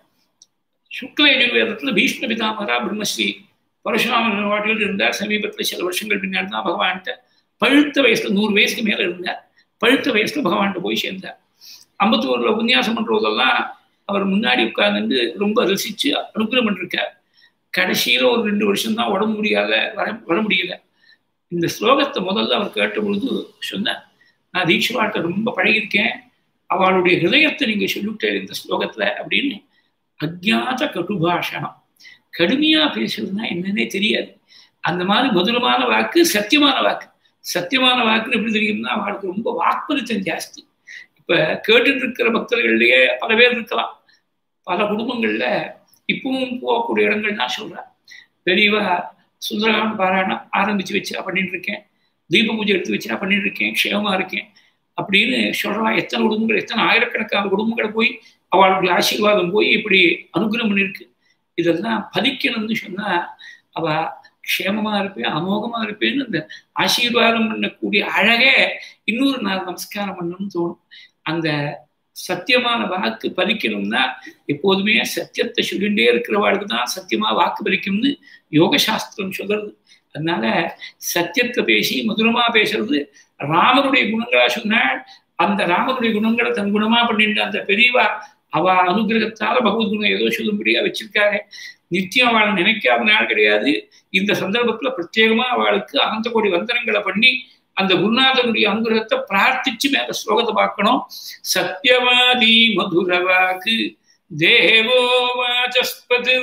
சுக்ல யஜுர்வேதத்துல பீஷ்ம பிதாமரா பிரம்மஸ்ரீ பரசுராமன் வாட்டில் இருந்தார் சமீபத்தில் சில வருஷங்கள் பின்னாடி தான் பகவான்கிட்ட பழுத்த வயசுல நூறு வயசுக்கு மேல இருந்தார் பழுத்த வயசுல பகவான்கிட்ட போய் சேர்ந்தார் அம்பத்தூர்ல உன்னியாசம் பண்றதெல்லாம் அவர் முன்னாடி உட்கார்ந்து ரொம்ப ரசிச்சு அனுகிரகம் பண்ணிருக்கார் கடைசியில ஒரு ரெண்டு வருஷம் தான் உடம்பு முடியாத வர வர முடியல இந்த ஸ்லோகத்தை முதல்ல அவர் கேட்ட பொழுது சொன்னார் நான் தீட்சிவாட்ட ரொம்ப பழகியிருக்கேன் அவளுடைய ஹிருதயத்தை நீங்க சொல்லிவிட்டேன் இந்த ஸ்லோகத்துல அப்படின்னு அஜாத கட்டுபாஷணம் கடுமையா பேசுறதுன்னா என்னன்னே தெரியாது அந்த மாதிரி மதுரமான வாக்கு சத்தியமான வாக்கு சத்தியமான வாக்குன்னு எப்படி தெரியும்னா அவளுக்கு ரொம்ப வாக்குறுத்தம் ஜாஸ்தி இப்ப கேட்டுட்டு இருக்கிற பக்தர்கள்லயே பல பேர் இருக்கலாம் பல குடும்பங்கள்ல இப்பவும் போகக்கூடிய இடங்கள் நான் சொல்றேன் பெரியவா சுந்தரகாண்ட பாராயணம் ஆரம்பிச்சு வச்சா பண்ணிட்டு இருக்கேன் தீப பூஜை எடுத்து வச்சா பண்ணிட்டு இருக்கேன் க்ஷேமமா இருக்கேன் அப்படின்னு சொல்றா எத்தனை குடும்பங்கள் எத்தனை ஆயிரக்கணக்கான குடும்பங்களை போய் அவளுடைய ஆசீர்வாதம் போய் இப்படி அனுகிரகம் பண்ணிருக்கு இதெல்லாம் பதிக்கணும்னு சொன்னா அவ க்ஷேமமா இருப்பேன் அமோகமா இருப்பேன்னு இந்த ஆசீர்வாதம் பண்ணக்கூடிய அழகே இன்னொரு நாள் நமஸ்காரம் பண்ணணும்னு தோணும் அந்த சத்தியமான வாக்கு பலிக்கணும்னா எப்போதுமே சத்தியத்தை சொல்லிகிட்டே இருக்கிறவாளுக்கு தான் சத்தியமா வாக்கு பலிக்கும்னு யோக சாஸ்திரம் சொல்றது அதனால சத்தியத்தை பேசி மதுரமா பேசுறது ராமனுடைய குணங்களா சொன்னாள் அந்த ராமனுடைய குணங்களை தன் குணமா பண்ணிட்டு அந்த பெரியவா அவ அனுகிரகத்தால பகவத் குணம் ஏதோ சொல்லும்படியா வச்சிருக்காங்க நித்தியம் அவளை நினைக்காத நாள் கிடையாது இந்த சந்தர்ப்பத்துல பிரத்யேகமா அவளுக்கு அனந்த கோடி வந்தனங்களை பண்ணி அந்த குருநாதனுடைய அனுகிரகத்தை பிரார்த்திச்சு மேல ஸ்லோகத்தை பார்க்கணும் சத்யவாதி மதுரவாக்கு தேவோ வாச்சஸ்பதி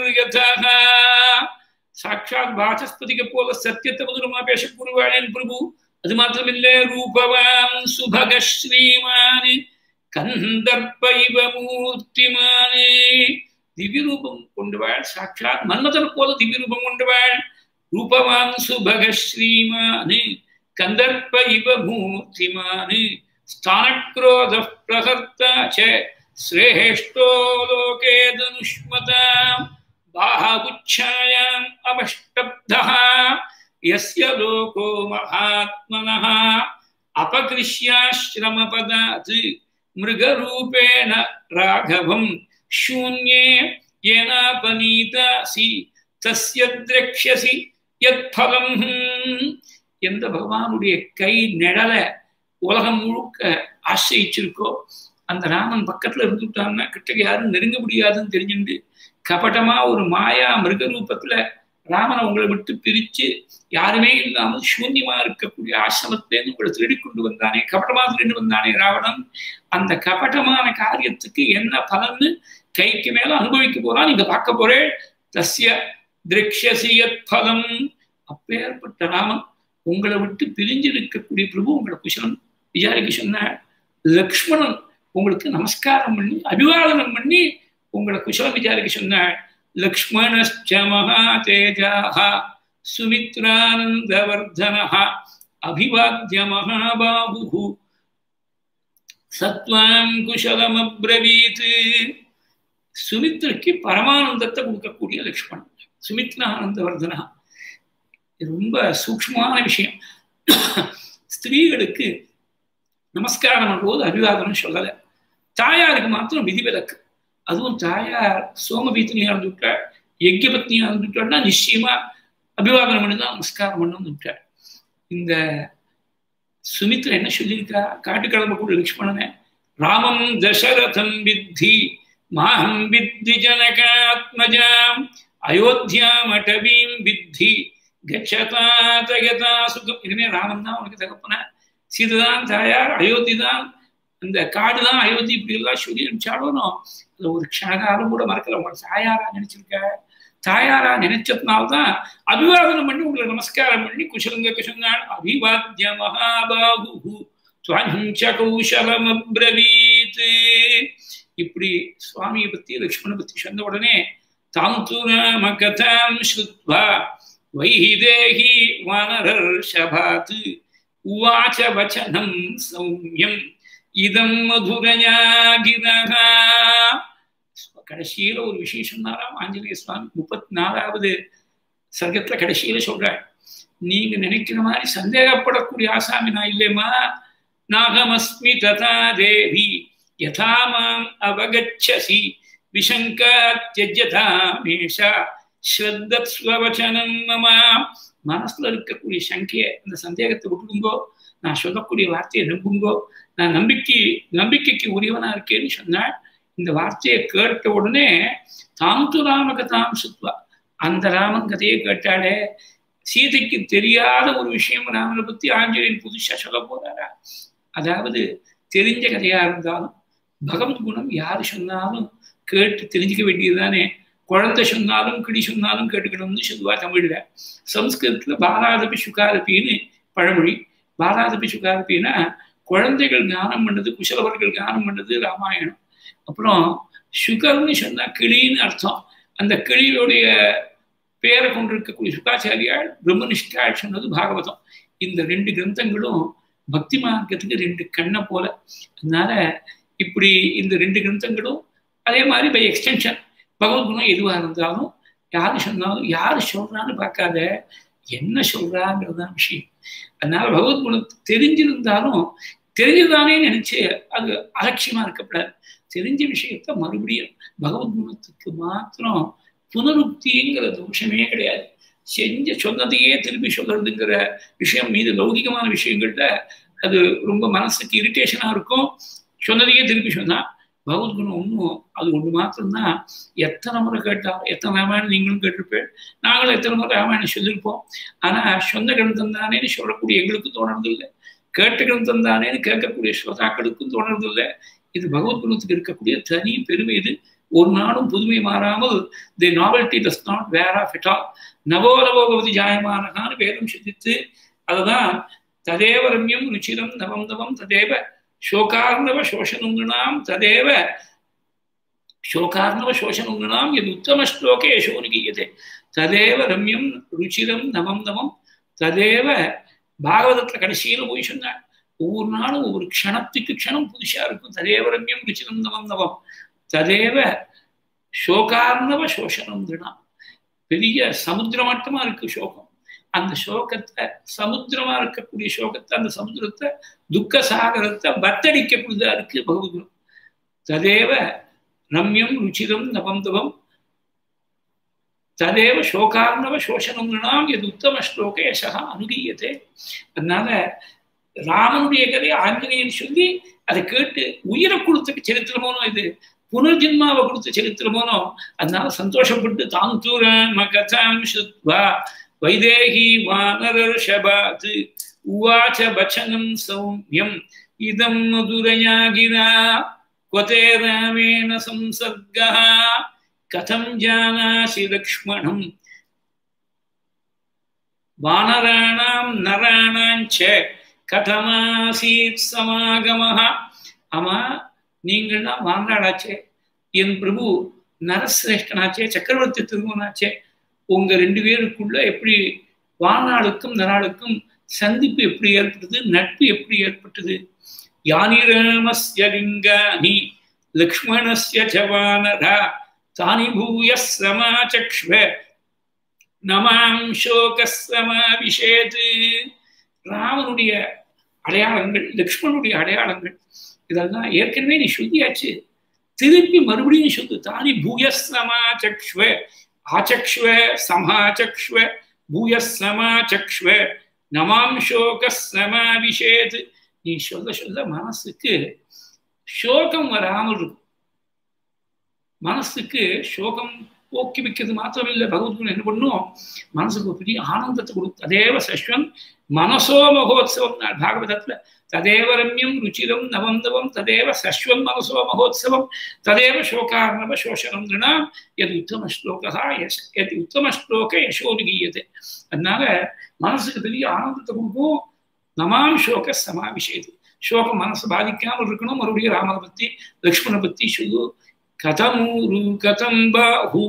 சாட்சாத் வாச்சஸ்பதிக்கு போல சத்தியத்தை மதுரமா பேசக்கூடியவாளேன் பிரபு அது மாத்திரமில்ல ரூபவான் சுபக ஸ்ரீமான் கந்தர்ப்ப இவ மூர்த்திமானே திவ்ய ரூபம் கொண்டவாள் சாட்சாத் மன்மதர் போல திவ்ய ரூபம் கொண்டவாள் ரூபவான் சுபக ஸ்ரீமான் கந்தர்ப்ப இவ மூர்த்திமான் ஸ்தானக்ரோத பிரகர்த்தா ச ஸ்ரேஷ்டோ லோகே தனுஷ்மதாம் बाहुच्छायाम् अवष्टब्धः यस्य लोको महात्मनः अपकृष्याश्रमपदात् मृगरूपेण राघवं शून्ये येनापनीतासि तस्य द्रक्ष्यसि यत्फलम् எந்த பகவானுடைய கை நிழல உலகம் முழுக்க ஆசிரிச்சிருக்கோ அந்த ராமன் பக்கத்துல இருந்துட்டான்னா கிட்டக்கு யாரும் நெருங்க முடியாதுன்னு தெரிஞ்சுண்டு கபட்டமா ஒரு மாயா மிருக ரூபத்துல ராமனை உங்களை விட்டு பிரிச்சு யாருமே இல்லாமல் சூன்யமா இருக்கக்கூடிய ஆசிரமத்திலேருந்து உங்களை திருடி கொண்டு வந்தானே கபட்டமா திருடி வந்தானே ராவணன் அந்த கபட்டமான காரியத்துக்கு என்ன பலன்னு கைக்கு மேல அனுபவிக்க போறான் நீங்க பார்க்க போறேன் தஸ்ய திரக்ஷசியத் பலம் அப்பேற்பட்ட ராமன் உங்களை விட்டு பிரிஞ்சு இருக்கக்கூடிய பிரபு உங்களை குஷலம் விசாரிக்க சொன்ன லக்ஷ்மணன் உங்களுக்கு நமஸ்காரம் பண்ணி அபிவாதனம் பண்ணி உங்களை குஷலம் விசாரிக்க சொன்னாள் லக்ஷ்மணச்ச மகாதேஜாக சுமித்ரானந்தவர்தனः அபிவாத்திய மகாபாபு சத்வாம் குஷலமப்ரவீத் சுமித்ருக்கு பரமானந்தத்தை கொடுக்கக்கூடிய லக்ஷ்மணன் சுமித்ரானந்தவர்தனா இது ரொம்ப சூக்மமான விஷயம் ஸ்திரீகளுக்கு நமஸ்காரம் பண்ணும்போது அபிவாதனம் சொல்லலை தாயாருக்கு மாத்திரம் விதிவிலக்கு அதுவும் தாயார் சோமபீத்தனியா இருந்துட்டாள் யஜ்யபத்னியா இருந்துட்டாள்னா நிச்சயமா அபிவாதனம் பண்ணி தான் நமஸ்காரம் பண்ணு விட்டாள் இந்த சுமித்ரா என்ன சொல்லியிருக்கா காட்டுக்கிழமை கூட லக்ஷ்மணனை ராமம் தசரதம் வித்தி மாஹம் வித்தி ஜனகாத்மஜாம் அயோத்தியாம் அடவீம் வித்தி கச்சதா தகதா சுகம் இனிமே ராமன் தான் உனக்கு தகப்பன சீததான் தாயார் அயோத்தி தான் அந்த காடு தான் அயோத்தி இப்படி எல்லாம் சொல்லி அனுப்பிச்சாலும் அதுல ஒரு க்ஷணகாலம் கூட மறக்கல உங்களை தாயாரா நினைச்சிருக்க தாயாரா நினைச்சதுனால்தான் அபிவாதனம் பண்ணி உங்களை நமஸ்காரம் பண்ணி குஷலங்க குஷங்கான் அபிவாத்திய மகாபாகு கௌசலம் அப்ரவீத் இப்படி சுவாமியை பத்தி லக்ஷ்மண பத்தி சொன்ன உடனே தாம் து ராம கதாம் ஸ்ருத்வா வைதேகி வானரர்ஷபாத் உவாச்ச வச்சனம் சௌமியம் இதம் மதுரயா கிரகா கடைசியில ஒரு விஷயம் சொன்னாராம் ஆஞ்சநேய சுவாமி முப்பத்தி நாலாவது சர்க்கத்துல கடைசியில சொல்றாள் நீங்க நினைக்கிற மாதிரி சந்தேகப்படக்கூடிய ஆசாமி நான் இல்லையம்மா நாகமஸ்மி ததா தேவி யதா மாம் அவகச்சசி விஷங்கா தியஜதா மேஷா ஸ்ரத்தத் ஸ்வவச்சனம் மமா மனசுல இருக்கக்கூடிய சங்கைய அந்த சந்தேகத்தை விட்டுடுங்கோ நான் சொல்லக்கூடிய வார்த்தையை நம்புங்கோ நான் நம்பிக்கை நம்பிக்கைக்கு உரியவனா இருக்கேன்னு சொன்னாள் இந்த வார்த்தையை கேட்ட உடனே தாம் து ராமக தாம் சுத்வா அந்த ராமன் கதையை கேட்டாலே சீதைக்கு தெரியாத ஒரு விஷயம் ராமனை பத்தி ஆஞ்சநேயன் புதுசா சொல்ல போறாரா அதாவது தெரிஞ்ச கதையா இருந்தாலும் பகவத் குணம் யாரு சொன்னாலும் கேட்டு தெரிஞ்சுக்க வேண்டியதுதானே குழந்தை சொன்னாலும் கிடி சொன்னாலும் கேட்டுக்கணும்னு சொல்லுவா தமிழ்ல சம்ஸ்கிருதத்துல பாலாதபி சுகாரபின்னு பழமொழி பாலாதபி சுகாரபின்னா குழந்தைகள் கானம் பண்ணது குசலவர்கள் கானம் பண்ணது ராமாயணம் அப்புறம் சுகர்னு சொன்னா கிளின்னு அர்த்தம் அந்த கிளியுடைய பேரை கொண்டிருக்கக்கூடிய சுகாச்சாரியால் பிரம்மனிஷ்டாள் சொன்னது பாகவதம் இந்த ரெண்டு கிரந்தங்களும் பக்தி மார்க்கத்துக்கு ரெண்டு கண்ணை போல அதனால இப்படி இந்த ரெண்டு கிரந்தங்களும் அதே மாதிரி பை எக்ஸ்டென்ஷன் பகவத்குணம் எதுவாக இருந்தாலும் யாரு சொன்னாலும் யாரு சொல்றான்னு பார்க்காத என்ன சொல்றாங்கிறது தான் விஷயம் அதனால பகவத்குணம் தெரிஞ்சிருந்தாலும் தெரிஞ்சுதானே நினைச்சு அது அலட்சியமா இருக்கக்கூடாது தெரிஞ்ச விஷயத்த மறுபடியும் பகவத் குணத்துக்கு மாத்திரம் புனருக்திங்கிற தோஷமே கிடையாது செஞ்ச சொன்னதையே திருப்பி சொல்றதுங்கிற விஷயம் மீது லௌகிகமான விஷயங்கள்ல அது ரொம்ப மனசுக்கு இரிட்டேஷனா இருக்கும் சொன்னதையே திருப்பி சொன்னா பகவத்குணம் ஒன்றும் அது ஒன்று மாத்திரம்தான் எத்தனை முறை கேட்டால் எத்தனை ராமாயணம் நீங்களும் கேட்டிருப்பேன் நாங்களும் எத்தனை முறை ராமாயணம் சொல்லியிருப்போம் ஆனால் சொந்த கிரந்தம் தானேன்னு சொல்லக்கூடிய எங்களுக்கும் தோணுறது இல்லை கேட்ட கிரந்தம் தானேன்னு கேட்கக்கூடிய ஸ்ரோதாக்களுக்கும் தோணுறது இல்லை இது பகவத்குணத்துக்கு இருக்கக்கூடிய தனி பெருமை இது ஒரு நாளும் புதுமை மாறாமல் the novelty does not wear off it all நவோ நவோ பவதி ஜாயமானகான்னு வேதம் சிந்தித்து அதுதான் ததேவ ரம்யம் ருச்சிரம் நவம் நவம் ததேவ शोकार्णव शोषनुङ्गणां तदेव शोकार्णव शोषनुङ्गणां यद् उत्तमश्लोके यशोनिगीयते तदेव रम्यं ருச்சிரம் நவம் நவம் ததேவ பாகவதத்தில் கடைசியில் போய் சொன்னார் ஒவ்வொரு நாளும் ஒவ்வொரு க்ஷணத்துக்கு க்ஷணம் புதுசா இருக்கும் ததேவ ரம்யம் ருச்சிரம் நவம் நவம் ததேவ சோகார்ணவ சோஷனம் தினம் பெரிய சமுத்திர மட்டமா இருக்கு சோகம் அந்த சோகத்தை சமுத்திரமா இருக்கக்கூடிய சோகத்தை அந்த சமுத்திரத்தை துக்க சாகரத்தை பத்தடிக்கக்கூடியதா இருக்கு பகவத்குணம் ததேவ ரம்யம் ருச்சிரம் நவந்தவம் ததேவ சோகார்ணவ சோஷனங்களாம் எது உத்தம ஸ்லோக யசா அனுகீயத்தே அதனால ராமனுடைய கதை ஆஞ்சநேயன் சொல்லி அதை கேட்டு உயிரை கொடுத்த சரித்திரமோனோ இது புனர்ஜென்மாவை கொடுத்த சரித்திரமோனோ அதனால சந்தோஷப்பட்டு தான் தூரம் கதாம் சுத்வா வைதேகி வானரர்ஷபாத் உவாச்ச வச்சனம் சௌமியம் இதம் மதுரயா கிரா क्वते रामेण संसर्गः कथं जानासि लक्ष्मणम् वानराणां नराणां च கதமாசீத் சமாகமஹ ஆமா நீங்கள்லாம் வானாடாச்சே என் பிரபு நரசிரேஷ்டனாச்சே சக்கரவர்த்தி திருமணாச்சே உங்க ரெண்டு பேருக்குள்ள எப்படி வானாளுக்கும் நராளுக்கும் சந்திப்பு எப்படி ஏற்பட்டது நட்பு எப்படி ஏற்பட்டது யானிராமஸ்ய லிங்கானி லக்ஷ்மணஸ்ய ஜவானரா தானி பூய சமாச்சக்ஷ்வ நமாம் சோக சமாபிஷேது ராமனுடைய அடையாளங்கள் லக்ஷ்மணுடைய அடையாளங்கள் இதெல்லாம் ஏற்கனவே நீ சொல்லியாச்சு திருப்பி மறுபடியும் சொல்லு தானி பூய சமாச்சக்ஷ்வ ஆச்சக்ஷ்வ சமாச்சக்ஷ்வ பூய சமாச்சக்ஷ்வ நமாம் சோக சமாபிஷேத் நீ சொல்ல சொல்ல மனசுக்கு சோகம் வராமல் இருக்கும் மனசுக்கு சோகம் போக்கி வைக்கிறது மாத்திரம் இல்லை பகவத்குணம் என்ன பண்ணும் மனசுக்கு ஒரு பெரிய ஆனந்தத்தை கொடுக்கும் ததேவ சஸ்வன் மனசோ மகோத்சவம் பாகவதத்துல ததேவ ரம்யம் ருச்சிரம் நவந்தவம் ததேவ சஸ்வன் மனசோ மகோத்சவம் ததேவ சோகார்ணவ சோஷனம் நிருணாம் எது உத்தம ஸ்லோகா யஸ் எது உத்தம ஸ்லோக யசோனுகீயது அதனால மனசுக்கு பெரிய ஆனந்தத்தை கொடுக்கும் நமாம் சோக சமாபிஷேது சோகம் மனசு பாதிக்காமல் இருக்கணும் மறுபடியும் ராமனை பத்தி லக்ஷ்மணை பத்தி சொல்லு கதமூரு கதம் பாஹு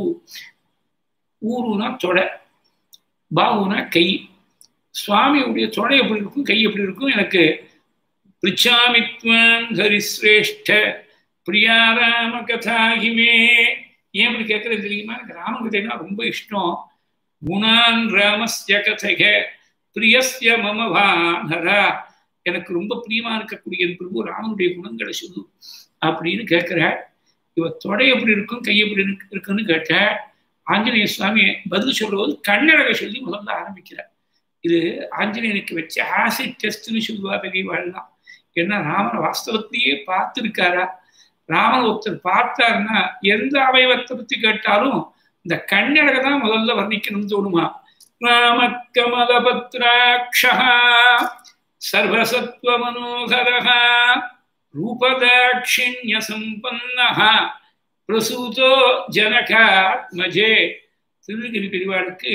ஊருனா தொடை பாகுனா கை சுவாமியுடைய தொடை எப்படி இருக்கும் கை எப்படி இருக்கும் எனக்கு பிரிச்சாமித்வான் ஹரிசிரேஷ்ட பிரியா ராம கதாகிமே ஏன் இப்படி கேட்கறது தெரியுமா எனக்கு ராமன் கதைனா ரொம்ப இஷ்டம் குணான் ராமஸ்ய கதைக பிரியஸ்ய மம வானரா எனக்கு ரொம்ப பிரியமா இருக்கக்கூடிய என் பிரபு ராமனுடைய குணங்களை சொல்லு அப்படின்னு கேட்கிற இவ தொடை எப்படி இருக்கும் கை எப்படி இருக்குன்னு கேட்ட ஆஞ்சநேய சுவாமி பதில் சொல்றது கண்ணழக சொல்லி முதல்ல ஆரம்பிக்கிறார் இது ஆஞ்சநேயனுக்கு வச்ச ஆசிட் டெஸ்ட்னு சொல்லுவா பெரியவாள்லாம் ஏன்னா ராமனை வாஸ்தவத்தையே பார்த்துருக்காரா ராமன் ஒருத்தர் பார்த்தாருன்னா எந்த அவயவத்தை பத்தி கேட்டாலும் இந்த கண்ணழக தான் முதல்ல வர்ணிக்கணும்னு தோணுமா ராம கமலபத்ராட்சா சர்வசத்வ மனோகரா ரூபதாட்சிண்ய சம்பன்னः பிரசூதோ ஜனகாத்மஜே திருநகிரி பெரிவாளுக்கு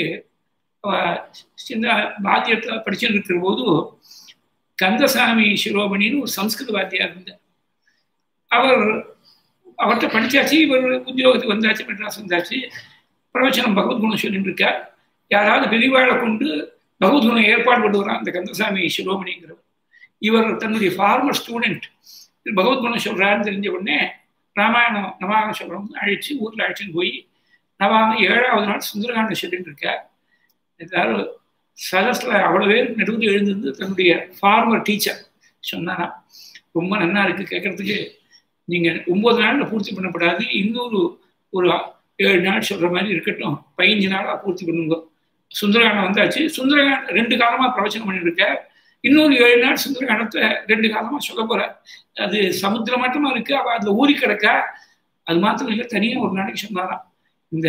சின்ன பாத்தியத்தில் படிச்சுட்டு இருக்கிற போது கந்தசாமி சிரோமணின்னு ஒரு சம்ஸ்கிருத வாத்தியார் இருந்தார் அவர் அவர்கிட்ட படித்தாச்சு இவர் உத்தியோகத்துக்கு வந்தாச்சு மெட்ராஸ் வந்தாச்சு பிரவச்சனம் பகவத்குணம் சொல்லிட்டு இருக்கார் யாராவது பெரியவாளை கொண்டு பகவத்குணம் ஏற்பாடு பண்ணுவாராம் அந்த கந்தசாமி சிரோமணிங்கிறவர் இவர் தன்னுடைய ஃபார்மர் ஸ்டூடெண்ட் பகவத்குணம் சொல்றாருன்னு தெரிஞ்ச உடனே ராமாயணம் நவாகம் சொல்றோம்னு அழைச்சி ஊரில் அழைச்சின்னு போய் நவாகம் ஏழாவது நாள் சுந்தரகாண்ட சொல்லிட்டு இருக்கார் எல்லாரும் சதஸில் அவ்வளோ பேர் நடுவில் எழுந்திருந்து தன்னுடைய ஃபார்மர் டீச்சர் சொன்னாராம் ரொம்ப நன்னா இருக்கு கேட்கறதுக்கு நீங்க ஒன்பது நாள்ல பூர்த்தி பண்ணப்படாது இன்னொரு ஒரு ஏழு நாள் சொல்ற மாதிரி இருக்கட்டும் பதினஞ்சு நாளா பூர்த்தி பண்ணுங்க சுந்தரகாண்டம் வந்தாச்சு சுந்தரகாண்டம் ரெண்டு காலமா பிரவச்சனம் பண்ணிட்டு இருக்க இன்னொரு ஏழு நாள் சுந்தரகாண்டத்தை ரெண்டு காலமா சொல்ல போற அது சமுத்திர மட்டமா இருக்கு அவ அதுல ஊறி கிடக்க அது மாத்திரம் இல்லை தனியா ஒரு நாளைக்கு சொன்னாராம் இந்த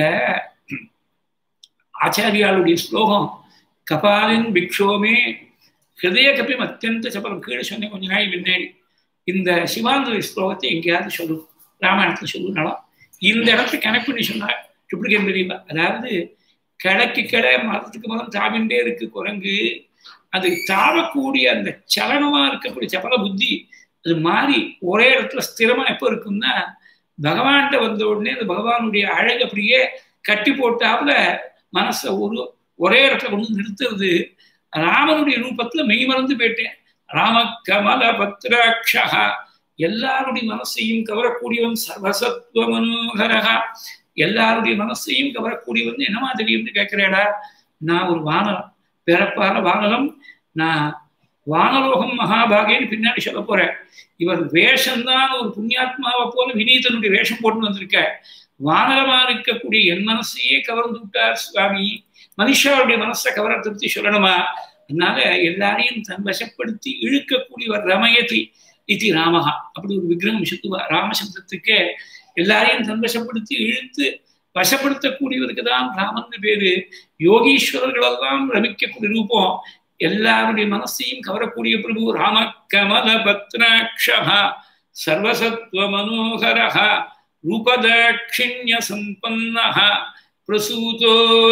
ஆச்சாரியாளுடைய ஸ்லோகம் கபாலின் பிக்ஷோமே ஹிருதய கபிம் அத்தியந்த சபலம் கீழே சொன்னேன் கொஞ்ச நாள் முன்னாடி இந்த சிவானந்த ஸ்லோகத்தை எங்கேயாவது சொல்லு ராமாயணத்தில் சொல்லுனாலும் இந்த இடத்த கனெக்ட் பண்ணி சொன்னார் டூப்ளிகேட் தெரியுமா அதாவது கிழக்கு கிளை மரத்துக்கு மரம் தாவிண்டே இருக்கு குரங்கு அது தாவக்கூடிய அந்த சலனமா இருக்கக்கூடிய சபல புத்தி அது மாறி ஒரே இடத்துல ஸ்திரமா எப்போ இருக்கும்னா பகவான்கிட்ட வந்த உடனே அந்த பகவானுடைய அழகு அப்படியே கட்டி போட்டாப்புல மனசை ஒரு ஒரே இடத்துல கொண்டு நிறுத்துறது ராமனுடைய ரூபத்துல மெய் மறந்து போயிட்டேன் ராம கமல பத்ராட்சா எல்லாருடைய மனசையும் கவரக்கூடியவன் சர்வசத்வ மனோகரகா எல்லாருடைய மனசையும் கவரக்கூடியவன் என்னமா தெரியும்னு கேட்கிறேடா நான் ஒரு வானரம் பிறப்பால வானரம் நான் வானலோகம் மகாபாகேன்னு பின்னாடி சொல்ல போறேன் இவர் வேஷம்தான் ஒரு புண்ணியாத்மாவை போல வினீதனுடைய வேஷம் போட்டு வந்திருக்க வானரமா இருக்கக்கூடிய என் மனசையே கவர்ந்து விட்டார் சுவாமி மனுஷாவுடைய மனசை கவரத்தை சொல்லணுமா அதனால எல்லாரையும் தன் வசப்படுத்தி இழுக்கக்கூடியவர் ரமயதி இது ராமஹா அப்படி ஒரு விக்கிரகம் சுத்துவா ராமசப்தத்துக்கே எல்லாரையும் தன் வசப்படுத்தி இழுத்து வசப்படுத்தக்கூடியவருக்கு தான் ராமன் பேரு யோகீஸ்வரர்களெல்லாம் ரமிக்கக்கூடிய ரூபம் எல்லாருடைய மனசையும் கவரக்கூடிய பிரபு ராம கமல பத்ராட்சா சர்வசத்வ மனோகரஹா ரூபதாட்சிண்ய சம்பன்னஹ பிரசூதோ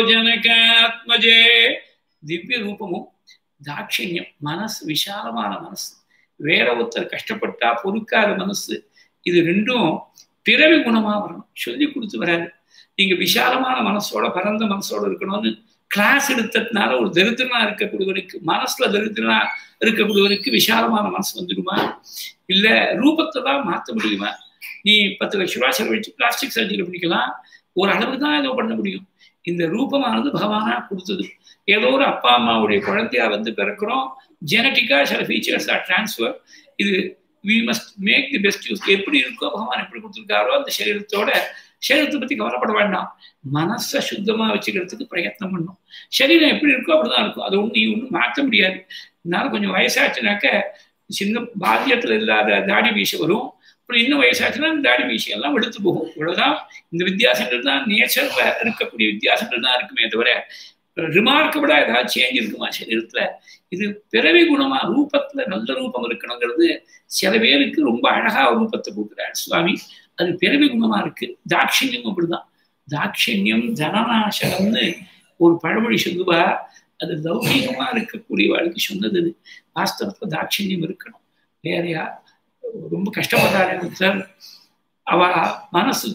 ஜனகாத்மஜே திவ்ய ரூபமும் தாட்சிண்யம் மனசு விசாலமான மனசு வேற ஒருத்தர் கஷ்டப்பட்டா பொறுக்காத மனசு இது ரெண்டும் பிறவி குணமா வரணும் சொல்லி கொடுத்து வராது நீங்க விசாலமான மனசோட பரந்த மனசோட இருக்கணும்னு கிளாஸ் எடுத்ததுனால ஒரு தரித்திரனா இருக்கக்கூடியவனுக்கு மனசுல தரித்திரனா இருக்கக்கூடியவனுக்கு விசாலமான மனசு வந்துடுமா இல்ல ரூபத்தை தான் மாற்ற முடியுமா நீ பத்து லட்ச ரூபாய் செலவழிச்சு பிளாஸ்டிக் சர்ஜரி பண்ணிக்கலாம் ஒரு அளவுக்கு தான் ஏதோ பண்ண முடியும் இந்த ரூபமானது பகவானா கொடுத்தது ஏதோ ஒரு அப்பா அம்மாவுடைய குழந்தையா வந்து பிறக்கிறோம் ஜெனட்டிக்கா சில ஃபீச்சர்ஸ் ஆர் டிரான்ஸ்ஃபர் இது we must make the best use எப்படி இருக்கோ பகவான் எப்படி கொடுத்துருக்காரோ அந்த சரீரத்தோட சரீரத்தை பத்தி கவலைப்பட வேண்டாம் மனசை சுத்தமா வச்சுக்கிறதுக்கு பிரயத்னம் பண்ணும் சரீரம் எப்படி இருக்கோ அப்படிதான் இருக்கும் அது ஒண்ணு நீ ஒன்றும் மாற்ற முடியாது இதனால கொஞ்சம் வயசாச்சுனாக்க சின்ன பாத்தியத்துல இல்லாத தாடி வீச வரும் அப்புறம் இன்னும் வயசாச்சுன்னா தாடி மீசி எல்லாம் எடுத்து போகும் இவ்வளவுதான் இந்த வித்தியாசங்கள் தான் நேச்சர்ல இருக்கக்கூடிய வித்தியாசங்கள் தான் இருக்குமே தவிர ரிமார்க்கபிளா ஏதாவது சேஞ்ச் இருக்குமா சரீரத்துல இது பிறவி குணமா ரூபத்துல நல்ல ரூபம் இருக்கணுங்கிறது சில பேருக்கு ரொம்ப அழகா ரூபத்தை கொடுக்குறார் சுவாமி அது பிறவி குணமா இருக்கு தாட்சிணியம் அப்படிதான் தாட்சிணியம் ஜனநாசகம்னு ஒரு பழமொழி சொல்லுவா அது லௌகீகமா இருக்கக்கூடிய வாழ்க்கை சொன்னது அது வாஸ்தவத்துல தாட்சிணியம் இருக்கணும் வேறையா ரொம்ப கஷ்டப்பட்டாரு சார் அவ மனசு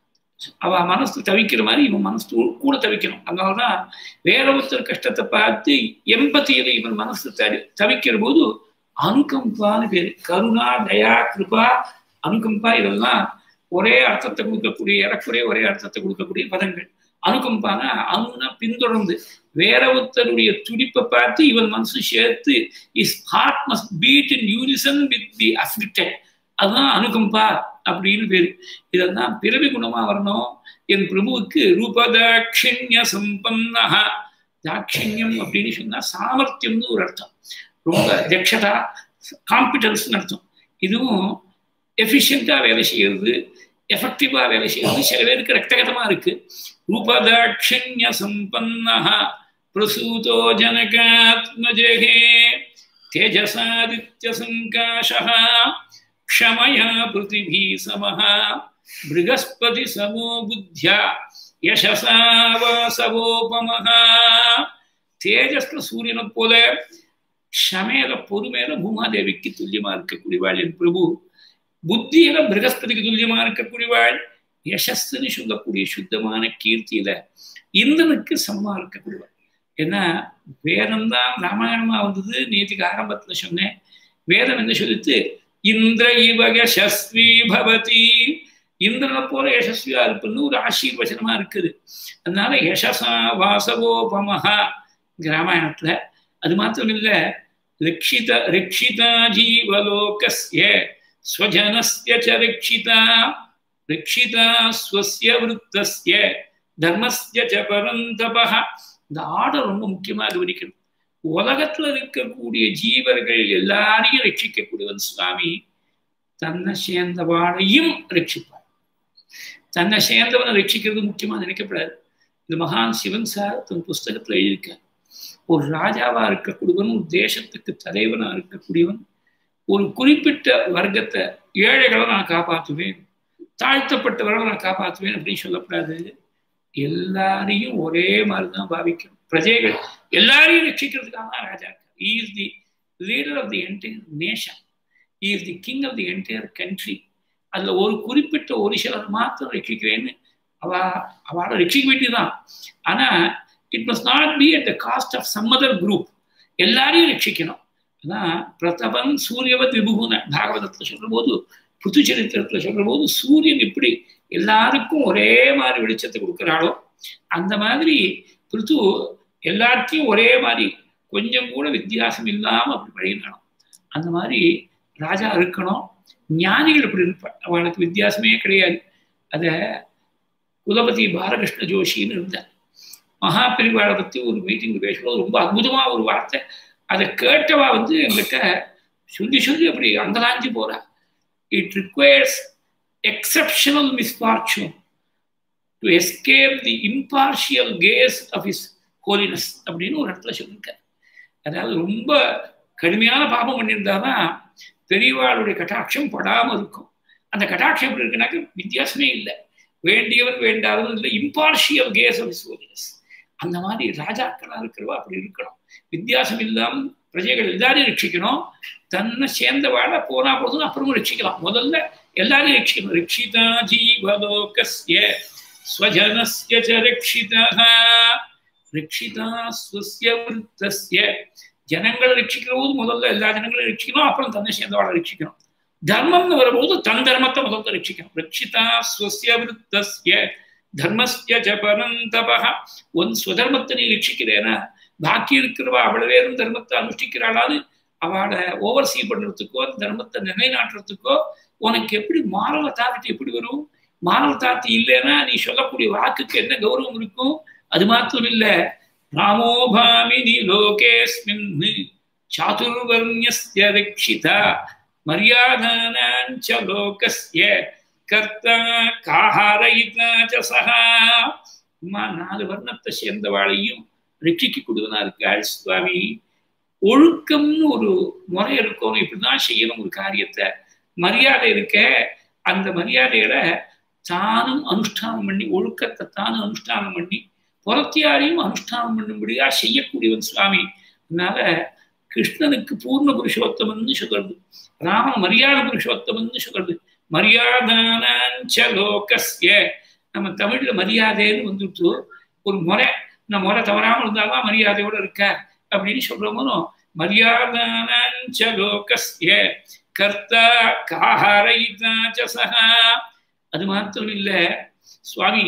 அவ மனசு தவிக்கிற மாதிரி இவன் மனசு கூட தவிக்கணும் அதனாலதான் வேற ஒருத்தர் கஷ்டத்தை பார்த்து எம்பத்தியில இவன் மனசு தவி தவிக்கிற போது அனுகம்பான்னு பேரு கருணா தயா கிருபா அனுகம்பா இதெல்லாம் ஒரே அர்த்தத்தை கொடுக்கக்கூடிய ஏறக்குறைய ஒரே அர்த்தத்தை கொடுக்கக்கூடிய பதங்கள் அனுகம்பான அனுனா பின்தொடர்ந்து வேற ஒருத்தருடைய துடிப்பை பார்த்து இவன் மனசு சேர்த்து his heart must beat in unison with the afflicted அதுதான் அனுகம்பா அப்படின்னு பேரு இதெல்லாம் பிறவி குணமா வரணும் என் பிரபுவுக்கு ரூபதாட்சிண்ய சம்பன்னஹா தாட்சிண்யம் அப்படின்னு சொன்னா சாமர்த்தியம்னு ஒரு அர்த்தம் ரொம்ப தட்சதா காம்பிடன்ஸ்னு அர்த்தம் இதுவும் எஃபிஷியண்டா வேலை செய்யறது எஃபெக்டிவா வேலை செய்யறது சில பேருக்கு ரக்தகதமா இருக்கு ரூபதாட்சிண்ய சம்பன்னஹா பிரசூதோ ஜனகாத்மஜே தேஜசாதித்ய சங்காஷः क्षमया पृथिवी समः बृहस्पति समो बुद्ध्या யசசா வாசவோபமஹ தேஜஸ்ல சூரியனை போல ஷமேல பொறுமையில பூமாதேவிக்கு துல்லியமா இருக்கக்கூடியவாள் என் பிரபு புத்தியில பிரகஸ்பதிக்கு துல்லியமா இருக்கக்கூடியவாள் யசஸ்ன்னு சொல்லக்கூடிய சுத்தமான கீர்த்தியில இந்திரனுக்கு சமமா இருக்கக்கூடியவாள் ஏன்னா வேதம் தான் ராமாயணமா வந்தது நேற்றுக்கு ஆரம்பத்துல சொன்னேன் வேதம் என்ன சொல்லித்து இந்திர இவ யசஸ்வி பவதி இந்திரனை போல யசஸ்வியா இருப்புன்னு ஒரு ஆசீர்வச்சனமா இருக்குது அதனால யசசா வாசவோபமஹா ராமாயணத்துல அது மாத்திரம் இல்ல ரக்ஷித ரக்ஷிதா ஜீவலோகஸ்ய ஸ்வஜனஸ்ய ச ரக்ஷிதா ரக்ஷிதா ஸ்வஸ்ய விருத்தஸ்ய தர்மஸ்ய ச பரந்தபः இந்த ஆர்டர் ரொம்ப முக்கியமா கவனிக்கணும் உலகத்துல இருக்கக்கூடிய ஜீவர்கள் எல்லாரையும் ரட்சிக்கக்கூடியவன் சுவாமி தன்னை சேர்ந்தவாளையும் ரட்சிப்பார் தன்னை சேர்ந்தவனை ரட்சிக்கிறது முக்கியமா நினைக்கப்படாது இந்த மகான் சிவன் சார் தன் புஸ்தகத்துல எழுதியிருக்கார் ஒரு ராஜாவா இருக்கக்கூடியவன் ஒரு தேசத்துக்கு தலைவனா இருக்கக்கூடியவன் ஒரு குறிப்பிட்ட வர்க்கத்தை ஏழைகளை நான் காப்பாற்றுவேன் தாழ்த்தப்பட்டவர்களை நான் காப்பாற்றுவேன் அப்படின்னு சொல்லக்கூடாது எல்லாரையும் ஒரே மாதிரி தான் பாவிக்கணும் பிரஜைகள் எல்லாரையும் ரட்சிக்கிறதுக்காக தான் ராஜா is the leader of the entire nation is the king of the entire country அதுல ஒரு குறிப்பிட்ட ஒரு சிலர் மாத்திரம் ரட்சிக்கிறேன்னு அவ அவளை ரட்சிக்க வேண்டியதுதான் ஆனா it must not be at the cost of some other group எல்லாரையும் ரட்சிக்கணும் அதான் பிரதபன் சூரியவத் விபுகுன பாகவதத்துல சொல்ற போது புது சரித்திரத்துல சொல்ற போது சூரியன் எப்படி எல்லாருக்கும் ஒரே மாதிரி வெளிச்சத்தை கொடுக்குறாளோ அந்த மாதிரி பிருத்து எல்லாத்தையும் ஒரே மாதிரி கொஞ்சம் கூட வித்தியாசம் இல்லாம அப்படி பழகினாலும் அந்த மாதிரி ராஜா இருக்கணும் ஞானிகள் அப்படி இருப்பார் அவளுக்கு வித்தியாசமே கிடையாது அத குலபதி பாலகிருஷ்ண ஜோஷின்னு இருந்தார் மகாபிரிவாளை பத்தி ஒரு மீட்டிங் பேசும்போது ரொம்ப அற்புதமா ஒரு வார்த்தை அதை கேட்டவா வந்து எங்கிட்ட சொல்லி சொல்லி அப்படி அங்கலாஞ்சி போறா it requires exceptional misfortune to escape the impartial gaze of his holiness அப்படின்னு ஒரு இடத்துல சொல்லியிருக்காரு அதாவது ரொம்ப கடுமையான பாபம் பண்ணியிருந்தாதான் பெரியவாளுடைய கட்டாட்சம் படாம இருக்கும் அந்த கட்டாட்சம் எப்படி இருக்குனாக்க வித்தியாசமே இல்லை வேண்டியவன் வேண்டாதவன் இல்லை impartial gaze of his holiness அந்த மாதிரி ராஜாக்களா இருக்கிறவா அப்படி இருக்கணும் வித்தியாசம் இல்லாமல் பிரஜைகள் எல்லாரையும் ரட்சிக்கணும் தன்னை சேர்ந்தவாட போனா போதும் அப்புறமும் ரட்சிக்கலாம் முதல்ல எல்லாரையும் ரட்சிக்கணும் ரட்சிதா ஜீவலோகஸ்ய ஸ்வஜனஸ்ய ச ரட்சிதः ரட்சிதா ஸ்வஸ்ய விருத்தஸ்ய ஜனங்களை ரட்சிக்கிற போது முதல்ல எல்லா ஜனங்களையும் ரட்சிக்கணும் அப்புறம் தன்னை சேர்ந்தவாட ரட்சிக்கணும் தர்மம்னு வரும்போது தன் தர்மத்தை முதல்ல ரட்சிக்கணும் ரட்சிதா ஸ்வஸ்ய விருத்தஸ்ய தர்மஸ்ய ஜ பரந்தபः உன் சுதர்மத்தை நீ ரட்சிக்கிறேனா பாக்கி இருக்கிறவா அவ்வளவு பேரும் தர்மத்தை அனுஷ்டிக்கிறாளான்னு அவளை ஓவர் சீ பண்றதுக்கோ அந்த தர்மத்தை நிலைநாட்டுறதுக்கோ உனக்கு எப்படி மாரல தாக்கத்து எப்படி வரும் மாரல தாத்தி இல்லைன்னா நீ சொல்லக்கூடிய வாக்குக்கு என்ன கௌரவம் இருக்கும் அது மாத்திரம் இல்ல ராமோபாமினி லோகேஸ்மின் சாதுர்வர்ணியஸ்ய ரக்ஷிதா மரியாதானாஞ்ச லோகஸ்ய கர்த்தா காஹாரயிதா ச சஹா அம்மா நாலு வர்ணத்தை சேர்ந்தவாளையும் ரட்சிக்க கொடுவனா இருக்காள் சுவாமி ஒழுக்கம்னு ஒரு முறை இருக்கணும் இப்படிதான் செய்யணும் ஒரு காரியத்தை மரியாதை இருக்க அந்த மரியாதையில தானும் அனுஷ்டானம் பண்ணி ஒழுக்கத்தை தானும் அனுஷ்டானம் பண்ணி புறத்தியாரையும் அனுஷ்டானம் பண்ணும்படியா செய்யக்கூடியவன் சுவாமி அதனால கிருஷ்ணனுக்கு பூர்ண புருஷோத்தமன்னு சொல்றது ராம மரியாதை புருஷோத்தமன்னு சொல்றது மரியாதானஞ்ச லோகஸ்ய நம்ம தமிழ்ல மரியாதைன்னு வந்துட்டு ஒரு முறை இந்த முறை தவறாமல் இருந்தால்தான் மரியாதையோட இருக்க அப்படின்னு சொல்றோமோ மரியாதானஞ்ச லோகஸ்ய கர்த்தா காஹாரயிதா ச சஹா அது மாத்திரம் இல்ல சுவாமி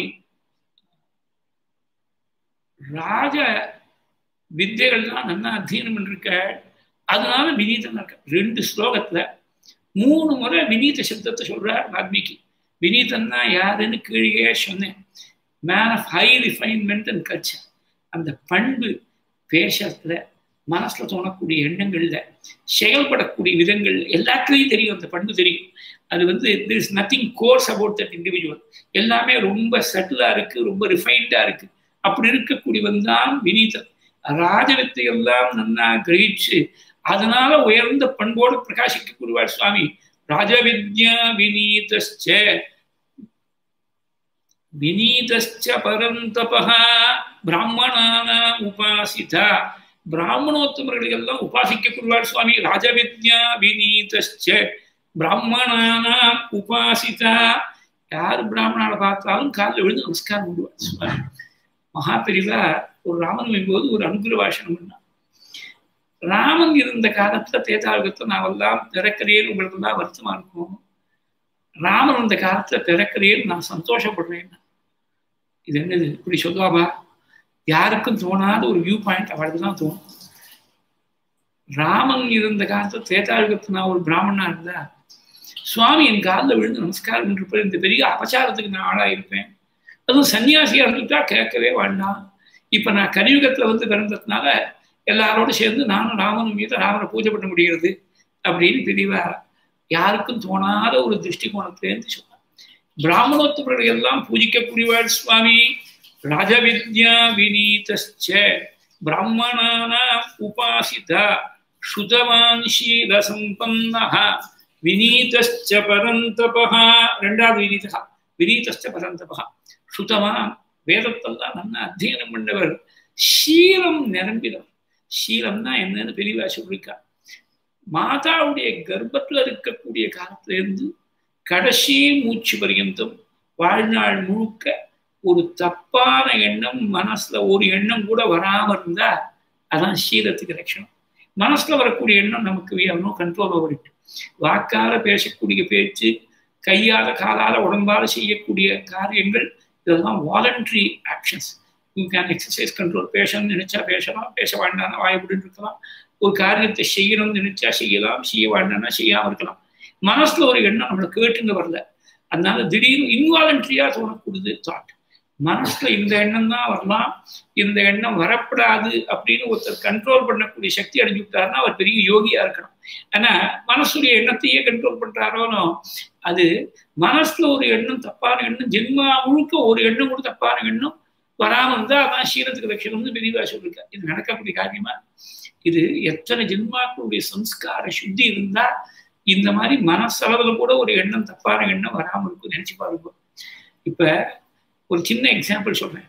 ராஜ வித்தைகள்லாம் நல்லா அத்தியனம் பண்ணிருக்க அதனால வினீதம் இருக்க ரெண்டு ஸ்லோகத்துல மூணு முறை வினீத சப்தத்தை சொல்றார் வால்மீகி வினீதன்னா யாருன்னு கீழே சொன்னேன் man of high refinement and culture அந்த பண்பு பேசத்துல மனசுல தோணக்கூடிய எண்ணங்கள்ல செயல்படக்கூடிய விதங்கள் எல்லாத்துலேயும் தெரியும் அந்த பண்பு தெரியும் அது வந்து there is nothing coarse about that individual எல்லாமே ரொம்ப சட்டிலா இருக்கு ரொம்ப ரிஃபைன்டா இருக்கு அப்படி இருக்கக்கூடியவன் தான் வினீதன் ராஜவித்தை எல்லாம் நன்னா கிரகிச்சு அதனால உயர்ந்த பண்போடு பிரகாசிக்கக்கூடியவார் சுவாமி ராஜவித்யா வினீதச்ச வினீதச்ச பரந்தபா பிராமணான உபாசிதா பிராமணோத்தமர்களை எல்லாம் உபாசிக்கக்கூடியவார் சுவாமி ராஜவித்யா வினீதச்ச பிராமணான உபாசிதா யார் பிராமணால பார்த்தாலும் காலில் விழுந்து நமஸ்காரம் பண்ணுவார் சுவாமி மகாபெரிவா ஒரு ராமன் போது ஒரு அனுகிர பாஷணம் பண்ணான் ராமன் இருந்த காலத்துல தேதாயுகத்தை நாமெல்லாம் பிறக்கிறேன் உங்களுக்கு எல்லாம் வருத்தமா இருக்கும் ராமன் இருந்த காலத்துல பிறக்கிறேன் நான் சந்தோஷப்படுறேன் இது என்னது இப்படி சொல்லுவாபா யாருக்கும் தோணாத ஒரு வியூ பாயிண்ட் அவளுக்கு தான் தோணும் ராமன் இருந்த காலத்துல திரேதாயுகத்து நான் ஒரு பிராமணனா இருந்தா சுவாமி என் காலில் விழுந்து நமஸ்காரம் இருப்பேன் இந்த பெரிய அபச்சாரத்துக்கு நான் ஆளாயிருப்பேன் அதுவும் சன்னியாசியா இருந்துட்டா கேட்கவே வேண்டாம் இப்ப நான் கலியுகத்துல வந்து பிறந்ததுனால எல்லாரோட சேர்ந்து நானும் ராமனும் மீது ராமனை பூஜை பண்ண முடிகிறது அப்படின்னு பெரியவா யாருக்கும் தோணாத ஒரு திருஷ்டிகோணத்திலேருந்து சொன்னார் பிராமணோத்தவர்கள் எல்லாம் பூஜிக்கக்கூடியவாள் சுவாமி ராஜவித்யா வினீதச்ச பிராமணான உபாசிதா சுதவான் சீல சம்பன்னः வினீதச்ச பரந்தபः ரெண்டாவது வினீதா வினீதச்ச பரந்தபः சுதவான் வேதத்தெல்லாம் நல்லா அத்தியனம் பண்ணவர் சீலம் நிரம்பினவர் சீலம்னா என்னன்னு பெரியவா சொல்லியிருக்கா மாதாவுடைய கர்ப்பத்துல இருக்கக்கூடிய காலத்துல இருந்து கடைசி மூச்சு பரியந்தம் வாழ்நாள் முழுக்க ஒரு தப்பான எண்ணம் மனசுல ஒரு எண்ணம் கூட வராம இருந்தா அதான் சீலத்துக்கு லட்சணம் மனசுல வரக்கூடிய எண்ணம் நமக்கு நோ கண்ட்ரோல் ஓவர் இட் வாக்கால பேசக்கூடிய பேச்சு கையால காலால உடம்பால செய்யக்கூடிய காரியங்கள் இதெல்லாம் voluntary actions you can exercise control பேசணும்னு நினைச்சா பேசலாம் பேச வேண்டாம்னா வாய்ப்புடன் இருக்கலாம் ஒரு காரியத்தை செய்யணும்னு நினைச்சா செய்யலாம் செய்ய வேண்டாம்னா செய்யாம இருக்கலாம் மனசுல ஒரு எண்ணம் நம்மளை கேட்டுங்க வரல அதனால திடீர்னு இன்வாலண்டரியா தோணக்கூடியது தாட் மனசுல இந்த எண்ணம் தான் வரலாம் இந்த எண்ணம் வரப்படாது அப்படின்னு ஒருத்தர் கண்ட்ரோல் பண்ணக்கூடிய சக்தி அடைஞ்சு விட்டாருன்னா அவர் பெரிய யோகியா இருக்கணும் ஆனா மனசுடைய எண்ணத்தையே கண்ட்ரோல் பண்றாரோனோ அது மனசுல ஒரு எண்ணம் தப்பான எண்ணம் ஜென்மா முழுக்க ஒரு எண்ணம் கூட தப்பான எண்ணம் வராம இருந்தா அதான் சீரத்துக்கு லட்சணம்னு பெரியவா சொல்லிருக்கா இது நடக்கக்கூடிய காரியமா இது எத்தனை ஜென்மாக்களுடைய சம்ஸ்கார சுத்தி இருந்தா இந்த மாதிரி மனசளவுல கூட ஒரு எண்ணம் தப்பான எண்ணம் வராம இருக்கும் நினைச்சு பாருங்க இப்ப ஒரு சின்ன எக்ஸாம்பிள் சொல்றேன்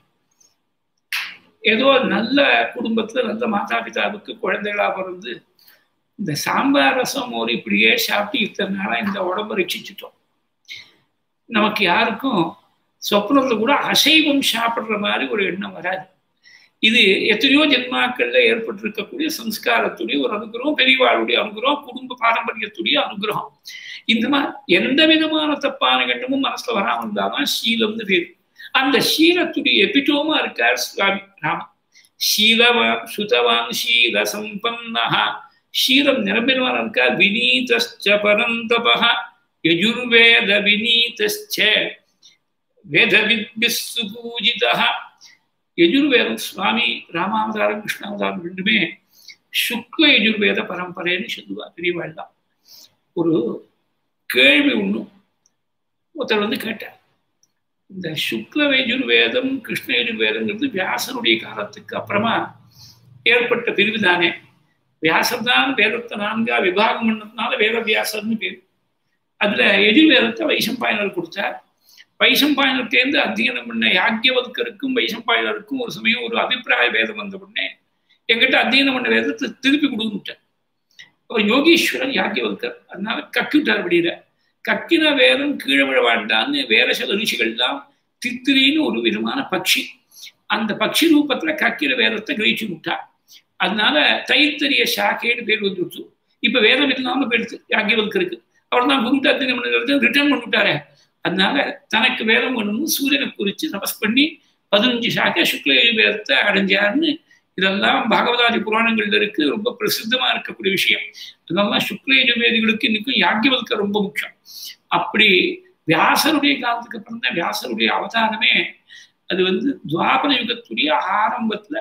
ஏதோ நல்ல குடும்பத்துல நல்ல மாதா பிதாவுக்கு குழந்தைகளா பிறந்து இந்த சாம்பார் ரசம் ஒரு இப்படியே சாப்பிட்டு இத்தனை நாளா இந்த உடம்ப ரட்சிச்சுட்டோம் நமக்கு யாருக்கும் சொப்னத்துல கூட அசைவம் சாப்பிடுற மாதிரி ஒரு எண்ணம் வராது இது எத்தனையோ ஜென்மாக்கள்ல ஏற்பட்டிருக்கக்கூடிய சம்ஸ்காரத்துடைய ஒரு அனுகிரகம் பெரியவாளுடைய அனுகிரகம் குடும்ப பாரம்பரியத்துடைய அனுகிரகம் இந்த மாதிரி எந்த விதமான தப்பான எண்ணமும் மனசுல வராமல் இருந்தாதான் சீலம்னு பேரு அந்த சீலத்துடைய எபிட்டோமா இருக்கார் சுவாமி ராமன் சீலவான் சுதவான் சீல சம்பன்னஹா சீலம் நிரம்பினவன் இருக்கார் வினீதஸ்ச பரந்தபஹ யஜுர்வேத வினீதஸ்ச வேதவித்பிஸ்ஸு பூஜிதஹ யஜுர்வேதம் சுவாமி ராமாவதாரம் கிருஷ்ணாவதாரம் ரெண்டுமே சுக்ல யஜுர்வேத பரம்பரைன்னு சொல்லுவா பெரியவாள் தான் ஒரு கேள்வி ஒன்றும் ஒருத்தர் வந்து கேட்டார் இந்த சுக்ல யஜுர்வேதம் கிருஷ்ண யஜுர்வேதங்கிறது வியாசனுடைய காலத்துக்கு அப்புறமா ஏற்பட்ட பிரிவு தானே வியாசர் தான் வேதத்தை நான்கா விபாகம் பண்ணதுனால வேத வியாசர்னு பேர் அதுல எஜுர்வேதத்தை வைசம்பாயனர் கொடுத்தார் வைசம்பாயனர்லேருந்து அத்தியனம் பண்ண யாக்கியவல்கருக்கும் வைசம்பாயனருக்கும் ஒரு சமயம் ஒரு அபிப்பிராய வேதம் வந்த உடனே எங்கிட்ட அத்தியனம் பண்ண வேதத்தை திருப்பி கொடுத்துட்டார் அவர் யோகீஸ்வரன் யாக்கியவல்கர் அதனால கக்கிட்டார் அப்படியில கக்கின வேதம் கீழே விழ வேண்டான்னு வேற சில ருஷிகள்லாம் தித்திரின்னு ஒரு விதமான பட்சி அந்த பட்சி ரூபத்துல கக்கிற வேதத்தை கிரகிச்சு விட்டார் அதனால தைத்தரிய சாக்கேன்னு பேர் வந்துடுச்சு இப்ப வேதம் இல்லாம போயிடுச்சு யாக்கியவல்கருக்கு அவர் தான் குருட்டு அத்தியனம் பண்ணுறது ரிட்டர்ன் பண்ணிவிட்டாரு அதனால தனக்கு வேதம் ஒண்ணு சூரியனை குறித்து தபஸ் பண்ணி பதினஞ்சு சாக்க சுக்ல வேதத்தை அடைஞ்சார்னு இதெல்லாம் பாகவதாதி புராணங்கள்ல இருக்கு ரொம்ப பிரசித்தமா இருக்கக்கூடிய விஷயம் இதெல்லாம் சுக்ல யஜுர்வேதிகளுக்கு இன்னைக்கும் யாக்கியவல்க ரொம்ப முக்கியம் அப்படி வியாசருடைய காலத்துக்கு அப்புறம் தான் வியாசருடைய அவதாரமே அது வந்து துவாபர யுகத்துடைய ஆரம்பத்துல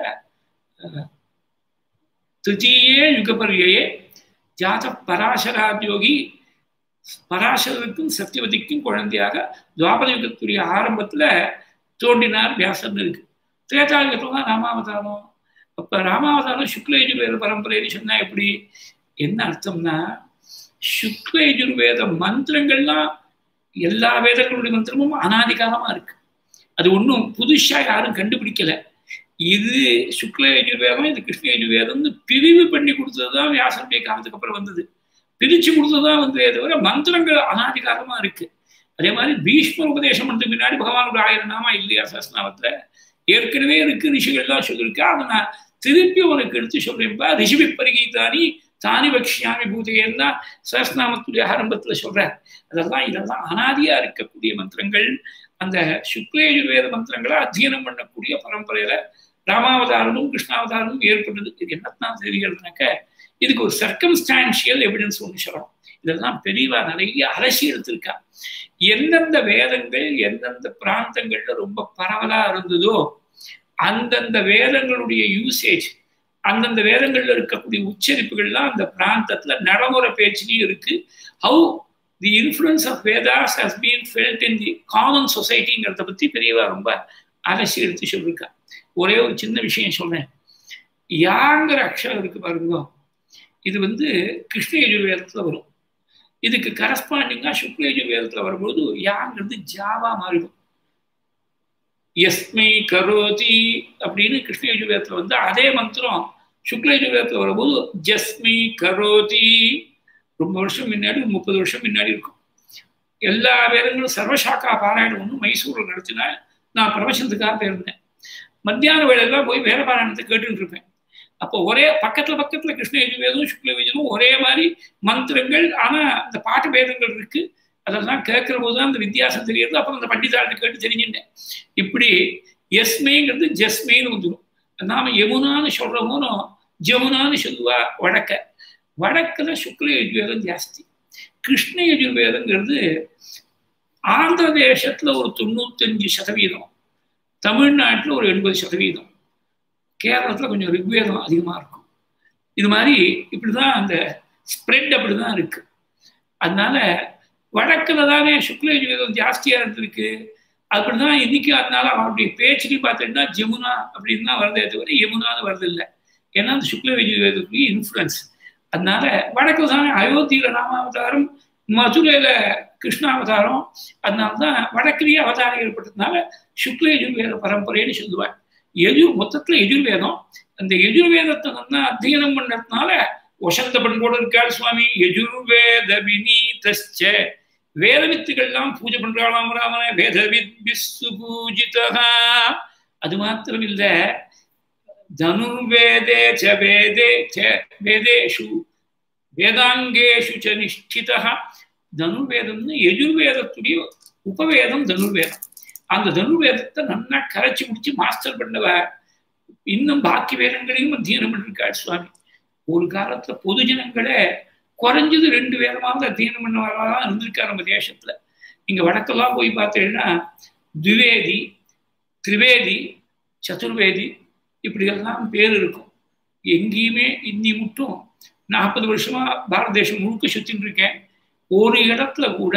திருத்தீயே யுகபரியே ஜாத பராசராத்யோகி பராசரருக்கும் சத்தியவதிக்கும் குழந்தையாக துவாபர யுகத்துடைய ஆரம்பத்துல தோன்றினார் வியாசர்னு இருக்கு திரேதாயுகத்துல தான் ராமாவதாரம் அப்ப ராமாவதாரம் சுக்ல யஜுர்வேத பரம்பரைன்னு சொன்னா எப்படி என்ன அர்த்தம்னா சுக்ல யஜுர்வேத மந்திரங்கள்லாம் எல்லா வேதங்களுடைய மந்திரமும் அனாதிகாலமா இருக்கு அது ஒன்றும் புதுசா யாரும் கண்டுபிடிக்கல இது சுக்ல யஜுர்வேதம் இது கிருஷ்ண யஜுர்வேதம்னு பிரிவு பண்ணி கொடுத்ததுதான் வியாசருடைய காலத்துக்கு அப்புறம் வந்தது பிரிச்சு கொடுத்ததுதான் வந்து தவிர மந்திரங்கள் அனாதிகாரமா இருக்கு அதே மாதிரி பீஷ்ம உபதேசம் பண்ணதுக்கு முன்னாடி பகவானோட ஆயிரம் நாமா இல்லையா சஸ்நாமத்துல ஏற்கனவே இருக்கு ரிஷிகள்லாம் சொல்லியிருக்கா அதை நான் திருப்பி உனக்கு எடுத்து சொல்றேன்ப்பா ரிஷிபி பரிகீதானி தானி பக்ஷியாமி பூதையன்னா சஹஸ்நாமத்துடைய ஆரம்பத்துல சொல்றார் அதெல்லாம் இதெல்லாம் அனாதியா இருக்கக்கூடிய மந்திரங்கள் அந்த சுக்லேயுர்வேத மந்திரங்களை அத்தியனம் பண்ணக்கூடிய பரம்பரையில ராமாவதாரமும் கிருஷ்ணாவதாரமும் ஏற்பட்டது இது என்னத்தான் தெரிகிறதுனாக்க இதுக்கு ஒரு சர்க்கம்ஸ்டான்ஷியல் எவிடன்ஸ் ஒன்று சொல்லணும் இதெல்லாம் பெரியவா நிறைய அலசி எடுத்திருக்கா எந்தெந்த வேதங்கள் எந்தெந்த பிராந்தங்கள்ல ரொம்ப பரவலா இருந்ததோ அந்தந்த வேதங்களுடைய யூசேஜ் அந்தந்த வேதங்கள்ல இருக்கக்கூடிய உச்சரிப்புகள்லாம் அந்த பிராந்தத்துல நடைமுறை பேச்சுலையும் இருக்கு how the influence of Vedas has been felt in the common சொசைட்டிங்கிறத பத்தி பெரியவா ரொம்ப அலசி எடுத்து சொல்லியிருக்கா ஒரே ஒரு சின்ன விஷயம் சொல்றேன் யாங்கிற அக்ஷரம் இருக்கு பாருங்க இது வந்து கிருஷ்ண யஜுர்வேதத்துல வரும் இதுக்கு கரஸ்பாண்டிங்கா சுக்ல யஜுர்வேதத்துல வரும்போது யாங்கிறது ஜாவா மாறிடும் எஸ்மை கரோதி அப்படின்னு கிருஷ்ண யஜுர்வேதத்துல வந்து அதே மந்திரம் சுக்ல யஜுர்வேதத்துல வரும்போது ஜஸ்மி கரோதி ரொம்ப வருஷம் முன்னாடி முப்பது வருஷம் முன்னாடி இருக்கும் எல்லா வேதங்களும் சர்வசாக்கா பாராயணம் ஒன்று மைசூரில் நடத்தினா நான் பிரவசனத்துக்காக போயிருந்தேன் மத்தியான வேலையெல்லாம் போய் வேத பாராயணத்தை கேட்டுட்டு இருப்பேன் அப்போ ஒரே பக்கத்துல பக்கத்துல கிருஷ்ண யஜுர்வேதம் சுக்ல யஜுர்வேதம் ஒரே மாதிரி மந்திரங்கள் ஆனா அந்த பாட்டு வேதங்கள் இருக்கு அதெல்லாம் கேட்கிற போது தான் அந்த வித்தியாசம் தெரியுது அப்புறம் அந்த பண்டிதாரத்தை கேட்டு தெரிஞ்சுட்டேன் இப்படி எஸ்மேங்கிறது ஜஸ்மேன்னு வந்துடும் நாம யமுனான்னு சொல்றோமோ ஜமுனான்னு சொல்லுவா வடக்க வடக்குல சுக்ல யஜுர்வேதம் ஜாஸ்தி கிருஷ்ண யஜுர்வேதங்கிறது ஆந்திர தேசத்துல ஒரு தொண்ணூத்தஞ்சு சதவீதம் தமிழ்நாட்டில் ஒரு எண்பது சதவீதம் கேரளத்தில் கொஞ்சம் ரிக்வேதம் அதிகமாக இருக்கும் இது மாதிரி இப்படி தான் அந்த ஸ்ப்ரெட் அப்படி தான் இருக்கு அதனால வடக்கில் தானே சுக்ல யஜுர்வேதம் ஜாஸ்தியாக இருந்திருக்கு அப்படி தான் இன்னைக்கு அதனால அவருடைய பேச்சுலையும் பார்த்துட்டா ஜமுனா அப்படின்னு தான் வருதே தவிர யமுனான்னு வருது இல்லை ஏன்னா அந்த சுக்ல யஜுர்வேதத்துடைய இன்ஃப்ளூயன்ஸ் அதனால வடக்கு தானே அயோத்தியில ராமாவதாரம் மதுரையில கிருஷ்ணாவதாரம் அதனால தான் வடக்கிலேயே அவதாரம் ஏற்பட்டதுனால சுக்ல யஜுர்வேத பரம்பரைன்னு சொல்லுவார் எஜு மொத்தத்துல எஜுர்வேதம் அந்த எஜுர்வேதத்தை நல்லா அத்தியனம் பண்ணதுனால வசந்த பண்போடு இருக்காள் சுவாமி எஜுர்வேத வினீதச்ச வேதவித்துகள்லாம் பூஜை பண்றாளாம் ராமன வேதவித் விஸ்து பூஜிதா அது மாத்திரம் இல்ல தனுர்வேதே ச வேதே ச வேதேஷு வேதாங்கேஷு ச நிஷ்டிதா தனுர்வேதம்னு எஜுர்வேதத்துடைய உபவேதம் தனுர்வேதம் அந்த தனுர்வேதத்தை நல்லா கரைச்சி முடிச்சு மாஸ்டர் பண்ணவ இன்னும் பாக்கி வேதங்களையும் அத்தியனம் பண்ணிருக்காள் சுவாமி ஒரு காலத்துல பொது ஜனங்களே குறைஞ்சது ரெண்டு வேதமாவது அத்தியனம் பண்ணவர்களாக இருந்திருக்கா நம்ம தேசத்துல இங்க வடக்கெல்லாம் போய் பார்த்தீங்கன்னா திவேதி திரிவேதி சதுர்வேதி இப்படியெல்லாம் பேர் இருக்கும் எங்கேயுமே இன்னி மட்டும் நாற்பது வருஷமா பாரத தேசம் முழுக்க சுத்தின்னு இருக்கேன் ஒரு இடத்துல கூட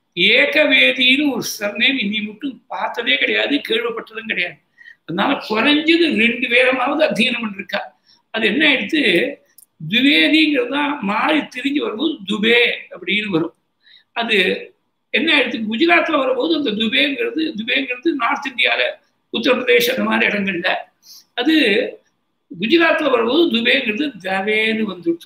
ஏகவேதின்னு ஒரு சர்நேம் இன்னி மட்டும் பார்த்ததே கிடையாது கேள்விப்பட்டதும் கிடையாது அதனால குறைஞ்சது ரெண்டு வேதமாவது அத்தியனம் பண்ணிருக்கா அது என்ன ஆயிடுத்து துவேதிங்கிறது தான் மாறி திரிஞ்சு வரும்போது துபே அப்படின்னு வரும் அது என்ன ஆயிடுத்து குஜராத்தில் வரும்போது அந்த துபேங்கிறது துபேங்கிறது நார்த் இந்தியாவில் உத்தரப்பிரதேஷ் அந்த மாதிரி இடங்கள்ல அது குஜராத்தில் வரும்போது துபேங்கிறது தவேன்னு வந்துடுச்சு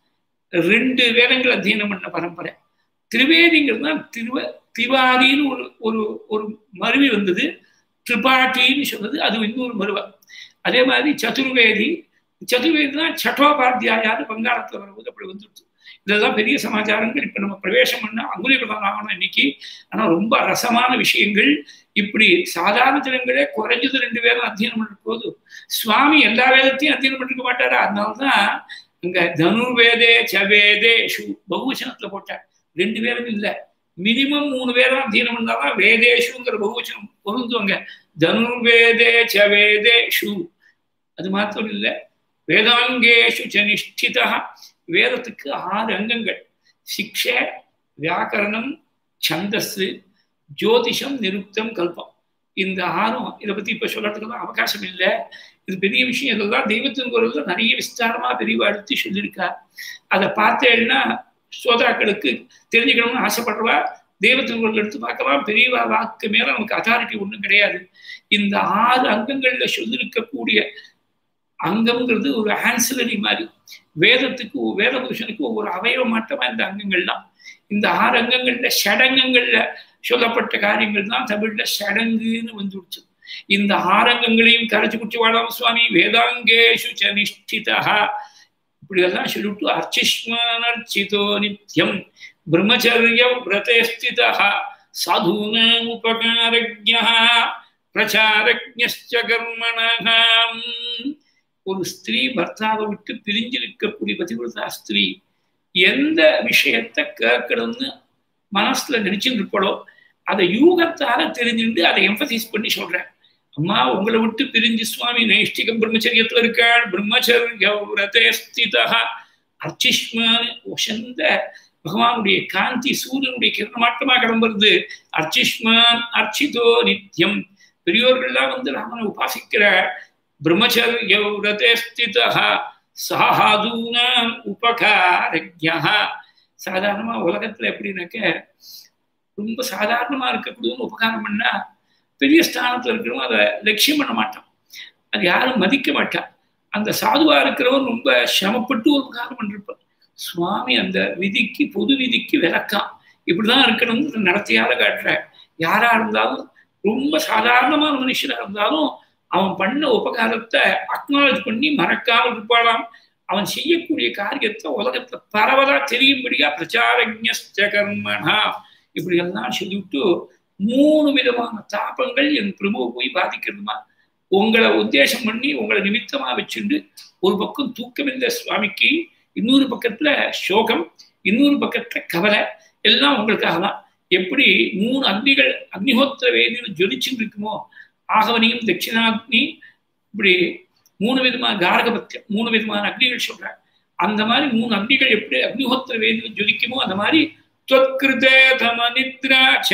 ரெண்டு வேதங்கள் அத்தியனம் பண்ண பரம்பரை திரிவேதிங்கிறது தான் திருவ திவாரின்னு ஒரு ஒரு ஒரு மருவி வந்தது திரிபாட்டின்னு சொன்னது அது இன்னொரு மருவ அதே மாதிரி சதுர்வேதி சதுர்வேதி தான் சட்டோபாத்தியாயான்னு வங்காளத்தில் வரும்போது அப்படி வந்துடுச்சு இதெல்லாம் பெரிய சமாச்சாரங்கள் இப்போ நம்ம பிரவேசம் பண்ண அங்குலி பிரதானம் ஆகணும் இன்னைக்கு ஆனால் ரொம்ப ரசமான விஷயங்கள் இப்படி சாதாரண ஜனங்களே குறைஞ்சது ரெண்டு பேரும் அத்தியனம் பண்ணுற போது சுவாமி எல்லா வேதத்தையும் அத்தியனம் பண்ணிருக்க மாட்டாரா அதனால்தான் அங்க தனுர்வேதே சவேதே ஷு பகுவச்சனத்துல போட்டார் ரெண்டு பேரும் இல்லை மினிமம் மூணு பேரும் அத்தியனம் பண்ணாதான் வேதேஷுங்கிற பகுவச்சனம் பொருந்துவாங்க தனுர்வேதே சவேதே ஷு அது மாத்திரம் இல்லை வேதாங்கேஷு ச நிஷ்டிதா வேதத்துக்கு ஆறு அங்கங்கள் சிக்ஷ வியாக்கரணம் சந்தஸ் ஜோதிஷம் நிருப்தம் கல்பம் இந்த ஆறும் இதை பத்தி இப்ப சொல்றதுக்கு அவகாசம் இல்லை இது பெரிய விஷயம் இதெல்லாம் தெய்வத்தின் குரல்ல நிறைய விஸ்தாரமா பெரியவா எடுத்து சொல்லியிருக்கா அதை பார்த்தேன்னா சோதராக்களுக்கு தெரிஞ்சுக்கணும்னு ஆசைப்படுறவா தெய்வத்தின் குரல் எடுத்து பார்க்கலாம் பெரியவா வாக்கு மேல நமக்கு அத்தாரிட்டி ஒன்றும் கிடையாது இந்த ஆறு அங்கங்கள்ல சொல்லியிருக்கக்கூடிய அங்கம்ங்கிறது ஒரு ஆன்சிலரி மாதிரி வேதத்துக்கு வேத புருஷனுக்கு ஒவ்வொரு அவயவ மாட்டமா இந்த அங்கங்கள்லாம் இந்த ஆறு அங்கங்கள்ல ஷடங்கங்கள்ல சொல்லப்பட்ட காரியங்கள் தான் தமிழ்ல ஷடங்குன்னு வந்துடுச்சு இந்த ஆரங்கங்களையும் கரைச்சு குடிச்சு வாழாம சுவாமி வேதாங்கேஷு ச நிஷ்டிதா இப்படியெல்லாம் சொல்லிவிட்டு அர்ச்சிஷ்மானர்ச்சிதோ நித்யம் பிரம்மச்சரிய விரதே ஸ்திதா சாதூனாம் உபகாரஜா பிரச்சாரஜ்ஞ கர்மணகாம் ஒரு ஸ்திரீ பர்த்தாவை விட்டு பிரிஞ்சிருக்கக்கூடிய பதிவிரதா ஸ்திரீ எந்த விஷயத்தை கேட்கணும்னு மனசுல நினைச்சுட்டு இருப்பாளோ அதை யூகத்தால தெரிஞ்சுட்டு அதை எம்பசைஸ் பண்ணி சொல்றேன் அம்மா உங்களை விட்டு பிரிஞ்சு சுவாமி நைஷ்டிகம் பிரம்மச்சரியத்துல இருக்காள் பிரம்மச்சரிய ஸ்திதா அர்ச்சிஷ்மான் ஒசந்த பகவானுடைய காந்தி சூரியனுடைய கிரணமாட்டமா கிளம்புறது அர்ச்சிஷ்மான் அர்ச்சிதோ நித்தியம் பெரியோர்கள்லாம் வந்து ராமனை உபாசிக்கிற பிரம்மச்சரிய ஸ்திதா சாதுனாம் உபகாரஜா சாதாரணமா உலகத்துல எப்படின்னாக்க ரொம்ப சாதாரணமா இருக்கக்கூடியவங்க உபகாரம் பண்ணா பெரிய ஸ்தானத்துல இருக்கிறவங்க அதை லட்சியம் பண்ண மாட்டான் அது யாரும் மதிக்க மாட்டான் அந்த சாதுவா இருக்கிறவன் ரொம்ப சிரமப்பட்டு ஒரு உபகாரம் பண்ணிருப்பான் சுவாமி அந்த விதிக்கு பொது விதிக்கு விளக்கான் இப்படிதான் இருக்கணும்னு நடத்தையால காட்டுற யாரா இருந்தாலும் ரொம்ப சாதாரணமான மனுஷனா இருந்தாலும் அவன் பண்ண உபகாரத்தை அக்னாலஜ் பண்ணி மறக்காமல் இருப்பாளாம் அவன் செய்யக்கூடிய காரியத்தை உலகத்துல பரவலா தெரியும்படியா பிரச்சாரஜ்ய கர்மனா இப்படி எல்லாம் சொல்லிவிட்டு மூணு விதமான தாபங்கள் என் பிரபுவை போய் பாதிக்கிறதுமா உங்களை உத்தேசம் பண்ணி உங்களை நிமித்தமா வச்சுண்டு ஒரு பக்கம் தூக்கமில்லை சுவாமிக்கு இன்னொரு பக்கத்துல சோகம் இன்னொரு பக்கத்துல கவலை எல்லாம் உங்களுக்காக தான் எப்படி மூணு அக்னிகள் அக்னிஹோத்திர வேதியில் ஜொலிச்சுட்டு இருக்குமோ ஆகவனியும் தட்சிணாக்னி இப்படி மூணு விதமான காரகபத்தியம் மூணு விதமான அக்னிகள் சொல்றாங்க அந்த மாதிரி மூணு அக்னிகள் எப்படி அக்னிஹோத்திர வேதியில் ஜொலிக்குமோ அந்த மாதிரி त्वत्कृते तमनिद्राच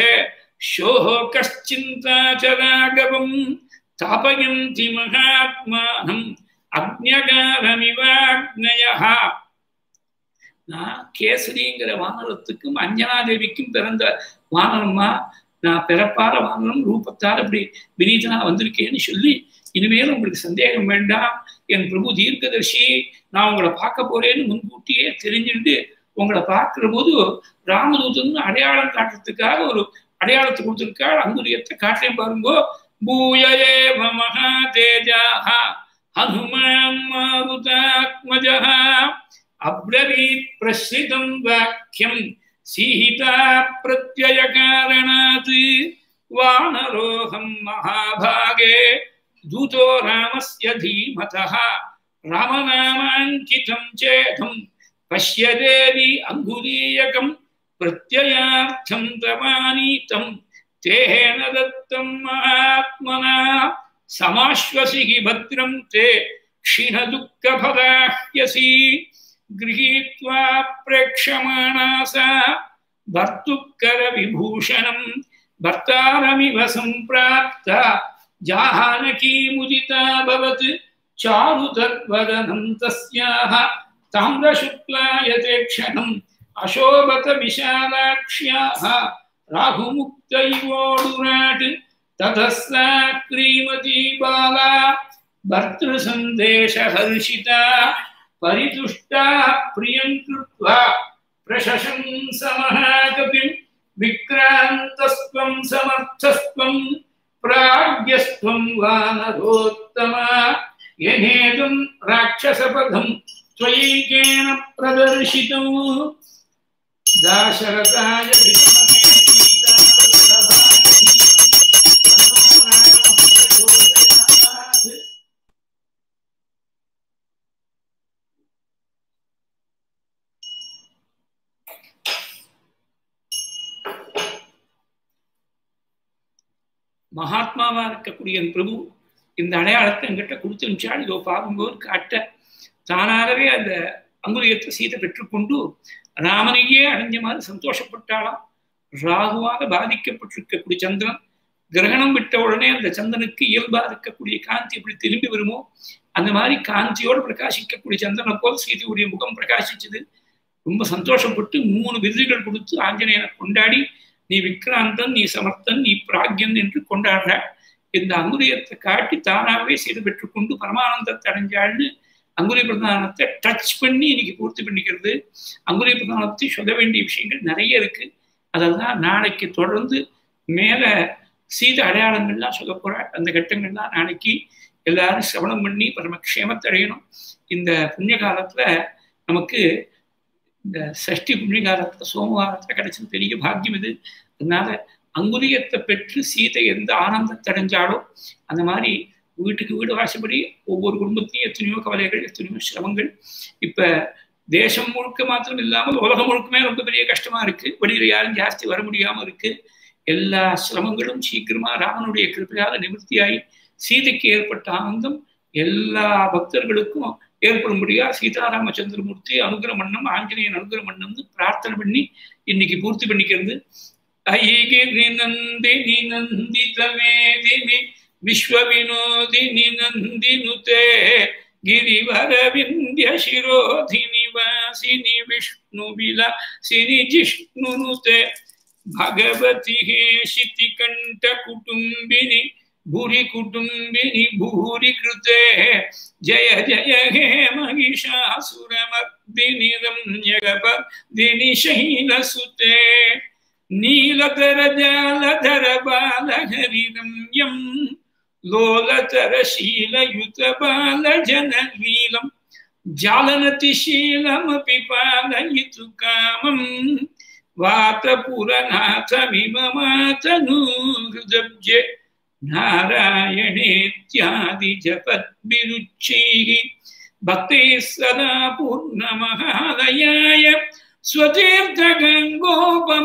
शोकश्चिन्ता च राघवम् तापयन्ति महात्मानम् அக்ஞகாரமிவாக்னயः நான் கேசரிங்கிற வானரத்துக்கும் அஞ்சனா தேவிக்கும் பிறந்த வானரம்மா நான் பிறப்பார வானரம் ரூபத்தால் இப்படி வினீதனா வந்திருக்கேன்னு சொல்லி இனிமேல் உங்களுக்கு சந்தேகம் வேண்டாம் என் பிரபு தீர்க்கதர்ஷி நான் உங்களை பார்க்க போறேன்னு முன்கூட்டியே தெரிஞ்சுட்டு உங்களை பார்க்கிற போது ராமதூதன் அடையாளம் காட்டுறதுக்காக ஒரு அடையாளத்தை கொடுத்திருக்காள் அங்குரியத்தை காட்டுறேன் பாருங்கோ பூயயே மகா தேஜாஹ ஹனுமான் மாருதாத்மஜா அப்ரவீத் பிரசிதம் வாக்கியம் சீதா பிரத்யய காரணாத் வானரோகம் மகாபாகே தூதோ ராமஸ்ய தீமதः ராமநாமாங்கிதம் சேதம் पश्य देवी अङ्गुलीयकं प्रत्ययार्थं तमानीतं तेन दत्तं महात्मना समाश्वसिहि भद्रं ते क्षीणदुःखफलाह्यसि गृहीत्वा प्रेक्षमाणा सा भर्तुकरविभूषणं भर्तारमिव सम्प्राप्ता जाहानकीमुदिता भवत् चारुतद्वदनं तस्याः ताम्रशुक्लायते क्षणम् अशोभत विशालाक्ष्याः राहुमुक्त इवोडुराट् ततः सा क्रीमती बाला भर्तृसन्देशहर्षिता परितुष्टा प्रियं कृत्वा प्रशशंसमहाकपिम् विक्रान्तस्त्वं समर्थस्त्वं प्राज्ञस्त्वं वानरोत्तमा यनेदं राक्षसपदम् त्वयैकेन प्रदर्शितौ दाशरथाय மகாத்மாவா இருக்கக்கூடிய என் பிரபு இந்த அடையாளத்தை என்கிட்ட கொடுத்து அனுப்பிச்சாள் இதோ பாருங்கோன்னு காட்ட தானாகவே அந்த அங்குரியத்தை சீதை பெற்றுக்கொண்டு ராமனையே அடைஞ்ச மாதிரி சந்தோஷப்பட்டாளாம் ராகுவாக பாதிக்கப்பட்டிருக்கக்கூடிய சந்திரன் கிரகணம் விட்ட உடனே அந்த சந்திரனுக்கு இயல்பா இருக்கக்கூடிய காந்தி எப்படி திரும்பி வருமோ அந்த மாதிரி காந்தியோடு பிரகாசிக்கக்கூடிய சந்திரனை போல் சீதையுடைய முகம் பிரகாசிச்சது ரொம்ப சந்தோஷப்பட்டு மூணு விருதுகள் கொடுத்து ஆஞ்சநேயனை கொண்டாடி நீ விக்ராந்தன் நீ சமர்த்தன் நீ பிராக்யன் என்று கொண்டாடுற இந்த அங்குரியத்தை காட்டி தானாகவே செய்து பெற்றுக்கொண்டு பரமானந்தத்தை அடைஞ்சாள்னு அங்குரிய பிரதானத்தை டச் பண்ணி இன்னைக்கு பூர்த்தி பண்ணிக்கிறது அங்குரிய பிரதானத்தை சொல்ல வேண்டிய விஷயங்கள் நிறைய இருக்கு அதெல்லாம் நாளைக்கு தொடர்ந்து மேல சீத அடையாளங்கள்லாம் சொல்ல போற அந்த கட்டங்கள்லாம் நாளைக்கு எல்லாரும் சிரவணம் பண்ணி பரமக்ஷேமத்தை அடையணும் இந்த புண்ணிய காலத்துல நமக்கு இந்த சஷ்டி புண்ணிய காலத்துல சோமவாரத்துல கிடைச்சது பெரிய பாக்கியம் இது அதனால அங்குலியத்தை பெற்று சீதை எந்த ஆனந்தத்தை அடைஞ்சாலோ அந்த மாதிரி வீட்டுக்கு வீடு வாசப்படி ஒவ்வொரு குடும்பத்தையும் எத்தனையோ கவலைகள் எத்தனையோ சிரமங்கள் இப்ப தேசம் முழுக்க மாத்திரம் இல்லாமல் உலகம் முழுக்கமே ரொம்ப பெரிய கஷ்டமா இருக்கு வெளியில யாரும் ஜாஸ்தி வர முடியாம இருக்கு எல்லா சிரமங்களும் சீக்கிரமா ராமனுடைய கிருப்பையால நிவர்த்தியாகி சீதைக்கு ஏற்பட்ட ஆனந்தம் எல்லா பக்தர்களுக்கும் ஏற்படும்படியா சீதாராமச்சந்திரமூர்த்தி அனுகிர மன்னம் ஆஞ்சநேயன் அனுகிர மன்னம்னு பிரார்த்தனை பண்ணி இன்னைக்கு பூர்த்தி பண்ணிக்கிறது ஐகிரி நந்தினி நந்தித வேதினி விஸ்வ வினோதினி நந்தினுதே गिरिवर विन्द्य शिरोधिनि वासिनि विष्णु विलासिनि जिष्णुनुते भगवति हे शितिकण्ठ कुटुम्बिनि भूरि कुटुम्बिनि भूरि कृते जय जय हे महिषासुरमर्दिनि रम्यगपदिनि शैलसुते नीलधर जालधर बालहरिरम्यम् लोलतरशीलयुतबालजनलीलं जालनतिशीलमपि पालयितु कामम् वातपुरनाथमिममातनूहृदब्जे नारायणेत्यादिजपद्भिरुच्चैः भक्तैः सदा पूर्णमहालयाय स्वतीर्थगङ्गोपम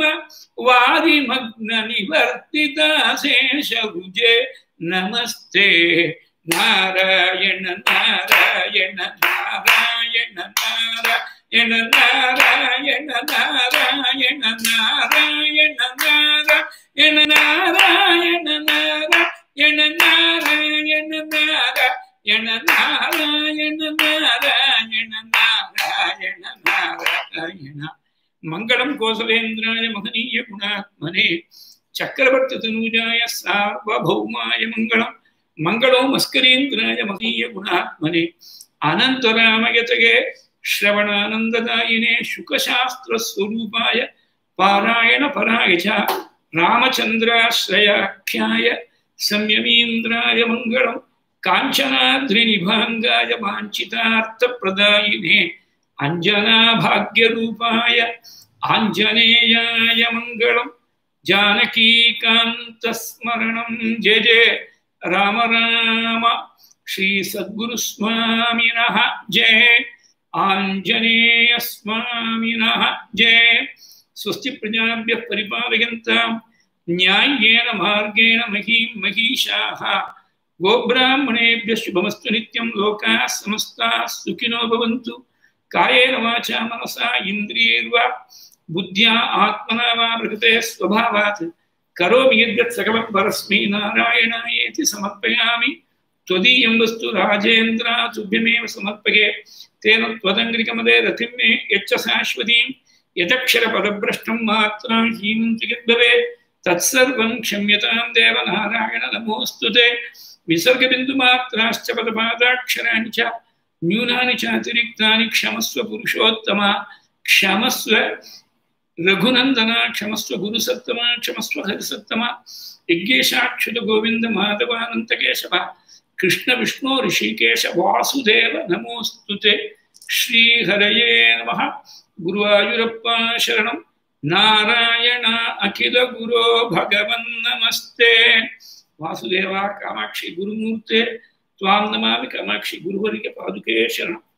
वारिमग्ननिवर्तिताशेषभुजे नमस्ते नारायण नारायण नारायण नारायण नारायण नारायण नारायण नारायण नारायण नारायण नारायण नारायण नारायण नारायण नारायण नारायण मङ्गलं कोसलेन्द्राय महनीय गुणात्मने चक्रवर्ति तनूजाय सार्वभौमाय मङ्गलं मङ्गलो मस्करीन्द्राय महनीय गुणात्मने अनन्तरामयतगे श्रवणानन्ददायिने शुकशास्त्रस्वरूपाय पारायणपराय च रामचन्द्राश्रयाख्याय संयमीन्द्राय मङ्गलं काञ्चनाद्रिनिभाङ्गाय वाञ्छितार्थप्रदायिने अञ्जनाभाग्यरूपाय आञ्जनेयाय मङ्गलम् जानकीकान्तस्मरणं जय जय राम राम श्रीसद्गुरुस्वामिनः जय आञ्जनेयस्वामिनः जय स्वस्ति प्रजाभ्यः परिपालयन्तां न्याय्येन मार्गेण महीं महिषाः गोब्राह्मणेभ्यः शुभमस्तु नित्यं लोकाः समस्ताः सुखिनो भवन्तु कायेन वाचा मनसा इन्द्रियैर्वा बुद्ध्या आत्मना वा प्रकृते स्वभावात् करोमि यद्यत् सकलं परस्मै नारायणायेति समर्पयामि त्वदीयं वस्तु राजेन्द्र तुभ्यमेव समर्पये तेन त्वदङ्घ्रिकमदे रतिं मे यच्च शाश्वतीं यदक्षरपदभ्रष्टं मात्रा हीनं च यद्भवेत् तत्सर्वं क्षम्यतां देव नारायण नमोऽस्तु ते विसर्गबिन्दुमात्राश्च पदपादाक्षराणि च न्यूनानि च अतिरिक्तानि क्षमस्व पुरुषोत्तमा क्षमस्व रघुनन्दन क्षमस्व गुरुसत्तमा क्षमस्व हरिसत्तमा यज्ञेशाक्षुत गोविन्द माधवानन्तकेशव कृष्ण विष्णु ऋषिकेश वासुदेव नमोऽस्तु ते श्रीहरये नमः गुरुवायुरप्पा शरणं नारायण अखिलगुरो भगवन्नमस्ते वासुदेवा कामाक्षि गुरुमूर्ते त्वां नमामि कामाक्षि गुरुवर्य पादुके शरणम्